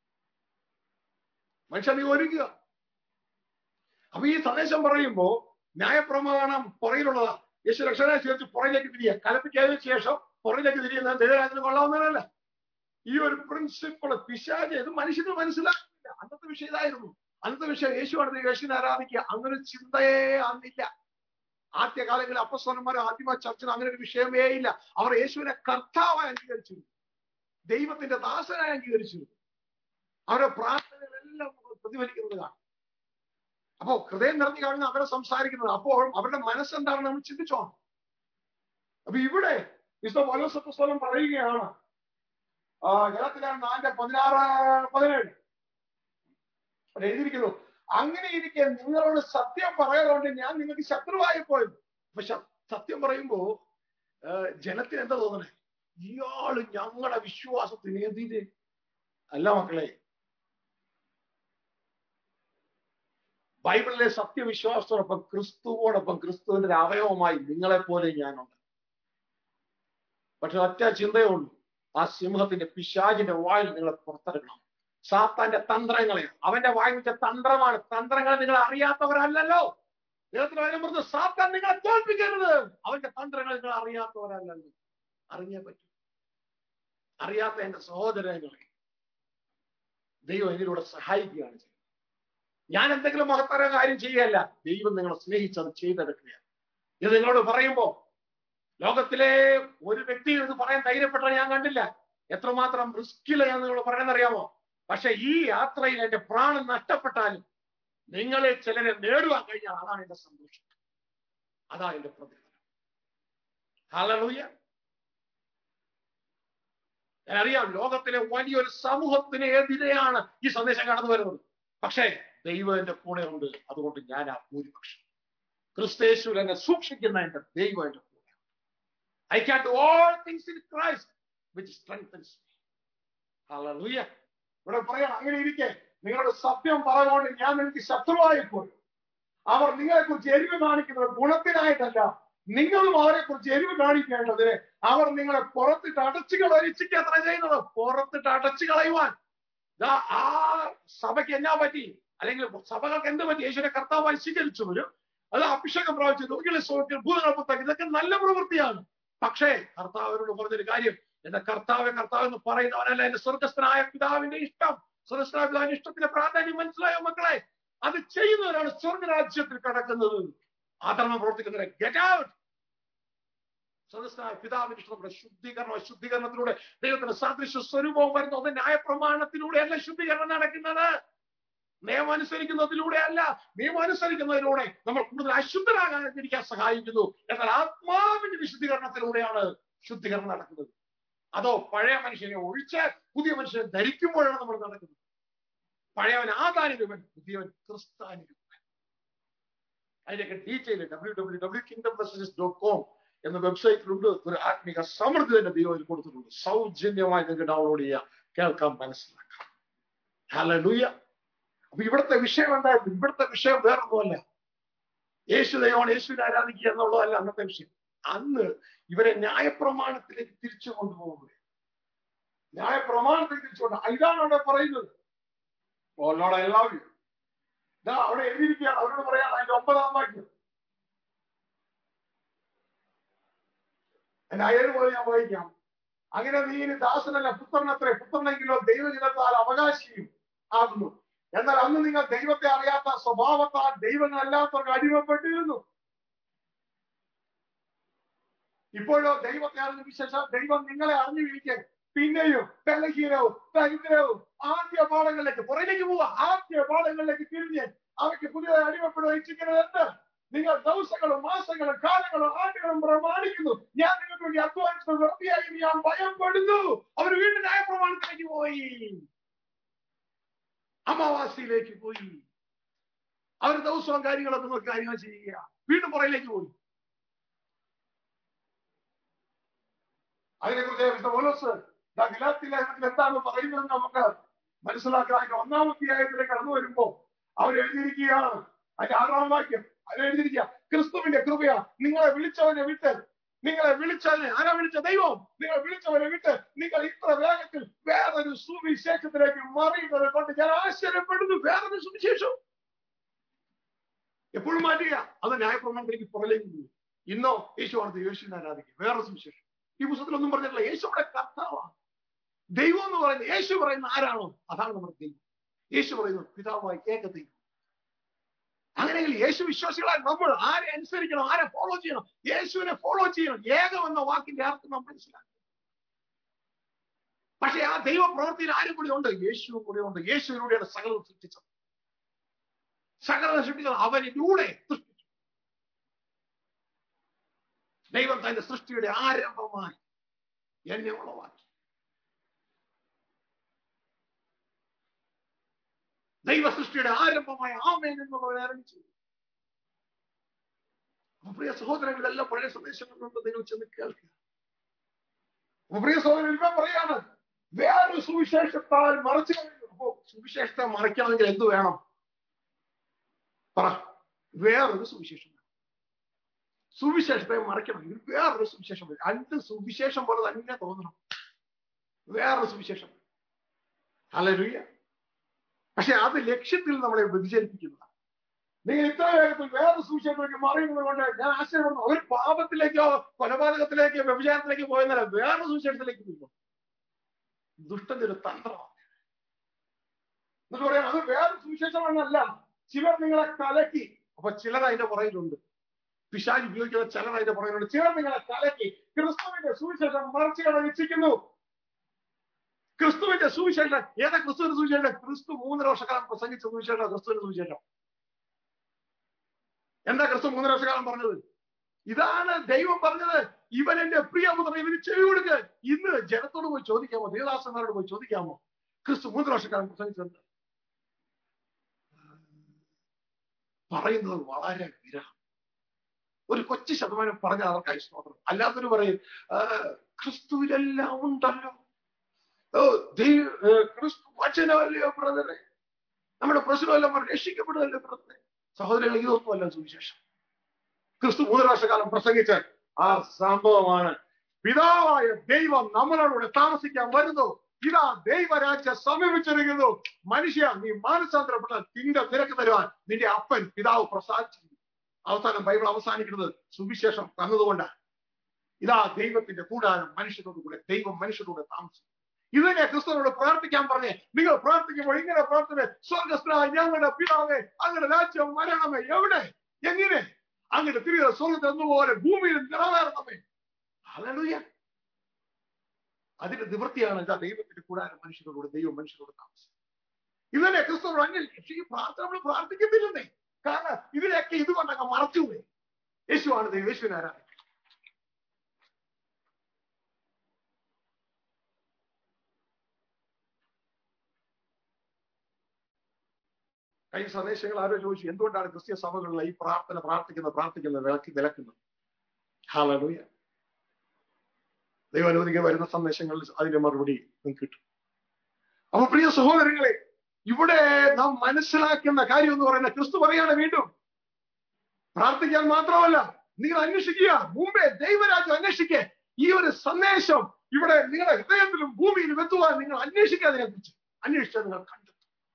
മനുഷ്യ നീ ഒരുങ്ങുക അപ്പൊ ഈ സന്ദേശം പറയുമ്പോ ന്യായപ്രമാണം പുറയിലുള്ളതാ യേശു രക്ഷനെ ചേർത്ത് പുറയിലേക്ക് തിരിയുക കലപ്പിക്കാതിന് ശേഷം പുറയിലേക്ക് തിരിയുന്ന ദൈവരാജ്യത്തിന് കൊള്ളാവുന്നതല്ല ഈ ഒരു പ്രിൻസിപ്പിൾ പിശാജ് ഇത് മനുഷ്യന് മനസ്സിലാക്കില്ല അന്നത്തെ വിഷയം ഇതായിരുന്നു അന്നത്തെ വിഷയം യേശുവാണ് യേശുവിനെ ആരാധിക്കുക അങ്ങനെ ഒരു ചിന്തയെ അന്നില്ല ആദ്യകാലങ്ങളിൽ അപ്പസ്വരന്മാർ ആദ്യമ ചർച്ചിന് അങ്ങനെ ഒരു വിഷയമേ ഇല്ല അവർ യേശുവിനെ കർത്താവായി അംഗീകരിച്ചിരുന്നു ദൈവത്തിന്റെ ദാസനായി അംഗീകരിച്ചിരുന്നു അവരുടെ പ്രാർത്ഥനകളെല്ലാം നമ്മൾ പ്രതിഫലിക്കുന്നതാണ് അപ്പോ ഹൃദയം നിറഞ്ഞു കാണുന്ന അവരെ സംസാരിക്കുന്നത് അപ്പോൾ അവരുടെ മനസ്സെന്താണെന്ന് നമ്മൾ ചിന്തിച്ചോ അപ്പൊ ഇവിടെ വിശുദ്ധ പൗലോസ് പുസ്തകം പറയുകയാണ് ആ ജലത്തിലാണ് നാലിന്റെ പതിനാറ് പതിനേഴ് അവിടെ എഴുതിയിരിക്കുന്നു അങ്ങനെ ഇരിക്കെ നിങ്ങളോട് സത്യം പറയാറുണ്ട് ഞാൻ നിങ്ങൾക്ക് ശത്രുവായി പോയത് അപ്പൊ ശ- സത്യം പറയുമ്പോ ആ, ജനത്തിന് എന്താ തോന്നണേ ഇയാള് ഞങ്ങളുടെ വിശ്വാസത്തിന് എതിരെ അല്ല മക്കളെ ബൈബിളിലെ സത്യവിശ്വാസത്തോടൊപ്പം ക്രിസ്തുവോടൊപ്പം ക്രിസ്തുവിന്റെ ഒരു അവയവമായി നിങ്ങളെ പോലെ ഞാനുണ്ട് പക്ഷെ ഒറ്റ ചിന്തയേ ഉള്ളൂ ആ സിംഹത്തിന്റെ പിശാചിന്റെ വായിൽ നിങ്ങളെ പുറത്തിറങ്ങണം സാത്താന്റെ തന്ത്രങ്ങളെ അവന്റെ വായിൽ വെച്ച തന്ത്രമാണ് തന്ത്രങ്ങൾ നിങ്ങൾ അറിയാത്തവരല്ലല്ലോ ദൈവത്തിന് വചനം പറഞ്ഞു സാത്താൻ നിങ്ങളെ തോൽപ്പിക്കരുത് അവന്റെ തന്ത്രങ്ങൾ നിങ്ങൾ അറിയാത്തവരല്ലല്ലോ അറിഞ്ഞേ പറ്റും അറിയാത്ത എന്റെ സഹോദരങ്ങളെ ദൈവം ഇതിലൂടെ സഹായിക്കുകയാണ് ചെയ്യുന്നത് ഞാൻ എന്തെങ്കിലും മഹത്തര കാര്യം ചെയ്യുകയല്ല ദൈവം നിങ്ങളെ സ്നേഹിച്ചത് ചെയ്തെടുക്കുക ഇത് നിങ്ങളോട് പറയുമ്പോ ലോകത്തിലെ ഒരു വ്യക്തി ഇത് പറയാൻ ധൈര്യപ്പെട്ട ഞാൻ കണ്ടില്ല എത്രമാത്രം റിസ്കില് ഞാൻ നിങ്ങളോട് പറയുന്നറിയാമോ പക്ഷെ ഈ യാത്രയിൽ എന്റെ പ്രാണൻ നഷ്ടപ്പെട്ടാലും നിങ്ങളെ ചിലരെ നേടുവാൻ കഴിഞ്ഞാൽ അതാണ് എന്റെ സന്തോഷം അതാണ് എന്റെ പ്രതിഫലം ഹല്ലേലൂയ ഞാനറിയാം ലോകത്തിലെ വലിയൊരു സമൂഹത്തിന് എതിരെയാണ് ഈ സന്ദേശം കടന്നു വരുന്നത് പക്ഷേ ദൈവം എന്റെ കൂടെ ഉണ്ട് അതുകൊണ്ട് ഞാൻ ആ ഭൂരിപക്ഷം ക്രിസ്തേശുവിൽ എന്നെ സൂക്ഷിക്കുന്ന എന്റെ ദൈവം എന്റെ കൂടെ I can do all things in Christ which strengthens hallelujah ഇവിടെ പറയണം അങ്ങനെ ഇരിക്കെ നിങ്ങളുടെ സത്യം പറഞ്ഞുകൊണ്ട് ഞാൻ എനിക്ക് ശത്രുവായി പോയി അവർ നിങ്ങളെ കുറിച്ച് എരിവ് കാണിക്കുന്നത് ഗുണത്തിനായിട്ടല്ല നിങ്ങളും അവരെ കുറിച്ച് എരിവ് കാണിക്കേണ്ടതിന് അവർ നിങ്ങളെ പുറത്തിട്ട് അടച്ചു കളയിച്ചിട്ട് എത്ര ചെയ്യുന്നത് പുറത്തിട്ട് അടച്ചു കളയുവാൻ ദാ ആ സഭയ്ക്ക് എന്നാ പറ്റി അല്ലെങ്കിൽ സഭകൾക്ക് എന്ത് പറ്റി യേശുവിനെ കർത്താവായി സ്വീകരിച്ചവരും അത് അഭിഷേകം പ്രാപിച്ചു രോഗികളെ സുഖത്തിൽ ഭൂതങ്ങളെ പുറത്താക്കി ഇതൊക്കെ നല്ല പ്രവൃത്തിയാണ് പക്ഷേ കർത്താവിനോട് പറഞ്ഞൊരു കാര്യം എന്റെ കർത്താവ് കർത്താവ് എന്ന് പറയുന്നവനല്ല എന്റെ സ്വർഗസ്ഥനായ പിതാവിന്റെ ഇഷ്ടം സ്വർഗസ്ഥനായ പിതാവിന്റെ ഇഷ്ടത്തിന്റെ പ്രാധാന്യം മനസ്സിലായോ മക്കളെ അത് ചെയ്യുന്നവരാണ് സ്വർഗരാജ്യത്തിൽ കടക്കുന്നത് ആധർമ്മം പ്രവർത്തിക്കുന്നവരെ ഗെറ്റ് ഔട്ട് സ്വർഗസ്ഥനായ പിതാവിന്റെ ഇഷ്ടം നമ്മുടെ ശുദ്ധീകരണം ശുദ്ധീകരണത്തിലൂടെ ദൈവത്തിന്റെ സാദൃശ്യ സ്വരൂപവും വരുന്നു അത് ന്യായപ്രമാണത്തിലൂടെയല്ല ശുദ്ധീകരണം നടക്കുന്നത് നിയമം അനുസരിക്കുന്നതിലൂടെ അല്ല നിയമം അനുസരിക്കുന്നതിലൂടെ നമ്മൾ കൂടുതൽ അശുദ്ധരാകാൻ ഇരിക്കാൻ സഹായിക്കുന്നു എന്നാൽ ആത്മാവിന്റെ വിശുദ്ധീകരണത്തിലൂടെയാണ് ശുദ്ധീകരണം നടക്കുന്നത് അതോ പഴയ മനുഷ്യനെ ഒഴിച്ച് പുതിയ മനുഷ്യനെ ധരിക്കുമ്പോഴാണ് നമ്മൾ നടക്കുന്നത് പഴയവൻ ആദാനിരൂപൻ പുതിയവൻ ക്രിസ്താനിരൂപൻ അതിന്റെയൊക്കെ detail W W W kingdom messages dot com എന്ന വെബ്സൈറ്റിലുണ്ട് ഒരു ആത്മിക സമൃദ്ധി തന്നെ ദൈവം അതിൽ കൊടുത്തിട്ടുണ്ട് സൗജന്യമായി നിങ്ങൾക്ക് ഡൗൺലോഡ് ചെയ്യാം കേൾക്കാം മനസ്സിലാക്കാം ഹല്ലേലൂയ അപ്പൊ ഇവിടുത്തെ വിഷയം എന്തായിരുന്നു ഇവിടുത്തെ വിഷയം വേറൊന്നുമല്ല യേശു ദൈവമാണ് യേശുവിനെ ആരാധിക്കുക എന്നുള്ളതല്ല അന്നത്തെ വിഷയം അന്ന് ഇവരെ ന്യായപ്രമാണത്തിലേക്ക് തിരിച്ചു കൊണ്ടുപോകുന്നത് ന്യായപ്രമാണത്തിലേക്ക് തിരിച്ചുകൊണ്ട് ഇതാണ് അവിടെ പറയുന്നത് O Lord I love you ഇതാ അവിടെ എഴുതിയിരിക്കുകയാണ് അവരോട് പറയാം അതിന്റെ ഒമ്പതാം വാക്യം എന്റെ അയൽ പോലെ ഞാൻ വായിക്കാം അങ്ങനെ നീ ഇനി ദാസനല്ല പുത്രനത്രേ പുത്രനെങ്കിലോ ദൈവജനത്താൽ അവകാശിയും ആകുന്നു എന്നാൽ അന്ന് നിങ്ങൾ ദൈവത്തെ അറിയാത്ത സ്വഭാവത്താൽ ദൈവങ്ങളല്ലാത്തവർക്ക് അടിമപ്പെട്ടിരുന്നു ഇപ്പോഴോ ദൈവത്തെ അറിഞ്ഞ വിശേഷം ദൈവം നിങ്ങളെ അറിഞ്ഞിരിക്കെ പിന്നെയും ബലഹീനവും ദരിദ്രവും ആദ്യ പാഠങ്ങളിലേക്ക് പുറകിലേക്ക് പോവുക ആദ്യ പാഠങ്ങളിലേക്ക് തിരിഞ്ഞ് അവയ്ക്ക് പുതിയതായി അടിമപ്പെടുക ഇച്ഛിക്കുന്നത് എന്ത് നിങ്ങൾ ദിവസങ്ങളും മാസങ്ങളും കാലങ്ങളും ആണ്ടുകളും പ്രമാണിക്കുന്നു ഞാൻ നിങ്ങൾക്ക് വേണ്ടി അധ്വാനിച്ചത് വെറുതെയായി ഞാൻ ഭയപ്പെടുന്നു അവർ വീണ്ടും ന്യായപ്രമാണത്തിലേക്ക് പോയി അമാവാസിയിലേക്ക് പോയി അവർ ദിവസവും കാര്യങ്ങളൊക്കെ നോക്കി കാര്യങ്ങൾ ചെയ്യുക വീണ്ടും പുറയിലേക്ക് പോയി അതിനെക്കുറിച്ച് വിശുദ്ധ പൗലോസ് ദാ ഗലാത്യ ലേഖനത്തിൽ എന്താണ് പറയുന്നത് നമുക്ക് മനസ്സിലാക്കാൻ അതിന്റെ ഒന്നാമത്തെ ആയത്തിലേക്ക് കടന്നു വരുമ്പോ അവർ എഴുതിയിരിക്കുകയാണ് അതിന്റെ ആറാം വാക്യം അവർ എഴുതിയിരിക്കുക ക്രിസ്തുവിന്റെ കൃപയാ നിങ്ങളെ വിളിച്ചവനെ വിട്ട് നിങ്ങളെ വിളിച്ചവനെ ആരാ വിളിച്ച ദൈവം നിങ്ങളെ വിളിച്ചവനെ വിട്ട് നിങ്ങൾ ഇത്ര വേഗത്തിൽ വേറൊരു സുവിശേഷത്തിലേക്ക് മറിയുന്നത് കൊണ്ട് ഞാൻ ആശ്ചര്യപ്പെടുന്നു വേറൊരു സുവിശേഷം എപ്പോഴും മാറ്റുക അത് ന്യായപ്രമാണത്തിലേക്ക് പുറകിലേക്ക് പോകും ഇന്നോ യേശു ആണ് യേശുവിനെ ആരാധിക്കുക വേറൊരു സുവിശേഷം ഈ പുസ്തകത്തിലൊന്നും പറഞ്ഞിട്ടില്ല യേശുവിടെ കർത്താവാണ് ദൈവം എന്ന് പറയുന്നത് യേശു പറയുന്ന ആരാണോ അതാണ് നമ്മുടെ ദൈവം യേശു പറയുന്നത് പിതാവായി ഏക ദൈവം അങ്ങനെയെങ്കിൽ യേശു വിശ്വാസികളായി നമ്മൾ ആരെ അനുസരിക്കണം ആരെ ഫോളോ ചെയ്യണം യേശുവിനെ ഫോളോ ചെയ്യണം ഏകം എന്ന വാക്കിന്റെ അർത്ഥം നമ്മൾ മനസ്സിലാക്കണം പക്ഷെ ആ ദൈവ പ്രവൃത്തിയിൽ ആരും കൂടി ഉണ്ട് യേശുവും കൂടി ഉണ്ട് യേശുവിലൂടെയാണ് സകലം സൃഷ്ടിച്ചത് സകലം സൃഷ്ടിച്ചത് അവനിലൂടെ സൃഷ്ടിച്ചു ദൈവം തന്റെ സൃഷ്ടിയുടെ ആരംഭമായി എന്നെ ഉളവാക്കി ദൈവ സൃഷ്ടിയുടെ ആരംഭമായ ആമേൻ എന്നുള്ളവരെ ആരംഭിച്ചു അപ്പൊ പ്രിയ സഹോദരങ്ങളെല്ലാം പഴയ സന്ദേശങ്ങളുണ്ട് നിങ്ങൾ ചെന്ന് കേൾക്കുക അപ്പൊ പ്രിയ സഹോദരൻ ഇവൻ പറയാണ് വേറൊരു സുവിശേഷത്താൽ മറച്ചു കളയുന്നു അപ്പോ സുവിശേഷത്തെ മറയ്ക്കണമെങ്കിൽ എന്ത് വേണം പറ വേറൊരു സുവിശേഷം വേണം സുവിശേഷത്തെ മറയ്ക്കണമെങ്കിൽ വേറൊരു സുവിശേഷം വേണം രണ്ട് സുവിശേഷം പോലെ തന്നെ തോന്നണം വേറൊരു സുവിശേഷം അല്ലെ പക്ഷെ അത് ലക്ഷ്യത്തിൽ നമ്മളെ വ്യതിചരിപ്പിക്കുന്നതാണ് നിങ്ങൾ ഇത്ര വേഗത്തിൽ വേറെ സൂക്ഷിച്ചിലേക്ക് മറിയുന്നത് കൊണ്ട് ഞാൻ ആശ്ചര്യപ്പെടുന്നു അവർ പാപത്തിലേക്കോ കൊലപാതകത്തിലേക്കോ വ്യഭിചാരത്തിലേക്കോ പോയെന്നല്ല വേറെ സൂക്ഷിച്ചിടത്തിലേക്ക് പോകും ദുഷ്ടന്റെ ഒരു തന്ത്രമാണ് എന്നിട്ട് പറയാം അത് വേറെ സുവിശേഷമെന്നല്ല ചിലർ നിങ്ങളെ കലക്കി അപ്പൊ ചിലർ അതിന്റെ പുറകിലുണ്ട് പിശാജ് ഉപയോഗിക്കുന്ന ചിലർ അതിന്റെ പുറകിലുണ്ട് ചിലർ നിങ്ങളെ കലക്കി ക്രിസ്തുവിന്റെ സുവിശേഷം മറിച്ച് കളവിച്ചിരിക്കുന്നു ക്രിസ്തുവിന്റെ സുവിശേഷം ഏതാ ക്രിസ്തുവിന്റെ സുവിശേഷം ക്രിസ്തു മൂന്നര വർഷക്കാലം പ്രസംഗിച്ച സുവിശേഷം ക്രിസ്തുവിന്റെ സുവിശേഷം എന്താ ക്രിസ്തു മൂന്നര വർഷക്കാലം പറഞ്ഞത് ഇതാണ് ദൈവം പറഞ്ഞത് ഇവൻ എന്റെ പ്രിയപുത്രൻ ഇവന് ചെവി കൊടുക്ക് ഇന്ന് ജനത്തോട് പോയി ചോദിക്കാമോ ദേവദാസന്മാരോട് പോയി ചോദിക്കാമോ ക്രിസ്തു മൂന്നര വർഷക്കാലം പ്രസംഗിച്ചത് പറയുന്നത് വളരെ വിരഹം ഒരു കൊച്ചു ശതമാനം പറഞ്ഞാൽ അവർക്കായി സ്തോത്രം അല്ലാത്തൊരു പറയും ക്രിസ്തുവിലെല്ലാം ഉണ്ടല്ലോ ക്രിസ്തു വചനമല്ലയോ ബ്രദറെ നമ്മുടെ പ്രശ്നമെല്ലാം രക്ഷിക്കപ്പെടുമല്ലോ ബ്രദറെ സഹോദരങ്ങൾ ഇതൊന്നുമല്ല സുവിശേഷം ക്രിസ്തു മൂന്ന് വർഷക്കാലം പ്രസംഗിച്ച ആ സംഭവമാണ് പിതാവായ ദൈവം നമ്മളോട് താമസിക്കാൻ വരുന്നു ഇതാ ദൈവരാജ്യം സമീപിച്ചിരിക്കുന്നു മനുഷ്യ നീ മാനസാന്തരപ്പെട്ട തിങ്ക നിരക്ക് തരുവാൻ നിന്റെ അപ്പൻ പിതാവ് പ്രസാദിച്ചിരുന്നു അവസാനം ബൈബിൾ അവസാനിക്കുന്നത് സുവിശേഷം തന്നതുകൊണ്ടാണ് ഇതാ ദൈവത്തിന്റെ കൂടാരം മനുഷ്യരോട് കൂടെ ദൈവം മനുഷ്യരോട് താമസിക്കും ഇതിനെ ക്രിസ്തുവിനോട് പ്രാർത്ഥിക്കാൻ പറഞ്ഞേ നിങ്ങൾ പ്രാർത്ഥിക്കുമ്പോൾ ഇങ്ങനെ പ്രാർത്ഥന സ്വർഗസ്ഥനായ ഞങ്ങളുടെ പിതാവേ അങ്ങയുടെ രാജ്യം വരണമേ എവിടെ എങ്ങനെ അങ്ങയുടെ തിരികെ സ്വർഗത്തിൽ എന്നപോലെ ഭൂമിയിൽ നിറവേറണമേ ഹല്ലേലൂയ അതിന്റെ നിവൃത്തിയാണ് ഇതാ ദൈവത്തിന്റെ കൂടാരം മനുഷ്യരോട് ദൈവം മനുഷ്യരോട് താമസം ഇതിനെ ക്രിസ്തുവോട് അന്വേഷിക്കും ഈ പ്രാർത്ഥന നമ്മൾ പ്രാർത്ഥിക്കുന്നില്ലെന്നേ കാരണം ഇതിനെയൊക്കെ ഇതുകൊണ്ടൊക്കെ മറച്ചുപോയി യേശുവാണ് ദൈവം യേശുവിനാരാണ് കഴിഞ്ഞ സന്ദേശങ്ങൾ ആരോ ചോദിച്ചു എന്തുകൊണ്ടാണ് ക്രിസ്ത്യ സഭകളിൽ ഈ പ്രാർത്ഥന പ്രാർത്ഥിക്കുന്നത് പ്രാർത്ഥിക്കുന്നത് വിളക്കി വിലക്കുന്നത് ഹാലൂയ ദൈവം അനുവദിക്കാൻ വരുന്ന സന്ദേശങ്ങളിൽ അതിന്റെ മറുപടി നിങ്ങൾക്ക് കിട്ടും അപ്പൊ പ്രിയ സഹോദരങ്ങളെ ഇവിടെ നാം മനസ്സിലാക്കുന്ന കാര്യം എന്ന് പറയുന്നത് ക്രിസ്തു പറയാണ് വീണ്ടും പ്രാർത്ഥിക്കാൻ മാത്രമല്ല നിങ്ങൾ അന്വേഷിക്കുക മുമ്പേ ദൈവരാജ്യം അന്വേഷിക്കുക ഈ ഒരു സന്ദേശം ഇവിടെ നിങ്ങളുടെ ഹൃദയത്തിലും ഭൂമിയിലും എത്തുവാൻ നിങ്ങൾ അന്വേഷിക്കുക അതിനെക്കുറിച്ച് അന്വേഷിച്ചാൽ നിങ്ങൾ കണ്ടെത്തും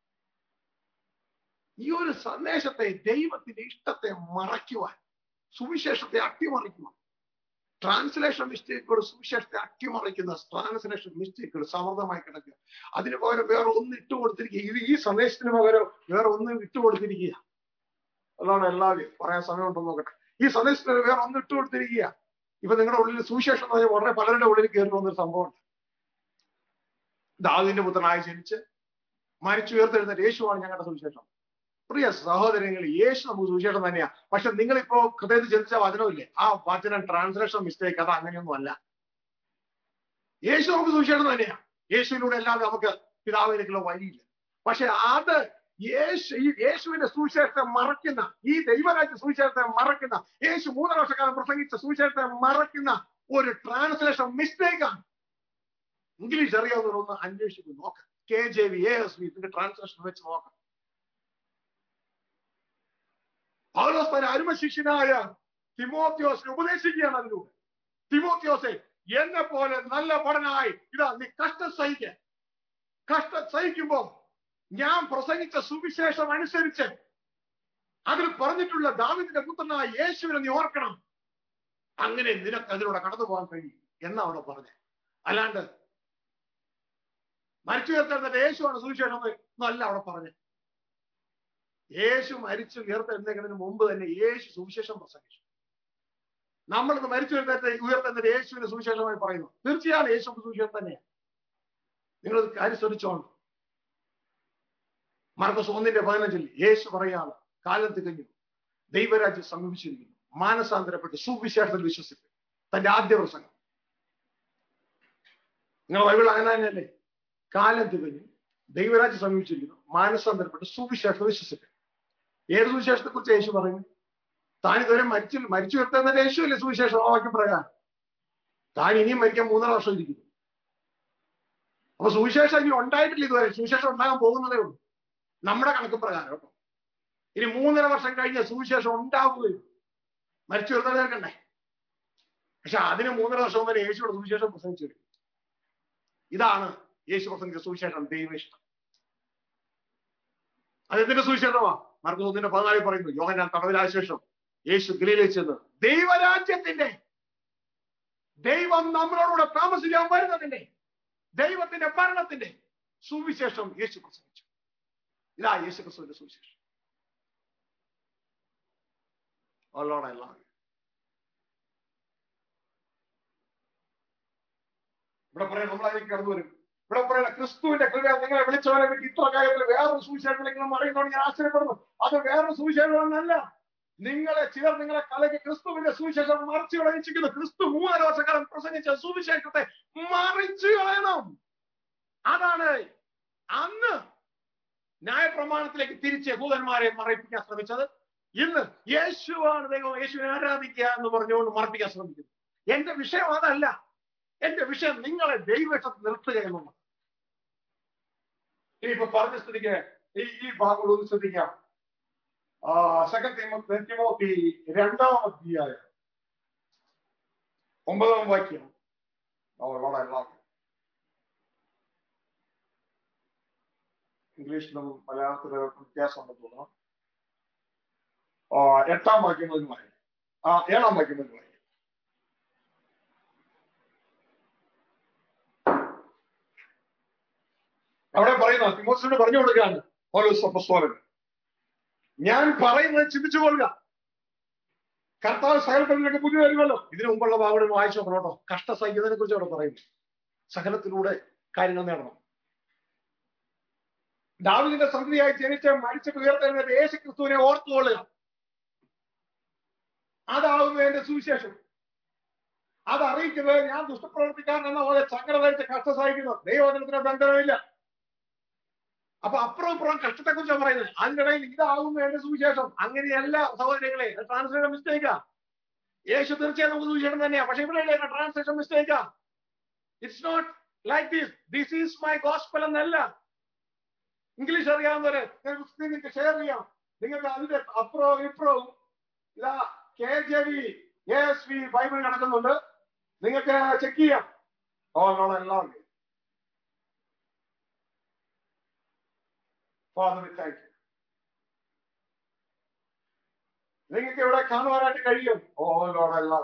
ഈ ഒരു സന്ദേശത്തെ ദൈവത്തിന്റെ ഇഷ്ടത്തെ മറയ്ക്കുവാൻ സുവിശേഷത്തെ അട്ടിമറിക്കുവാൻ ട്രാൻസ്ലേഷൻ മിസ്റ്റേക്കുകൾ സുവിശേഷത്തെ അട്ടിമറിക്കുന്ന ട്രാൻസ്ലേഷൻ മിസ്റ്റേക്കുകൾ സമൃദ്ധമായി കിടക്കുക അതിന് പകരം വേറെ ഒന്ന് ഇട്ട് കൊടുത്തിരിക്കുക ഇത് ഈ സന്ദേശത്തിന് പകരം വേറെ ഒന്ന് ഇട്ട് കൊടുത്തിരിക്കുക അതാണ് എല്ലാവരും പറയാൻ സമയമുണ്ടെന്ന് നോക്കട്ടെ ഈ സന്ദേശത്തിന് വേറെ ഒന്ന് ഇട്ട് കൊടുത്തിരിക്കുക ഇപ്പൊ നിങ്ങളുടെ ഉള്ളിൽ സുവിശേഷം എന്ന് പറഞ്ഞാൽ വളരെ പലരുടെ ഉള്ളിൽ കയറി വന്നൊരു സംഭവമുണ്ട് ദാവിന്റെ പുത്രനായി ജനിച്ച് മരിച്ചു ഉയർത്തെഴുന്നേറ്റ് യേശുവാണ് ഞങ്ങളുടെ സുവിശേഷം പ്രിയ സഹോദരങ്ങൾ യേശു നമുക്ക് സുവിശേഷം തന്നെയാ പക്ഷെ നിങ്ങളിപ്പോ ഹൃദയത്തിൽ ചിന്തിച്ച വചനമില്ലേ ആ വചനം ട്രാൻസ്ലേഷൻ മിസ്റ്റേക്ക് അത് അങ്ങനെയൊന്നും അല്ല യേശു നമുക്ക് സുവിശേഷം തന്നെയാ യേശുവിലൂടെ അല്ലാതെ നമുക്ക് പിതാവിലേക്കുള്ള വഴിയില്ല പക്ഷെ അത് യേശു ഈ യേശുവിന്റെ സുവിശേഷത്തെ മറക്കുന്ന ഈ ദൈവരാജ്യ സുവിശേഷത്തെ മറക്കുന്ന യേശു മൂന്നര വർഷക്കാലം പ്രസംഗിച്ച സുവിശേഷത്തെ മറക്കുന്ന ഒരു ട്രാൻസ്ലേഷൻ മിസ്റ്റേക്ക് ആണ് ഇംഗ്ലീഷ് അറിയാവുന്നവർ ഒന്ന് അന്വേഷിക്കും നോക്കാം K J V A S V ഇതിന്റെ ട്രാൻസ്ലേഷൻ വെച്ച് നോക്കാം പൗലോസ് തന്റെ അരുമ ശിഷ്യനായ തിമോത്യോസിനെ ഉപദേശിക്കുകയാണ് അതിലൂടെ തിമോത്യോസെ എന്നെ പോലെ നല്ല പഠനായി ഇതാ നീ കഷ്ടം സഹിക്ക കഷ്ടം സഹിക്കുമ്പോ ഞാൻ പ്രസംഗിച്ച സുവിശേഷം അനുസരിച്ച് അതിൽ പറഞ്ഞിട്ടുള്ള ദാവിദിന്റെ പുത്രനായ യേശുവിനെ നീ ഓർക്കണം അങ്ങനെ നിനക്ക് അതിലൂടെ കടന്നു പോകാൻ കഴിയും എന്നാ അവിടെ പറഞ്ഞത് അല്ലാണ്ട് മരിച്ചു ഉയർത്തെഴുന്നേറ്റ യേശുവാണ് സുവിശേഷം എന്നല്ല അവിടെ പറഞ്ഞത് യേശു മരിച്ചു ഉയർത്തെഴുന്നേക്കുന്നതിന് മുമ്പ് തന്നെ യേശു സുവിശേഷം പ്രസംഗിച്ചു നമ്മളിന്ന് മരിച്ചു ഉയർത്തേറ്റ് ഉയർത്തെഴുന്നേറ്റ് യേശുവിന്റെ സുവിശേഷമായി പറയുന്നു തീർച്ചയായും യേശു സുവിശേഷം തന്നെയാണ് നിങ്ങൾ കാര്യം ശ്രദ്ധിച്ചോണം മാർക്കസ് ഒന്നിന്റെ പതിനഞ്ചിൽ യേശു പറയാണ് കാലം തികഞ്ഞു ദൈവരാജ്യം സമീപിച്ചിരിക്കുന്നു മാനസാന്തരപ്പെട്ട് സുവിശേഷത്തിൽ വിശ്വസിക്കും തന്റെ ആദ്യ പ്രസംഗം നിങ്ങൾ ബൈബിൾ അങ്ങനെ തന്നെയല്ലേ കാലം തികഞ്ഞു ദൈവരാജ്യം സമീപിച്ചിരിക്കുന്നു മാനസാന്തരപ്പെട്ട് സുവിശേഷത്തിൽ വിശ്വസിക്കും ഏത് സുവിശേഷത്തെ കുറിച്ച് യേശു പറയുന്നു താൻ ഇതുവരെ മരിച്ചു മരിച്ചു വരുത്തുന്ന യേശു അല്ലേ സുവിശേഷം ആ വാക്യം പ്രകാരം താൻ ഇനിയും മരിക്കാൻ മൂന്നര വർഷം ഇരിക്കുന്നു അപ്പൊ സുവിശേഷം ഇനി ഉണ്ടായിട്ടില്ല ഇതുവരെ സുവിശേഷം ഉണ്ടാകാൻ പോകുന്നതേ ഉള്ളൂ നമ്മുടെ കണക്ക് പ്രകാരം കേട്ടോ ഇനി മൂന്നര വർഷം കഴിഞ്ഞ സുവിശേഷം ഉണ്ടാവുകയും മരിച്ചു വരുത്താൻ ചേർക്കണ്ടേ പക്ഷെ അതിന് മൂന്നര വർഷം വരെ യേശുവിടെ സുവിശേഷം പ്രസംഗിച്ചു വരും ഇതാണ് യേശു പ്രസംഗിച്ച സുവിശേഷം ദൈവ ഇഷ്ടം അതെന്തിന്റെ സുവിശേഷമാ മാർക്കസ് ഒന്നിന്റെ പതിനാലിൽ പറയുന്നു യോഹനാൻ തടവിലായ ശേഷം യേശു ഗലീലയിൽ ചെന്ന് ദൈവരാജ്യത്തിന്റെ ദൈവം നമ്മളോടുകൂടെ താമസിക്കാൻ വരുന്നതിന്റെ ദൈവത്തിന്റെ ഭരണത്തിന്റെ സുവിശേഷം യേശു പ്രസംഗിച്ചു ഇതാ യേശു ക്രിസ്തുവിന്റെ സുവിശേഷം ഓലോടെ ഇവിടെ പറയാം നമ്മൾ അതിലേക്ക് കടന്നു വരും ഇവിടെ പറയുന്ന ക്രിസ്തുവിന്റെ കൃപ നിങ്ങളെ വിളിച്ചവരെ പറ്റി ഇത്ര കാര്യത്തിൽ വേറൊരു സുവിശേഷത്തിലേക്ക് നമ്മൾ അറിയുന്നതുകൊണ്ട് ഞാൻ ആശ്ചര്യപ്പെടുന്നു അത് വേറൊരു സുവിശേഷമെന്നല്ല നിങ്ങളെ ചിലർ നിങ്ങളെ കലയ്ക്ക് ക്രിസ്തുവിന്റെ സുവിശേഷം മറിച്ചു കളയിച്ചിരിക്കുന്നു ക്രിസ്തു മൂന്നര വർഷക്കാലം പ്രസംഗിച്ച സുവിശേഷത്തെ മറിച്ചു കളയണം അതാണ് അന്ന് ന്യായപ്രമാണത്തിലേക്ക് തിരിച്ച് യഹൂദന്മാരെ മറയിപ്പിക്കാൻ ശ്രമിച്ചത് ഇന്ന് യേശുവാണ് ദൈവം യേശുവിനെ ആരാധിക്കുക എന്ന് പറഞ്ഞുകൊണ്ട് മറപ്പിക്കാൻ ശ്രമിക്കുന്നു എന്റെ വിഷയം അതല്ല എന്റെ വിഷയം നിങ്ങളെ ദൈവത്തിൽ നിർത്തുക എന്നുള്ളത് ഇനിയിപ്പോ പറഞ്ഞ സ്ഥിതിക്ക് ഈ ഈ ഭാഗങ്ങൾ ഒന്ന് ശ്രദ്ധിക്കാം ആ സെക്കൻഡ് തിമോത്തി രണ്ടാം അധ്യായം ഒമ്പതാം വാക്യം വളരെ ഇംഗ്ലീഷിലും മലയാളത്തിലും വ്യത്യാസമുണ്ടെന്ന് തോന്നുന്നു ആ എട്ടാം വാക്യം മുതൽ വായിക്കും ആ ഏഴാം വാക്യം മുതൽ വായിക്കും അവിടെ പറയുന്ന തിമോസിനോട് പറഞ്ഞു കൊടുക്കുകയാണ് പൗലോസ് അപ്പസ്തോലൻ ഞാൻ പറയുന്നത് ചിന്തിച്ചു കൊള്ളുക കർത്താവ് സകലത്തിലേക്ക് പുതിയ വരുമല്ലോ ഇതിനു മുമ്പുള്ള ഭാഗങ്ങൾ വായിച്ചു നോക്കണം കേട്ടോ കഷ്ടസഹിക്കുന്നതിനെ കുറിച്ച് അവിടെ പറയുന്നു സകലത്തിലൂടെ കാര്യങ്ങൾ നേടണം ദാവിദിന്റെ സന്ധിയായി ജനിച്ച മരിച്ചിട്ട് ഉയർത്തെഴുന്നേറ്റ് യേശു ക്രിസ്തുവിനെ ഓർത്തുകൊള്ളുക അതാവുന്നു എന്റെ സുവിശേഷം അത് അറിയിക്കുന്നത് ഞാൻ ദുഷ്ടപ്രവർത്തിക്കാരൻ എന്ന പോലെ ചങ്ങല ധരിച്ച് കഷ്ട സഹിക്കുന്നു ദൈവവചനത്തിന് ബന്ധനമില്ല അപ്പൊ അപ്പുറം ഇപ്പുറം കഷ്ടത്തെ കുറിച്ചാണ് പറയുന്നത് അതിനിടയിൽ ഇതാകുന്നു എന്റെ സുവിശേഷം അങ്ങനെയല്ല സഹോദരങ്ങളെ ട്രാൻസ്ലേഷൻ മിസ്റ്റേക്കാ യേശു തീർച്ചയായും നമുക്ക് സുവിശേഷം തന്നെയാ പക്ഷെ ഇവിടെ ട്രാൻസ്ലേഷൻ മിസ്റ്റേക്കാ it's not like this this is my gospel എന്നല്ല ഇംഗ്ലീഷ് അറിയാവുന്നവര് നിങ്ങൾക്ക് ഷെയർ ചെയ്യാം നിങ്ങൾക്ക് അതിന്റെ അപ്പുറവും ഇപ്പുറവും ഇതാ K J V S V Bible നടക്കുന്നുണ്ട് നിങ്ങൾക്ക് ചെക്ക് ചെയ്യാം ഓ നോളെ എല്ലാം ഉണ്ട് Father, we thank you. നിങ്ങൾക്ക് ഇവിടെ കാണുവാനായിട്ട് കഴിയും ഓ ലോഡ് എല്ലാം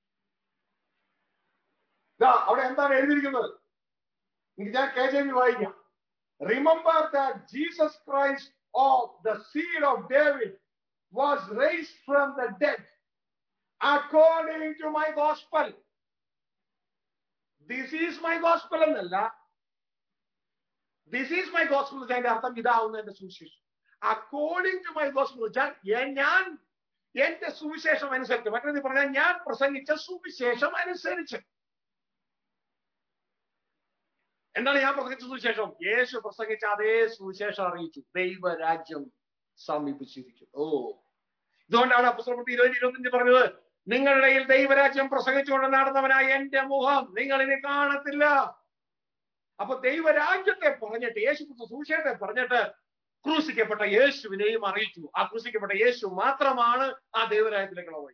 ഇതാ അവിടെ എന്താണ് എഴുതിയിരിക്കുന്നത് എനിക്ക് ഞാൻ കെ ജെ വി വായിക്കാം remember that Jesus Christ of the seed of David was raised from the dead according to my gospel this is my gospel എന്നല്ല ദിസ് ഈസ് മൈ ഗോസ്പൽ അതിന്റെ അർത്ഥം ഇതാവുന്ന എന്റെ സുവിശേഷം അക്കോർഡിംഗ് ടു മൈ ഗോസ്പൽ ഞാൻ എന്റെ സുവിശേഷം അനുസരിച്ച് മറ്റൊന്ന് പറഞ്ഞാൽ ഞാൻ പ്രസംഗിച്ച സുവിശേഷം അനുസരിച്ച് എന്താണ് ഞാൻ പ്രസംഗിച്ച സുവിശേഷം യേശു പ്രസംഗിച്ച അതേ സുവിശേഷം അറിയിച്ചു ദൈവരാജ്യം സമീപിച്ചിരിക്കും ഓ ഇതുകൊണ്ടാണ് അപ്പസ്വലപ്രവൃത്തി ഇരുപത് ഇരുപത്തിയഞ്ച് പറഞ്ഞത് നിങ്ങളുടെ ഇടയിൽ ദൈവരാജ്യം പ്രസംഗിച്ചുകൊണ്ട് നടന്നവനായ എന്റെ മുഖം നിങ്ങൾ ഇനി കാണത്തില്ല അപ്പൊ ദൈവരാജ്യത്തെ പറഞ്ഞിട്ട് യേശു ക്രിസ്തു സുവിശേഷത്തെ പറഞ്ഞിട്ട് ക്രൂശിക്കപ്പെട്ട യേശുവിനെയും അറിയിച്ചു ആ ക്രൂശിക്കപ്പെട്ട യേശു മാത്രമാണ് ആ ദൈവരാജ്യത്തിലേക്കുള്ള വഴി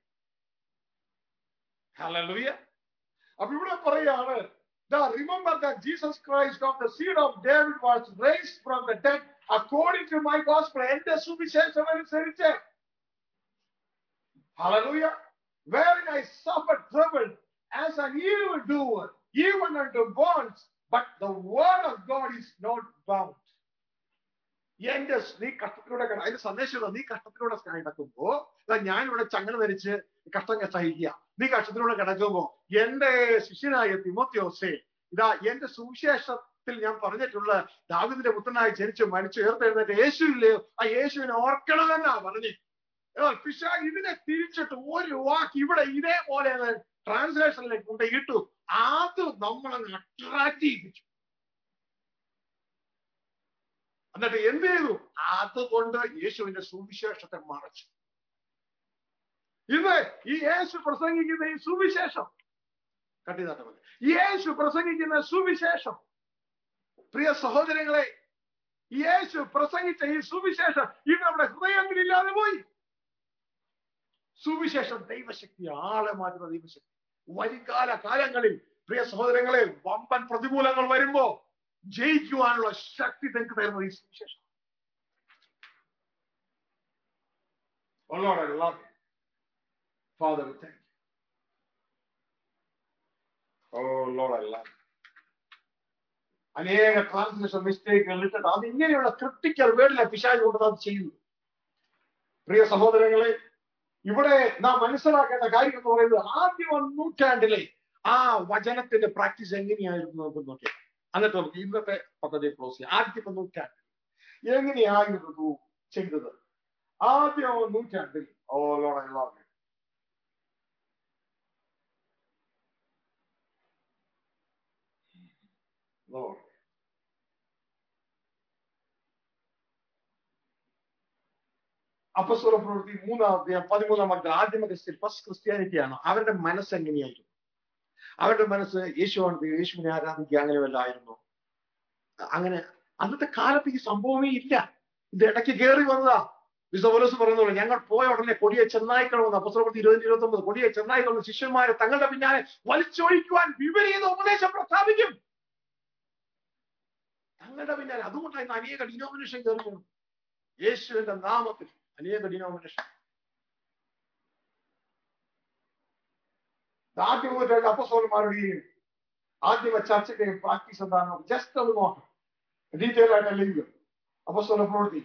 ഹല്ലേലൂയ അപ്പൊ ഇവിടെ പറയാണ് The remember that Jesus Christ of the seed of David was raised from the dead according to my gospel. എന്റെ സുവിശേഷം അനുസരിച്ച് Hallelujah. Wherein I suffered trouble as an evildoer, even unto bonds, but the word of God is not bound. എന്റെ സ് നീ കഷ്ടത്തിലൂടെ കട- അതിന്റെ സന്ദേശം ഇതാ, നീ കഷ്ടത്തിലൂടെ കിടക്കുമ്പോ ഇതാ ഞാനിവിടെ ചങ്ങല ധരിച്ച് കഷ്ടം സഹിക്കുക നീ കഷ്ടത്തിലൂടെ കിടക്കുമ്പോ എന്റെ ശിഷ്യനായ തിമോത്യോസേ ഇതാ എന്റെ സുവിശേഷത്തിൽ ഞാൻ പറഞ്ഞിട്ടുള്ള ദാവിദിന്റെ പുത്രനായി ജനിച്ചു മരിച്ചു ഉയർത്തെഴുന്നേറ്റ് യേശു ഇല്ലയോ ആ യേശുവിനെ ഓർക്കണമെന്നാ പറഞ്ഞു പിശാ ഇതിനെ തിരിച്ചിട്ട് ഒരു വാക്ക് ഇവിടെ ഇതേപോലെ ട്രാൻസ്ലേഷനിലേക്ക് കൊണ്ട് ഇട്ടു അത് നമ്മളങ്ങ് അട്രാക്ട് ചെയ്യിപ്പിച്ചു എന്നിട്ട് എന്ത് ചെയ്തു അതുകൊണ്ട് യേശുവിന്റെ സുവിശേഷത്തെ മറച്ചു ഇത് ഈ യേശു പ്രസംഗിക്കുന്ന ഈ സുവിശേഷം കട്ടിതാട്ട പോലെ യേശു പ്രസംഗിക്കുന്ന സുവിശേഷം പ്രിയ സഹോദരങ്ങളെ യേശു പ്രസംഗിച്ച ഈ സുവിശേഷം ഇത് നമ്മുടെ ഹൃദയങ്ങളില്ലാതെ പോയി സുവിശേഷം ദൈവശക്തി ആളെ മാറ്റുന്ന ദൈവശക്തി വരികാല കാലങ്ങളിൽ പ്രിയ സഹോദരങ്ങളെ വമ്പൻ പ്രതികൂലങ്ങൾ വരുമ്പോ ജയിക്കുവാനുള്ള ശക്തി നിങ്ങൾക്ക് തരുന്നത് ഈ സുവിശേഷം Oh Lord, I love you. Father, we thank you. Oh Lord, I love you. അനേക ട്രാൻസ്ലേഷൻ മിസ്റ്റേക്കുകൾ ഇട്ടിട്ട് അത് ഇങ്ങനെയുള്ള ക്രിട്ടിക്കൽ വേർഡിലെ പിശാജ് കൊണ്ട് അത് ചെയ്യുന്നു പ്രിയ സഹോദരങ്ങളെ ഇവിടെ നാം മനസ്സിലാക്കേണ്ട കാര്യം എന്ന് പറയുന്നത് ആദ്യ നൂറ്റാണ്ടിലെ ആ വചനത്തിന്റെ പ്രാക്ടീസ് എങ്ങനെയായിരുന്നു നമുക്ക് നോക്കിയാൽ എന്നിട്ട് നമുക്ക് ഇന്നത്തെ പദ്ധതി ക്ലോസ് ചെയ്യാം ആദ്യ നൂറ്റാണ്ടിൽ എങ്ങനെയായിരുന്നു ചെയ്തത് ആദ്യ നൂറ്റാണ്ടിൽ O Lord I love you Lord. അപ്പസ്വല പ്രവൃത്തി മൂന്നാം അധ്യായം പതിമൂന്നാം അധ്യായം ആദ്യമൊക്കെ ഫസ്റ്റ് ക്രിസ്ത്യാനിറ്റിയാണ് അവരുടെ മനസ്സ് എങ്ങനെയായിരുന്നു അവരുടെ മനസ്സ് യേശുവാണ് യേശുവിനെ ആരാധിക്കുക അങ്ങനെ വല്ലായിരുന്നു അങ്ങനെ അന്നത്തെ കാലത്ത് ഈ സംഭവമേ ഇല്ല ഇത് ഇടയ്ക്ക് കയറി വന്നതാ വിസോലസ് പറയുന്നുള്ളൂ ഞങ്ങൾ പോയ ഉടനെ കൊടിയെ ചെന്നായിക്കണമെന്ന് അപ്പസ്വലപ്രവൃത്തി ഇരുപതിന് ഇരുപത്തി ഒമ്പത് കൊടിയെ ചെന്നായിക്കളന്ന് ശിഷ്യന്മാരെ തങ്ങളുടെ പിന്നാലെ വലിച്ചൊഴിക്കുവാൻ വിപരീത ഉപദേശം പ്രസ്താവിക്കും തങ്ങളുടെ പിന്നാലെ അതുകൊണ്ടാണ് ഇന്ന് അനേക ഡിനോമിനേഷൻ കയറി യേശുവിന്റെ നാമത്തിൽ അനേക ഡിനോമിനേഷൻ ആദ്യം നൂറ്റാണ്ട് അപ്പസോലന്മാരുടെയും ആദ്യമ ചർച്ചയുടെയും പ്രാക്ടീസ് എന്താണ് ജസ്റ്റ് അത് നോക്കാം ഡീറ്റെയിൽ ആയിട്ട് അല്ലെങ്കിൽ അപ്പസോല പ്രവൃത്തി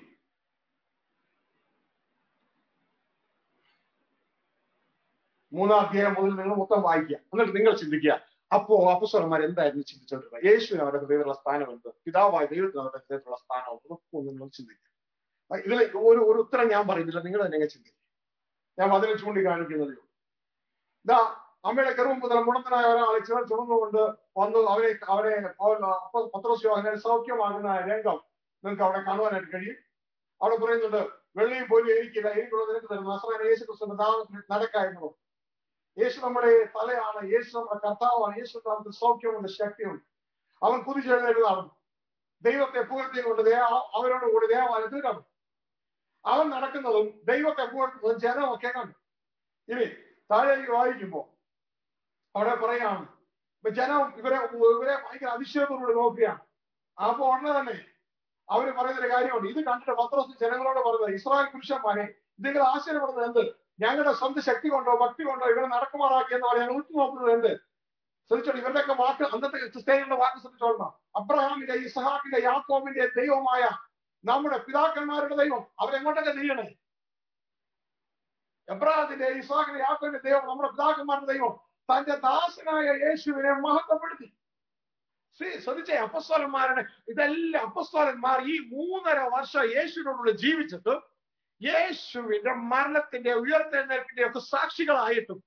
മൂന്നാം അധ്യായം മുതൽ നിങ്ങൾ മൊത്തം വായിക്കുക എന്നിട്ട് നിങ്ങൾ ചിന്തിക്കുക അപ്പോ അപ്പസ്വരന്മാർ എന്തായിരുന്നു ചിന്തിച്ചോണ്ടിരുന്നത് യേശുവിന് അവരുടെ ഹൃദയത്തിലുള്ള സ്ഥാനം എന്ത് പിതാവായ ദൈവത്തിന് അവരുടെ ഹൃദയത്തിലുള്ള സ്ഥാനം എന്ത് ഒന്ന് നിങ്ങൾ ചിന്തിക്കുക ഇതിൽ ഒരു ഒരു ഉത്തരം ഞാൻ പറയുന്നില്ല നിങ്ങൾ തന്നെ ചിന്തിക്കുക ഞാൻ അതിനെ ചൂണ്ടിക്കാണിക്കുന്നതേ ഉള്ളൂ ഇതാ അമ്മയുടെ ഗർഭം മുതൽ മുടന്തനായ ഒരാളെ ചേർ ചുമന്നുകൊണ്ട് വന്നു അവരെ അവരെ പത്രോസ് യോഹനെ സൗഖ്യമാകുന്ന രംഗം നിങ്ങൾക്ക് അവിടെ കാണുവാനായിട്ട് കഴിയും അവിടെ പറയുന്നുണ്ട് വെള്ളിയും പോലും എനിക്കില്ല എനിക്കുള്ള നിനക്ക് തരുന്നു നസ്രായ യേശു ക്രിസ്തുവിന്റെ നാമത്തിൽ നടക്കായിരുന്നു യേശു നമ്മുടെ തലയാണ് യേശു നമ്മുടെ കർത്താവാണ് യേശു നാമത്തിൽ സൗഖ്യമുണ്ട് ശക്തിയുണ്ട് അവൻ കുതിച്ചെഴുന്നേറ്റതാണ് ദൈവത്തെ പുകഴ്ത്തിക്കൊണ്ട് അവരോട് കൂടി ദേവാലയത്തിൽ കണ്ടു അവൻ നടക്കുന്നതും ദൈവത്തെ പുകഴ്ത്തുന്നതും ജനമൊക്കെ കണ്ടു ഇനി താഴേക്ക് വായിക്കുമ്പോ അവിടെ പറയാണ് ജനം ഇവരെ ഇവരെ ഭയങ്കര അതിശയത്തോടുകൂടി നോക്കുകയാണ് അപ്പൊ ഉടനെ തന്നെ അവര് പറയുന്നൊരു കാര്യമുണ്ട് ഇത് കണ്ടിട്ട് പത്രോസ് ജനങ്ങളോട് പറഞ്ഞത് ഇസ്രായേൽ പുരുഷന്മാരെ നിങ്ങൾ ആശ്ചര്യപ്പെടുന്നത് എന്ത് ഞങ്ങളുടെ സ്വന്തം ശക്തി കൊണ്ടോ ഭക്തി കൊണ്ടോ ഇവരെ നടക്കുമാറാക്കി എന്നാണ് ഞങ്ങൾ ഉറ്റുനോക്കുന്നത് എന്ത് ശ്രദ്ധിച്ചോളൂ ഇവരുടെയൊക്കെ വാക്ക് അന്നത്തെ ക്രിസ്ത്യാനികളുടെ വാക്ക് ശ്രദ്ധിച്ചോളണം അബ്രഹാമിന്റെ ഇസഹാക്കിന്റെ യാക്കോബിന്റെ ദൈവമായ നമ്മുടെ പിതാക്കന്മാരുടെ ദൈവം അവരെങ്ങോട്ടൊക്കെ തിരിയണേ എബ്രാഹിന്റെ ഇസാഖിന്റെ യാക്കോബിന്റെ ദൈവം നമ്മുടെ പിതാക്കന്മാരുടെ ദൈവം തന്റെ ദാസനായ യേശുവിനെ മഹത്വപ്പെടുത്തി ശ്രദ്ധിച്ചേ അപ്പസ്തോലന്മാരുടെ ഇതെല്ലാം അപ്പസ്തോലന്മാർ ഈ മൂന്നര വർഷം യേശുവിനോടുള്ള ജീവിച്ചിട്ട് യേശുവിന്റെ മരണത്തിന്റെ ഉയർത്തെഴുന്നേൽപ്പിന്റെ ഒക്കെ സാക്ഷികളായിട്ടും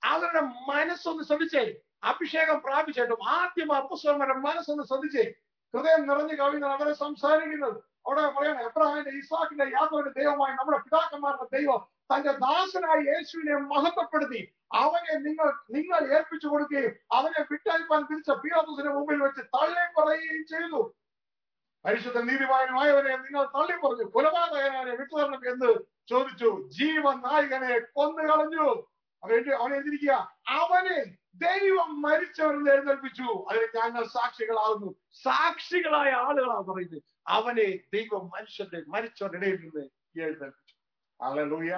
അവരുടെ മനസ്സൊന്ന് ശ്രദ്ധിച്ചേ അഭിഷേകം പ്രാപിച്ചിട്ടും ആദ്യം അപ്പസ്വരന്മാരുടെ മനസ്സൊന്ന് ശ്രദ്ധിച്ചേ ഹൃദയം നിറഞ്ഞു കവിഞ്ഞാണ് അവരെ സംസാരിക്കുന്നത് അവിടെ പറയണം എബ്രഹാമിന്റെ ഇസാഖിന്റെ യാത്രയുടെ ദൈവമായി നമ്മുടെ പിതാക്കന്മാരുടെ ദൈവം തന്റെ ദാസനായ യേശുവിനെ മഹത്വപ്പെടുത്തി അവനെ നിങ്ങൾ നിങ്ങൾ ഏൽപ്പിച്ചു കൊടുക്കുകയും അവനെ വിട്ടയപ്പാൻ തിരിച്ച പീലാത്തോസിന്റെ മുമ്പിൽ വെച്ച് തള്ളി പറയുകയും ചെയ്തു പരിശുദ്ധ നീതിമാനുമായവനെ നിങ്ങൾ തള്ളി പറഞ്ഞു കൊലപാതകനെ വിട്ടുതരണം എന്ന് ചോദിച്ചു ജീവൻ നായകനെ കൊന്നു കളഞ്ഞു അവൻ അവൻ എഴുതിയിരിക്കുക അവനെ ദൈവം മരിച്ചവരിൽ എഴുന്നേൽപ്പിച്ചു അതിന് ഞങ്ങൾ സാക്ഷികളാകുന്നു സാക്ഷികളായ ആളുകളാണ് പറയുന്നത് അവനെ ദൈവം മനുഷ്യന്റെ മരിച്ചവരുടെ ഇടയിൽ നിന്ന് എഴുന്നേൽപ്പിച്ചു അല്ലൂയ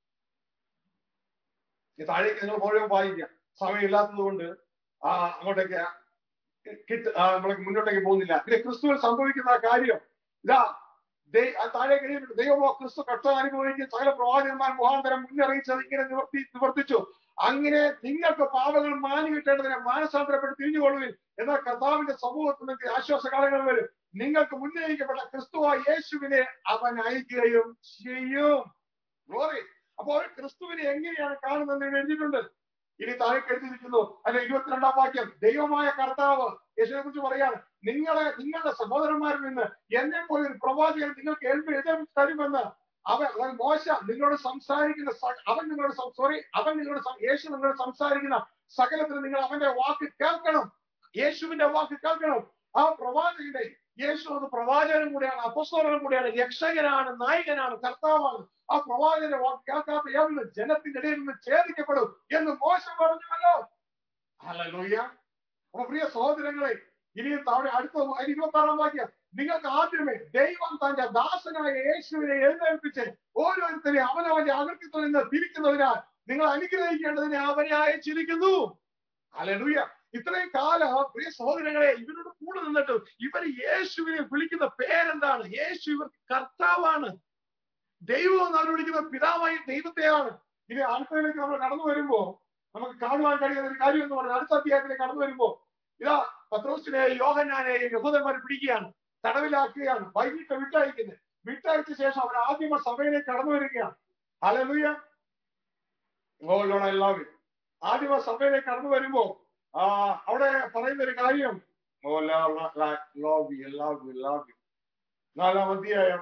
ഈ താഴേക്ക് നിങ്ങൾ മുഴുവൻ വായിക്കാം സമയമില്ലാത്തത് കൊണ്ട് ആ അങ്ങോട്ടേക്ക് കിട്ട് നമ്മളെ മുന്നോട്ടേക്ക് പോകുന്നില്ല പിന്നെ ക്രിസ്തുവിൽ സംഭവിക്കുന്ന ആ കാര്യം ഇതാ താഴെ കഴിയുന്നുണ്ട് ദൈവമോ ക്രിസ്തു കഷ്ടം അനുഭവിക്കും സകല പ്രവാചകന്മാർ മുഖാന്തരം മുന്നറിയിച്ചത് ഇങ്ങനെ നിവർത്തി നിവർത്തിച്ചു അങ്ങനെ നിങ്ങൾക്ക് പാപങ്ങൾ മാനി കിട്ടേണ്ടതിനെ മാനസാന്തരപ്പെട്ട് തിരിഞ്ഞുകൊള്ളുവിൻ എന്നാൽ കർത്താവിന്റെ സമൂഹത്തിൽ നിങ്ങൾക്ക് ആശ്വാസകാലങ്ങൾ വരും നിങ്ങൾക്ക് മുന്നയിക്കപ്പെട്ട ക്രിസ്തുവായ യേശുവിനെ അവൻ അയക്കുകയും ചെയ്യും ഗ്ലോറി അപ്പോൾ ക്രിസ്തുവിനെ എങ്ങനെയാണ് കാണുന്നതെന്ന് എഴുതിയിട്ടുണ്ട് ഇനി താഴെ എഴുതിയിരിക്കുന്നു അല്ലെ ഇരുപത്തിരണ്ടാം വാക്യം ദൈവമായ കർത്താവ് യേശുവിനെ കുറിച്ച് പറയാണ് നിങ്ങളെ നിങ്ങളുടെ സഹോദരന്മാരിൽ നിന്ന് എന്നെ പോലെ ഒരു പ്രവാചകൻ നിങ്ങൾക്ക് ഏൽപ്പ് എഴുതി തരുമെന്ന് അവൻ അതായത് മോശ നിങ്ങളോട് സംസാരിക്കുന്ന അവൻ നിങ്ങളോട് സോറി അവൻ നിങ്ങളോട് യേശു നിങ്ങളോട് സംസാരിക്കുന്ന സകലത്തിന് നിങ്ങൾ അവന്റെ വാക്ക് കേൾക്കണം യേശുവിന്റെ വാക്ക് കേൾക്കണം ആ പ്രവാചകന്റെ യേശു അത് പ്രവാചകനും കൂടിയാണ് അപ്പസ്തോലനും കൂടിയാണ് രക്ഷകനാണ് നായകനാണ് കർത്താവാണ് ആ പ്രവാചകന്റെ വാക്ക് കേൾക്കാത്ത ഏവനും ജനത്തിന്റെ ഇടയിൽ നിന്ന് ഛേദിക്കപ്പെടും എന്ന് മോശം പറഞ്ഞുവല്ലോ അല്ലൂയ്യ അപ്പൊ പ്രിയ സഹോദരങ്ങളെ ഇനിയും താഴെ അടുത്ത ഇരുപത്തി ആറാം വാക്യം നിങ്ങൾക്ക് ആദ്യമേ ദൈവം തന്റെ ദാസനായ യേശുവിനെ എഴുന്നേൽപ്പിച്ച് ഓരോരുത്തരെ അവനവന്റെ അകൃത്യത്തിൽ നിന്ന് തിരിക്കുന്നതിനാൽ നിങ്ങൾ അനുഗ്രഹിക്കേണ്ടതിനെ അവനെ അയച്ചിരിക്കുന്നു അലലുയ ഇത്രയും കാലം പ്രിയ സഹോദരങ്ങളെ ഇവരോട് കൂടെ നിന്നിട്ട് ഇവർ യേശുവിനെ വിളിക്കുന്ന പേരെന്താണ് യേശു ഇവർക്ക് കർത്താവാണ് ദൈവം എന്ന് അവർ വിളിക്കുന്ന പിതാവായി ദൈവത്തെയാണ് ഇനി അടുത്തതിലേക്ക് നമ്മൾ കടന്നു വരുമ്പോ നമുക്ക് കാണുവാൻ കഴിയുന്ന ഒരു കാര്യം എന്ന് പറഞ്ഞാൽ അടുത്ത അധ്യായത്തിലേക്ക് കടന്നു വരുമ്പോ ഇതാ പത്രോസിനെ യോഹന്നാനെ യഹൂദന്മാർ പിടിക്കുകയാണ് തടവിലാക്കുകയാണ് വൈകിട്ട് വിട്ടയക്കുന്നത് വിട്ടയച്ച ശേഷം അവർ ആദ്യമ സഭയിലേക്ക് കടന്നു വരികയാണ് അലലുയ എല്ലാവരും ആദ്യമ സഭയിലേക്ക് കടന്നു വരുമ്പോ ആ അവിടെ പറയുന്ന ഒരു കാര്യം നാലാം അധ്യായം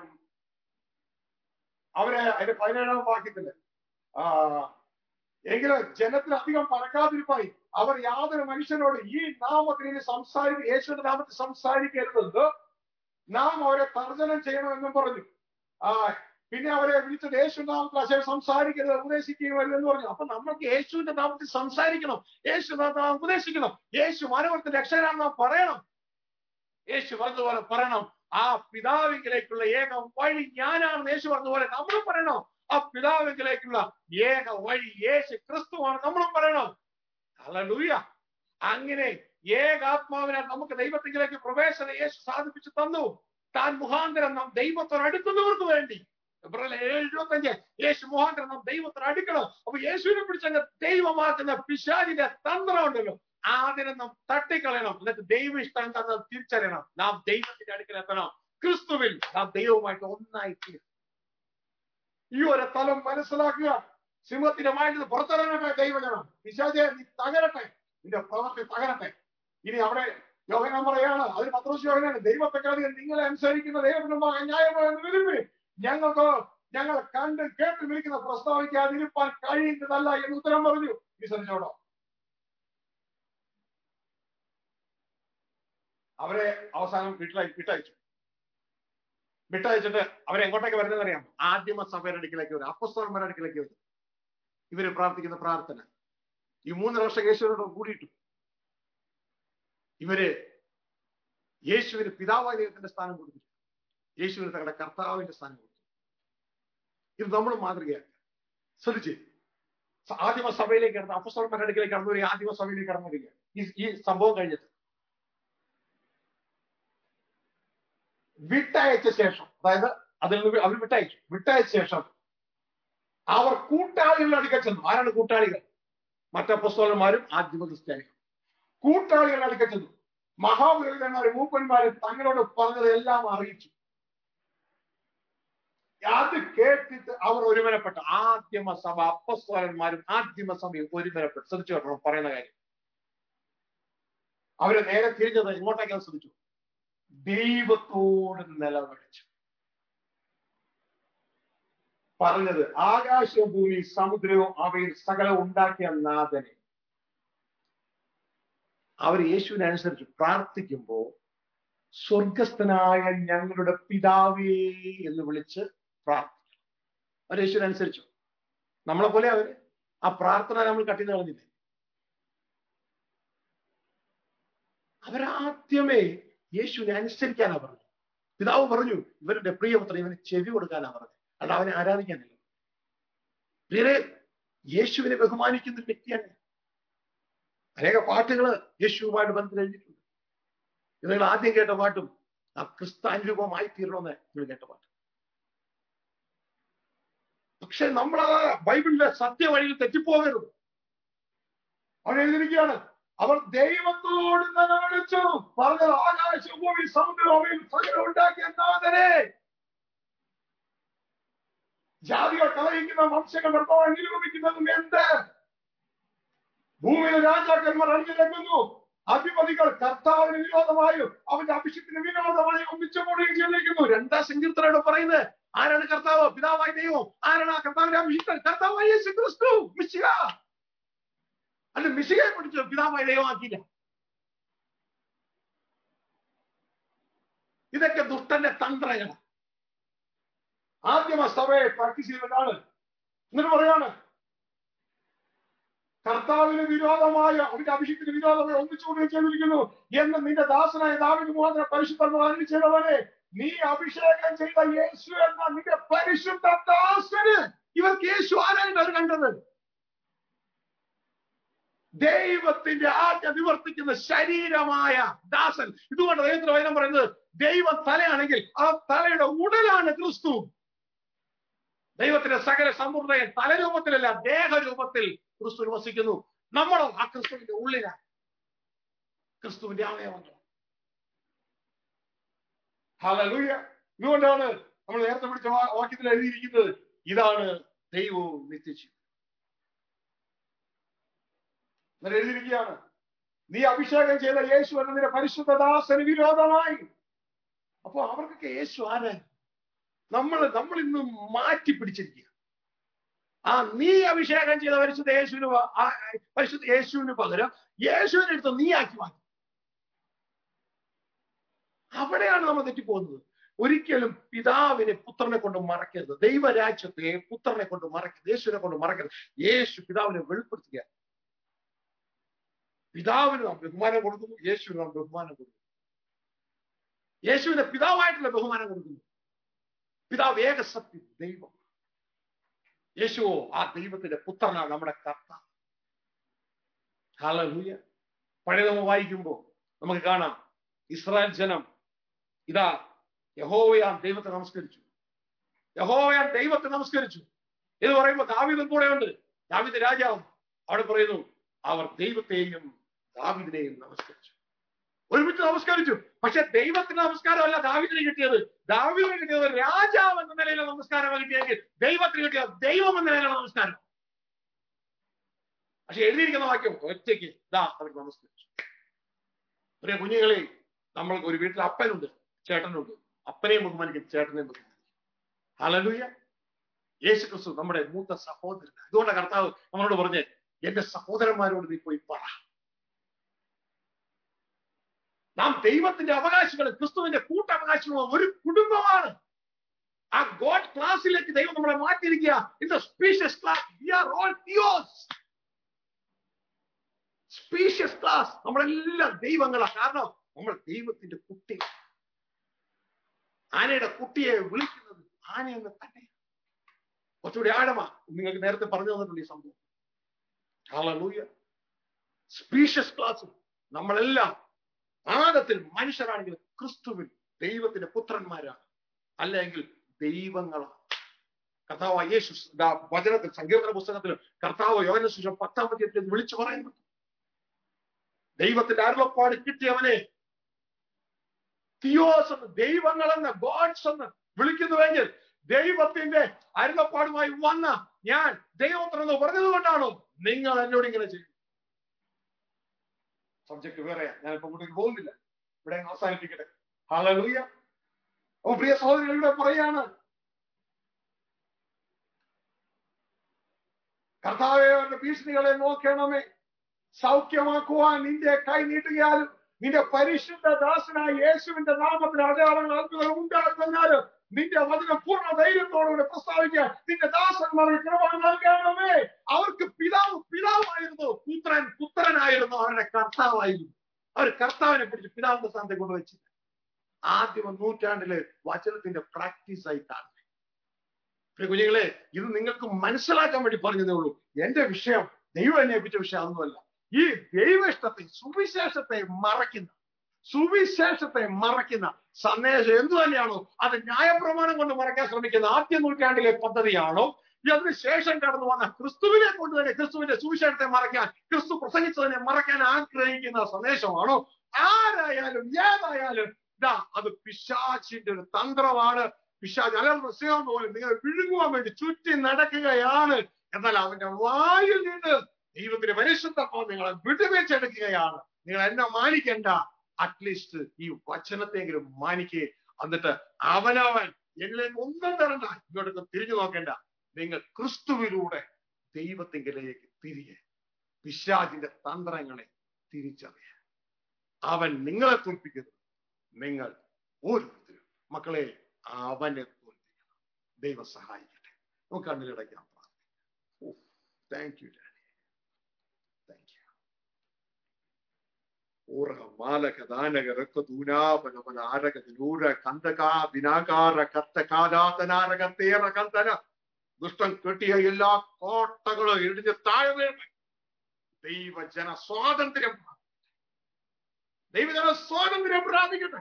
അവരെ അതിന്റെ പതിനേഴാം വാക്യത്തില് ആ എങ്കിലും ജനത്തിന് അധികം പറക്കാതിരിപ്പായി അവർ യാതൊരു മനുഷ്യനോട് ഈ നാമത്തിന് സംസാരിക്കുക യേശുവിന്റെ നാമത്തിൽ സംസാരിക്കരുതെന്ന് നാം അവരെ തർജനം ചെയ്യണമെന്നും പറഞ്ഞു ആ പിന്നെ അവരെ വിളിച്ചിട്ട് യേശുവിന്റെ നാമത്തിൽ അശേഷം സംസാരിക്കരുത് ഉപദേശിക്കുകയും എന്ന് പറഞ്ഞു അപ്പൊ നമ്മൾക്ക് യേശുവിന്റെ നാമത്തിൽ സംസാരിക്കണം യേശു നാം ഉപദേശിക്കണം യേശു മാനവത്തിന്റെ രക്ഷകനാണെന്ന് നാം പറയണം യേശു പറഞ്ഞതുപോലെ പറയണം ആ പിതാവിങ്കിലേക്കുള്ള ഏക വഴി ഞാനാണെന്ന് യേശു പറഞ്ഞതുപോലെ നമ്മളും പറയണം ആ പിതാവിങ്കിലേക്കുള്ള ഏക വഴി യേശു ക്രിസ്തുവാണ് നമ്മളും പറയണം അല്ലൂയ അങ്ങനെ ഏകാത്മാവിനാൽ നമുക്ക് ദൈവത്തിലേക്ക് പ്രവേശനം യേശു സാധിപ്പിച്ചു തന്നു താൻ മുഖാന്തരം നാം ദൈവത്തോട് അടുക്കുന്നവർക്ക് വേണ്ടി എഴുപത്തഞ്ച് യേശു മുഖാന്തരം നാം ദൈവത്തോട് അടുക്കണം അപ്പൊ യേശുവിനെ പിടിച്ചങ്ങ് ദൈവമാക്കുന്ന പിശാചിന്റെ തന്ത്രം ഉണ്ടല്ലോ അതിനെ നാം തട്ടിക്കളയണം എന്നിട്ട് ദൈവ ഇഷ്ടം എന്താണെന്ന് തിരിച്ചറിയണം നാം ദൈവത്തിന്റെ അടുക്കലെത്തണം ക്രിസ്തുവിൽ നാം ദൈവവുമായിട്ട് ഒന്നായി തീരും ഈ ഒരു തലം മനസ്സിലാക്കുക സിംഹത്തിന്റെ വായിട്ട് പുറത്തിറങ്ങട്ടെ ദൈവജനം പിശാചെ നീ തകരട്ടെ നിന്റെ പ്രവൃത്തി തകരട്ടെ ഇനി അവിടെ യോഹനം പറയാണ് അതിന് പത്രോസ് യോഹനാണ് ദൈവത്തെക്കാളും നിങ്ങളെ അനുസരിക്കുന്ന ദൈവത്തിനുമായ ന്യായമായെന്ന് വിരുമ്പി ഞങ്ങൾക്ക് ഞങ്ങൾ കണ്ട് കേട്ട് വിളിക്കുന്ന പ്രസ്താവിക്കാതിരിപ്പാൻ കഴിയുന്നതല്ല എന്ന് ഉത്തരം പറഞ്ഞു വിസരിച്ചോടോ അവരെ അവസാനം വീട്ടിലായി വിട്ടയച്ചു വിട്ടയച്ചിട്ട് അവരെ എങ്ങോട്ടേക്ക് വരുന്നതെന്ന് അറിയാം ആദ്യമ സഭയുടെ അടുക്കിലേക്ക് വരും അപ്പസ്തോന്മാരുടെ അടുക്കിലേക്ക് വരും ഇവര് പ്രാർത്ഥിക്കുന്ന പ്രാർത്ഥന ഈ മൂന്ന് വർഷം യേശുവിനോട് കൂടിയിട്ടു ഇവര് യേശുവിന് പിതാവായ ദൈവത്തിന്റെ സ്ഥാനം കൊടുത്തു യേശുവിന് തങ്ങളുടെ കർത്താവിന്റെ സ്ഥാനം കൊടുത്തു ഇത് നമ്മൾ മാതൃകയാക്കുക ശ്രദ്ധിച്ച് ആദിമ സഭയിലേക്ക് കടന്ന് അപ്പസ്തോന്മാരുടെ അടുക്കിലേക്ക് കടന്നു വരിക ആദിമ സഭയിലേക്ക് കടന്നു വരിക ഈ സംഭവം കഴിഞ്ഞിട്ട് വിട്ടയച്ച ശേഷം അതായത് അതിൽ നിന്ന് അവർ വിട്ടയച്ചു വിട്ടയച്ച ശേഷം അവർ കൂട്ടാളികളുടെ അടുക്കൽ ചെന്നു ആരാണ് കൂട്ടാളികൾ മറ്റപ്പസ്തോലന്മാരും ആദ്യമ ക്രിസ്ത്യാനികളും കൂട്ടാളികളുടെ അടുക്കൽ ചെന്നു മഹാപുരോഹിതന്മാരും മൂപ്പന്മാരും തങ്ങളോട് പറഞ്ഞത് എല്ലാം അറിയിച്ചു അത് കേട്ടിട്ട് അവർ ഒരുമനപ്പെട്ടു ആദ്യമ സഭ അപ്പസ്തോലന്മാരും ആദ്യമ സഭയും ഒരുമനപ്പെട്ടു ശ്രദ്ധിച്ചു കേട്ടോ പറയുന്ന കാര്യം അവര് നേരെ തിരിഞ്ഞത് ഇങ്ങോട്ടേക്കാണ് ശ്രദ്ധിച്ചു ദൈവത്തോട് നിലവിളിച്ചു പറഞ്ഞത് ആകാശവും ഭൂമി സമുദ്രവും അവയിൽ സകലം ഉണ്ടാക്കിയ നാഥനെ അവർ യേശുവിനെ അനുസരിച്ച് പ്രാർത്ഥിക്കുമ്പോൾ സ്വർഗസ്ഥനായ ഞങ്ങളുടെ പിതാവേ എന്ന് വിളിച്ച് പ്രാർത്ഥിക്കും അവർ യേശുവിനെ അനുസരിച്ചു നമ്മളെ പോലെ അവര് ആ പ്രാർത്ഥന നമ്മൾ കട്ടിന്ന് കളഞ്ഞില്ലേ അവരാദ്യമേ യേശുവിനെ അനുസരിക്കാനാ പറഞ്ഞു പിതാവ് പറഞ്ഞു ഇവരുടെ പ്രിയപുത്രൻ ഇവന് ചെവി കൊടുക്കാനാ പറഞ്ഞു അല്ല അവനെ ആരാധിക്കാനല്ല പ്രിയരെ യേശുവിനെ ബഹുമാനിക്കുന്ന ഒരു വ്യക്തിയാണ് ഞാൻ. അനേക പാട്ടുകൾ യേശുവുമായിട്ട് ബന്ധത്തിൽ എഴുതിയിട്ടുണ്ട് ഇത് നിങ്ങൾ ആദ്യം കേട്ട പാട്ടും ആ ക്രിസ്താനുരൂപമായി തീരണമെന്ന് നിങ്ങൾ കേട്ട പാട്ട് പക്ഷെ നമ്മൾ ആ ബൈബിളിലെ സത്യവഴിയിൽ തെറ്റിപ്പോകരുത് അവൻ എഴുതിയിരിക്കുകയാണ് അവർ ദൈവത്തോട് നിലവിളിച്ചു പറഞ്ഞത് ആകാശഭൂമി സമുദ്രഭൂമിയിൽ സകലം ഉണ്ടാക്കിയ നാഥനെ ജാതികൾ കളയിക്കുന്ന വംശങ്ങൾ നിർമ്മാണം നിരൂപിക്കുന്നതും എന്ത് ഭൂമിയിലെ രാജാക്കന്മാർ അണിഞ്ഞിറങ്ങുന്നു അധിപതികൾ കർത്താവിന് വിരോധമായും അവന്റെ അഭിഷേകത്തിന് വിരോധമായും ഒന്നിച്ചു കൂടുകയും ചെയ്തിരിക്കുന്നു രണ്ടാം സങ്കീർത്തനോട് പറയുന്നത് ആരാണ് കർത്താവ് പിതാവായ ദൈവം ആരാണ് ആ കർത്താവിന്റെ അഭിഷിക്തൻ കർത്താവായ യേശു ക്രിസ്തു മിശിക അല്ല മിശികയെ പിടിച്ചു പിതാവായ ദൈവമാക്കിയില്ല ഇതൊക്കെ ദുഷ്ടന്റെ തന്ത്രങ്ങളാണ് ആദ്യമ സഭയെ പ്രാക്ടീസ് ചെയ്തതാണ് എന്നിട്ട് പറയാണ് കർത്താവിന് വിരോധമായ അവന്റെ അഭിഷേകത്തിന് വിരോധമായി ഒന്നിച്ചുകൂടുകയും ചെയ്തിരിക്കുന്നു എന്ന് നിന്റെ ദാസനായ ദാവിന് മുഖാന്തരം പരിശുദ്ധ ചെയ്തവനെ നീ അഭിഷേകം ചെയ്ത യേശു എന്ന നിന്റെ പരിശുദ്ധ ദാസന് ഇവർക്ക് യേശു ആരായിട്ട് അവർ കണ്ടത് ദൈവത്തിന്റെ ആജ്ഞ നിവർത്തിക്കുന്ന ശരീരമായ ദാസൻ ഇതുകൊണ്ട് ദൈവത്തിന്റെ വചനം പറയുന്നത് ദൈവം തലയാണെങ്കിൽ ആ തലയുടെ ഉടലാണ് ക്രിസ്തു ദൈവത്തിന്റെ സകല സമ്പൂർണ്ണയെ തലരൂപത്തിലല്ല ദേഹരൂപത്തിൽ ക്രിസ്തു വസിക്കുന്നു നമ്മളോ ആ ക്രിസ്തുവിന്റെ ഉള്ളിലാണ് ക്രിസ്തുവിന്റെ അവയവങ്ങൾ ഹല്ലേലൂയ ഇതുകൊണ്ടാണ് നമ്മൾ നേരത്തെ പിടിച്ച വാ- വാക്യത്തിൽ എഴുതിയിരിക്കുന്നത് ഇതാണ് ദൈവവും നിത്യജീവൻ എന്നിട്ട് എഴുതിയിരിക്കുകയാണ് നീ അഭിഷേകം ചെയ്ത യേശു എന്നതിന്റെ പരിശുദ്ധദാസന് വിരോധമായി അപ്പൊ അവർക്കൊക്കെ യേശു ആരാ നമ്മൾ നമ്മൾ ഇന്ന് മാറ്റി പിടിച്ചിരിക്കുക ആ നീ അഭിഷേകം ചെയ്ത പരിശുദ്ധ യേശുവിന് പ- ആ, ആ, പരിശുദ്ധ യേശുവിന് പകരം യേശുവിനെ എടുത്ത് നീ ആക്കി മാറ്റി അവിടെയാണ് നമ്മൾ തെറ്റിപ്പോകുന്നത് ഒരിക്കലും പിതാവിനെ പുത്രനെ കൊണ്ട് മറക്കരുത് ദൈവരാജ്യത്തെ പുത്രനെ കൊണ്ട് മറക്കരുത് യേശുവിനെ കൊണ്ട് മറക്കരുത് യേശു പിതാവിനെ വെളിപ്പെടുത്തുക പിതാവിന് നാം ബഹുമാനം കൊടുക്കുന്നു യേശുവിന് നാം ബഹുമാനം കൊടുക്കുന്നു യേശുവിനെ പിതാവായിട്ടുള്ള ബഹുമാനം കൊടുക്കുന്നു പിതാവ് ഏകസത്യം ദൈവം യേശുവോ ആ ദൈവത്തിന്റെ പുത്രനാണ് നമ്മുടെ കർത്താവ് ഹല്ലേലൂയ പഴയ നമ്മൾ വായിക്കുമ്പോൾ നമുക്ക് കാണാം ഇസ്രായേൽ ജനം ഇതാ യഹോവയാൻ ദൈവത്തെ നമസ്കരിച്ചു യഹോവയാൻ ദൈവത്തെ നമസ്കരിച്ചു എന്ന് പറയുമ്പോൾ ദാവീദും കൂടെ ഉണ്ട് ദാവീദ് രാജാവും അവിടെ പറയുന്നു അവർ ദൈവത്തെയും ദാവീദിനെയും നമസ്കരിച്ചു ഒരുമിച്ച് നമസ്കരിച്ചു പക്ഷെ ദൈവത്തിന് നമസ്കാരമല്ല ദാവീദിന് കിട്ടിയത് ദാവീദിന് കിട്ടിയത് ഒരു രാജാവ് എന്ന നിലയിലെ നമസ്കാരമാണ് കിട്ടിയെങ്കിൽ ദൈവത്തിന് കിട്ടിയ ദൈവം എന്ന നിലയിലുള്ള നമസ്കാരം പക്ഷെ എഴുതിയിരിക്കുന്ന വാക്യം ഒറ്റയ്ക്ക് ദാ അവർ നമസ്കരിച്ചു പ്രിയ കുഞ്ഞുങ്ങളെ നമ്മൾക്ക് ഒരു വീട്ടിൽ അപ്പനുണ്ട് ചേട്ടനുണ്ട് അപ്പനെയും ബഹുമാനിക്കും ചേട്ടനെയും ബഹുമാനിക്കും ഹലലുയ യേശു ക്രിസ്തു നമ്മുടെ മൂത്ത സഹോദരൻ അതുകൊണ്ട് കർത്താവ് നമ്മളോട് പറഞ്ഞ് എന്റെ സഹോദരന്മാരോട് നീ പോയി പറ നാം ദൈവത്തിന്റെ അവകാശികൾ ക്രിസ്തുവിന്റെ കൂട്ടവകാശികളും ഒരു കുടുംബമാണ് ആ ഗോഡ് ക്ലാസ്സിലേക്ക് ദൈവം നമ്മളെ മാറ്റിയിരിക്കുക in the species class we are all theos species class നമ്മളെല്ലാം ദൈവങ്ങളാണ് കാരണം നമ്മൾ ദൈവത്തിന്റെ കുട്ടി ആനയുടെ കുട്ടിയെ വിളിക്കുന്നത് ആനയെന്ന് തന്നെ കുറച്ചുകൂടി ആഴമാ നിങ്ങൾക്ക് നേരത്തെ പറഞ്ഞു തന്നിട്ടുണ്ട് ഈ സംഭവം ഹല്ലേലൂയ സ്പീഷ്യസ് ക്ലാസ് നമ്മളെല്ലാം ആദത്തിൽ മനുഷ്യരാണെങ്കിൽ ക്രിസ്തുവിൽ ദൈവത്തിന്റെ പുത്രന്മാരാണ് അല്ലെങ്കിൽ ദൈവങ്ങളാണ് കർത്താവ് യേശു ദാ വചനത്തിൽ സങ്കീർത്തന പുസ്തകത്തിൽ കർത്താവ് യോഹന ശേഷം പത്താം പദ്യത്തിൽ വിളിച്ചു പറയുന്നുണ്ട് ദൈവത്തിന്റെ അരുളപ്പാട് കിട്ടിയവനെ തിയോസ് എന്ന് ദൈവങ്ങളെന്ന് ഗോഡ്സ് എന്ന് വിളിക്കുന്നുവെങ്കിൽ ദൈവത്തിന്റെ അരുളപ്പാടുമായി വന്ന ഞാൻ ദൈവത്തിനെന്ന് പറഞ്ഞത് കൊണ്ടാണോ നിങ്ങൾ എന്നോട് ഇങ്ങനെ ചെയ്യും സബ്ജക്ട് വേറെയാ ഞാൻ ഇപ്പൊ ഇങ്ങോട്ടേക്ക് പോകുന്നില്ല ഇവിടെ അങ്ങ് അവസാനിപ്പിക്കട്ടെ ഹാലൂയ ഓ പ്രിയ സഹോദരൻ ഇവിടെ പറയാണ് കർത്താവെ അവരുടെ ഭീഷണികളെ നോക്കണമേ സൗഖ്യമാക്കുവാൻ നിന്റെ കൈ നീട്ടുകയാലും നിന്റെ പരിശുദ്ധ ദാസനായ യേശുവിന്റെ നാമത്തിൽ അടയാളങ്ങൾ അത്ഭുതങ്ങൾ ഉണ്ടാകുന്നാലും നിന്റെ വചനം പൂർണ്ണ ധൈര്യത്തോടുകൂടി പ്രസ്താവിക്കാൻ നിന്റെ ദാസന്മാർക്ക് കൃപ നൽകണമേ അവർക്ക് പിതാവ് പിതാവായിരുന്നു പുത്രൻ പുത്രനായിരുന്നു അവരുടെ കർത്താവായിരുന്നു അവർ കർത്താവിനെ പിടിച്ച് പിതാവിന്റെ സ്ഥാനത്തെ കൊണ്ടുവച്ചില്ല ആദ്യമ നൂറ്റാണ്ടില് വചനത്തിന്റെ പ്രാക്ടീസ് ആയി കാണുന്നത് പ്രിയ കുഞ്ഞുങ്ങളെ ഇത് നിങ്ങൾക്ക് മനസ്സിലാക്കാൻ വേണ്ടി പറഞ്ഞതേ ഉള്ളൂ എന്റെ വിഷയം ദൈവം എന്നെ ഏൽപ്പിച്ച വിഷയം അതൊന്നുമല്ല ഈ ദൈവഇഷ്ടത്തെ സുവിശേഷത്തെ മറയ്ക്കുന്ന സുവിശേഷത്തെ മറയ്ക്കുന്ന സന്ദേശം എന്തു തന്നെയാണോ അത് ന്യായപ്രമാണം കൊണ്ട് മറയ്ക്കാൻ ശ്രമിക്കുന്ന ആദ്യ നൂറ്റാണ്ടിലെ പദ്ധതിയാണോ ഈ അതിന് ശേഷം കടന്നു വന്ന ക്രിസ്തുവിനെ കൊണ്ട് തന്നെ ക്രിസ്തുവിന്റെ സുവിശേഷത്തെ മറയ്ക്കാൻ ക്രിസ്തു പ്രസംഗിച്ചതിനെ മറയ്ക്കാൻ ആഗ്രഹിക്കുന്ന സന്ദേശമാണോ ആരായാലും ഏതായാലും ഇതാ അത് പിശാചിന്റെ ഒരു തന്ത്രമാണ് പിശാജ് അലർന്ന സിംഹം പോലെ നിങ്ങളെ വിഴുങ്ങുവാൻ വേണ്ടി ചുറ്റി നടക്കുകയാണ് എന്നാൽ അവന്റെ വായിൽ നിന്ന് ദൈവത്തിന്റെ പരിശുദ്ധമാവ് നിങ്ങളെ വിടുവിച്ചെടുക്കുകയാണ് നിങ്ങൾ എന്നെ മാനിക്കണ്ട അറ്റ്ലീസ്റ്റ് ഈ വചനത്തെങ്കിലും മാനിക്കേ എന്നിട്ട് അവനവൻ എന്നിലേക്ക് ഒന്നും തരണ്ട ഇങ്ങോട്ടൊക്കെ തിരിഞ്ഞു നോക്കേണ്ട നിങ്ങൾ ക്രിസ്തുവിലൂടെ ദൈവത്തിങ്കിലേക്ക് തിരികെ പിശാചിന്റെ തന്ത്രങ്ങളെ തിരിച്ചറിയ അവൻ നിങ്ങളെ തോൽപ്പിക്കുന്നു നിങ്ങൾ ഓരോരുത്തരും മക്കളെ അവനെ തോൽപ്പിക്കണം ദൈവം സഹായിക്കട്ടെ നമുക്ക് കണ്ണിലടയ്ക്കാം thank you daddy thank you ഊറ മാലക ദാനക രക്ക ദൂനാപന പല ആരക ദിനൂര കന്തകാ ദിനാകാര കത്തകാലാതനാരക തേറ കന്തന ദുഷ്ടം കെട്ടിയ എല്ലാ കോട്ടകളും ഇടിഞ്ഞ് താഴെ വീണ് ദൈവജന സ്വാതന്ത്ര്യം ദൈവജന സ്വാതന്ത്ര്യം പ്രാപിക്കട്ടെ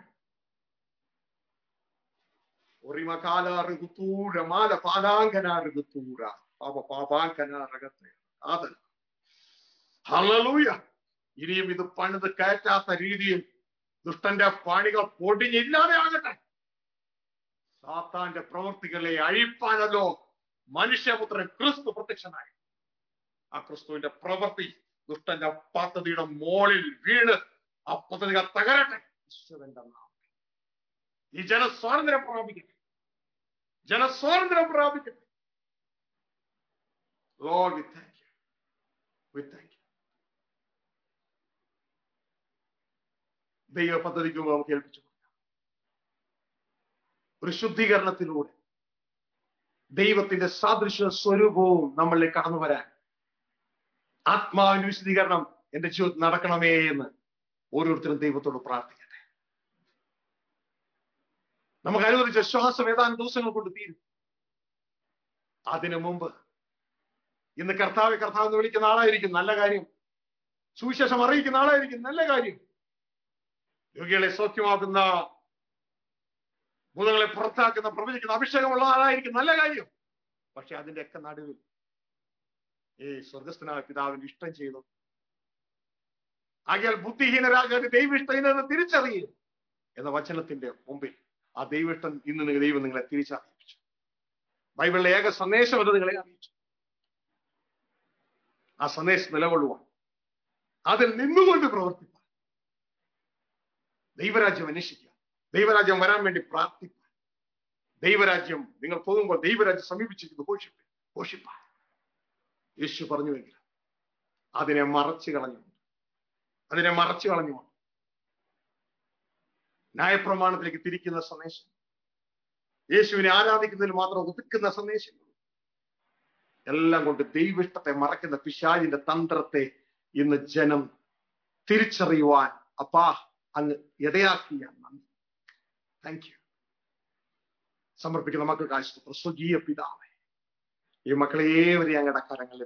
ഒറിമകാലാറുകുത്തൂര മാല പാലാങ്കനാറുകുത്തൂര പാപ പാപാങ്കനാറകത്തെ ആദന ഹല്ലേലൂയ ഇനിയും ഇത് പണിത് കയറ്റാത്ത രീതിയിൽ ദുഷ്ടന്റെ പണികൾ പൊടിഞ്ഞില്ലാതെ ആകട്ടെ സാത്താന്റെ പ്രവൃത്തികളെ അഴിപ്പാനല്ലോ മനുഷ്യപുത്രൻ ക്രിസ്തു പ്രത്യക്ഷനായി ആ ക്രിസ്തുവിന്റെ പ്രവൃത്തി ദുഷ്ടന്റെ പദ്ധതിയുടെ മോളിൽ വീണ് ആ പദ്ധതികൾ തകരട്ടെ ഈശ്വരന്റെ നാമം ഈ ജനസ്വാതന്ത്ര്യം പ്രാപിക്കട്ടെ ജനസ്വാതന്ത്ര്യം പ്രാപിക്കട്ടെ Lord, we thank you. We thank you. ദൈവ പദ്ധതിക്ക് നമുക്ക് ഏൽപ്പിച്ചു കൊടുക്കാം ഒരു ശുദ്ധീകരണത്തിലൂടെ ദൈവത്തിന്റെ സാദൃശ്യ സ്വരൂപവും നമ്മളിലേക്ക് കടന്നു വരാൻ ആത്മാവിന്റെ വിശദീകരണം എന്റെ ജീവിതത്തിൽ നടക്കണമേ എന്ന് ഓരോരുത്തരും ദൈവത്തോട് പ്രാർത്ഥിക്കട്ടെ നമുക്ക് അനുവദിച്ച ശ്വാസം ഏതാനും ദിവസങ്ങൾ കൊണ്ട് തീരും അതിനു മുമ്പ് ഇന്ന് കർത്താവ് കർത്താവ് എന്ന് വിളിക്കുന്ന ആളായിരിക്കും നല്ല കാര്യം സുവിശേഷം അറിയിക്കുന്ന ആളായിരിക്കും നല്ല കാര്യം രോഗികളെ സൗഖ്യമാക്കുന്ന ഭൂതങ്ങളെ പുറത്താക്കുന്ന പ്രവചിക്കുന്ന അഭിഷേകമുള്ള ആളായിരിക്കും നല്ല കാര്യം പക്ഷെ അതിന്റെയൊക്കെ നടുവിൽ ഈ സ്വർഗസ്ഥനായ പിതാവിന്റെ ഇഷ്ടം ചെയ്തു ആകിയാൽ ബുദ്ധിഹീനരാകാതെ ദൈവ ഇഷ്ടം തിരിച്ചറിയുക എന്ന വചനത്തിന്റെ മുമ്പിൽ ആ ദൈവിഷ്ടം ഇന്ന് നിങ്ങൾ ദൈവം നിങ്ങളെ തിരിച്ചറിയിച്ചു ബൈബിളിലെ ഏക സന്ദേശം അത് നിങ്ങളെ അറിയിച്ചു ആ സന്ദേശം നിലകൊള്ളുവാൻ അതിൽ നിന്നുകൊണ്ട് പ്രവർത്തിപ്പാൻ ദൈവരാജ്യം അന്വേഷിക്കുക ദൈവരാജ്യം വരാൻ വേണ്ടി പ്രാർത്ഥിപ്പാൻ ദൈവരാജ്യം നിങ്ങൾ പോകുമ്പോൾ ദൈവരാജ്യം സമീപിച്ചിരിക്കുന്നു ഘോഷിപ്പാൻ ഘോഷിപ്പാൻ യേശു പറഞ്ഞുവെങ്കിൽ അതിനെ മറച്ചു കളഞ്ഞു അതിനെ മറച്ചു കളഞ്ഞുകൊണ്ട് ന്യായപ്രമാണത്തിലേക്ക് തിരിക്കുന്ന സന്ദേശം യേശുവിനെ ആരാധിക്കുന്നതിൽ മാത്രം ഒതുക്കുന്ന സന്ദേശം എല്ലാം കൊണ്ട് ദൈവിഷ്ടത്തെ മറക്കുന്ന പിശാചിന്റെ തന്ത്രത്തെ ഇന്ന് ജനം തിരിച്ചറിയുവാൻ അപ്പാ അങ്ങ് ഇടയാക്കിയ നന്ദി താങ്ക് യു സമർപ്പിക്കുന്ന മക്കൾക്ക് ആശുപത്രി സ്വകീയ പിതാവേ ഈ മക്കളെ ഏവരെയും അങ്ങയുടെ കരങ്ങളിൽ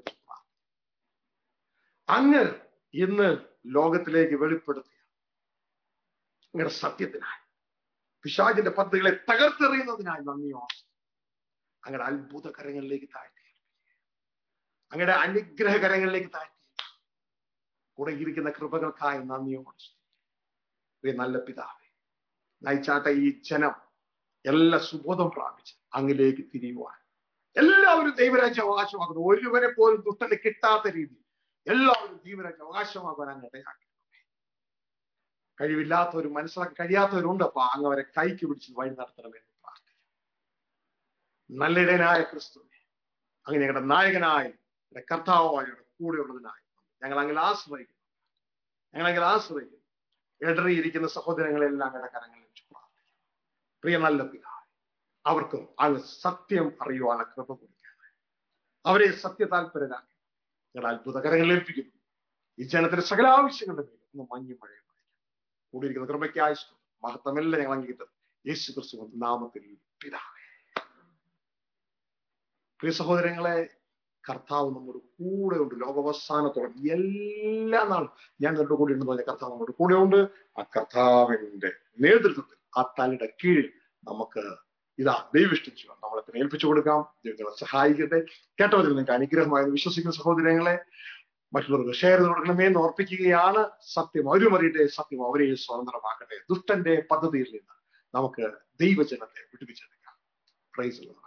അങ്ങ് ഇന്ന് ലോകത്തിലേക്ക് വെളിപ്പെടുത്തിയ അങ്ങയുടെ സത്യത്തിനായി പിശാചിന്റെ പദ്ധതികളെ തകർത്തെറിയുന്നതിനായി നന്ദിയോ അങ്ങയുടെ അത്ഭുത കരങ്ങളിലേക്ക് താഴ്ത്തി അങ്ങയുടെ അനുഗ്രഹകരങ്ങളിലേക്ക് താഴ്ത്തി കൂടെ ഇരിക്കുന്ന കൃപകൾക്കായി നന്ദിയോട് പ്രിയ നല്ല പിതാവേ നയിച്ചാട്ട ഈ ജനം എല്ലാ സുബോധം പ്രാപിച്ച് അങ്ങിലേക്ക് തിരിയുവാൻ എല്ലാവരും ദൈവരാജ്യം അവകാശമാക്കുന്നു ഒരുവനെ പോലും ദുഷ്ടന് കിട്ടാത്ത രീതി എല്ലാവരും ദൈവരാജ്യം അവകാശമാക്കുവാൻ അങ്ങോട്ടേ കഴിവില്ലാത്തവരും മനസ്സിലാക്കാൻ കഴിയാത്തവരുണ്ട് അപ്പൊ അങ്ങ് അവരെ കൈക്ക് പിടിച്ച് വഴി നടത്തണമെന്ന് പ്രാർത്ഥിക്കും നല്ല ഇടയനായ ക്രിസ്തുവിനെ അങ്ങ് ഞങ്ങളുടെ നായകനായി ഞങ്ങളുടെ കർത്താവായി ഞങ്ങളുടെ കൂടെയുള്ളതിനായി ഞങ്ങൾ അങ്ങനെ ആശ്രയിക്കുന്നു ഞങ്ങൾ അങ്ങനെ ആശ്രയിക്കുന്നു ഇടറിയിരിക്കുന്ന സഹോദരങ്ങളെല്ലാം ഞങ്ങളുടെ കരങ്ങളിൽ വെച്ച് പ്രാർത്ഥിക്കും പ്രിയ നല്ല പിതാവ് അവർക്കും അങ്ങ് സത്യം അറിയുവാണ് കൃപ കൊടുക്കുകയാണ് അവരെ സത്യ താല്പര്യരാക്കി ഞങ്ങളുടെ അത്ഭുതകരങ്ങൾ ഏൽപ്പിക്കുന്നു ഈ ജനത്തിന്റെ സകല ആവശ്യങ്ങളുടെ മേലും ഒന്ന് മഞ്ഞും മഴയും കൂടിയിരിക്കുന്ന കൃപയ്ക്കായി മഹത്വമെല്ലാം ഞങ്ങൾ അംഗീകരിച്ചത് യേശു ക്രിസ്തു നാമത്തിൽ പിതാവേ പ്രിയ സഹോദരങ്ങളെ കർത്താവ് നമ്മുടെ കൂടെ ഉണ്ട് ലോകാവസാനത്തോളം എല്ലാ നാളും ഞാൻ നിങ്ങളുടെ കൂടെ ഉണ്ടെന്ന് പറഞ്ഞ കർത്താവ് നമ്മുടെ കൂടെ ഉണ്ട് ആ കർത്താവിന്റെ നേതൃത്വത്തിൽ ആ തലയുടെ കീഴിൽ നമുക്ക് ഇതാ ദൈവിഷ്ടം ചെയ്യാം നമ്മളെ തന്നെ ഏൽപ്പിച്ചു കൊടുക്കാം ദൈവങ്ങളെ സഹായിക്കട്ടെ കേട്ടവരിൽ നിങ്ങൾക്ക് അനുഗ്രഹമായെന്ന് വിശ്വസിക്കുന്ന സഹോദരങ്ങളെ മറ്റുള്ളവർക്ക് ഷെയർ ചെയ്ത് കൊടുക്കണമേ എന്ന് ഓർപ്പിക്കുകയാണ് സത്യം അവരും അറിയട്ടെ സത്യം അവരെ സ്വതന്ത്രമാക്കട്ടെ ദുഷ്ടന്റെ പദ്ധതിയിൽ നിന്ന് നമുക്ക് ദൈവജനത്തെ വിടുവിച്ചെടുക്കാം പ്രൈസ്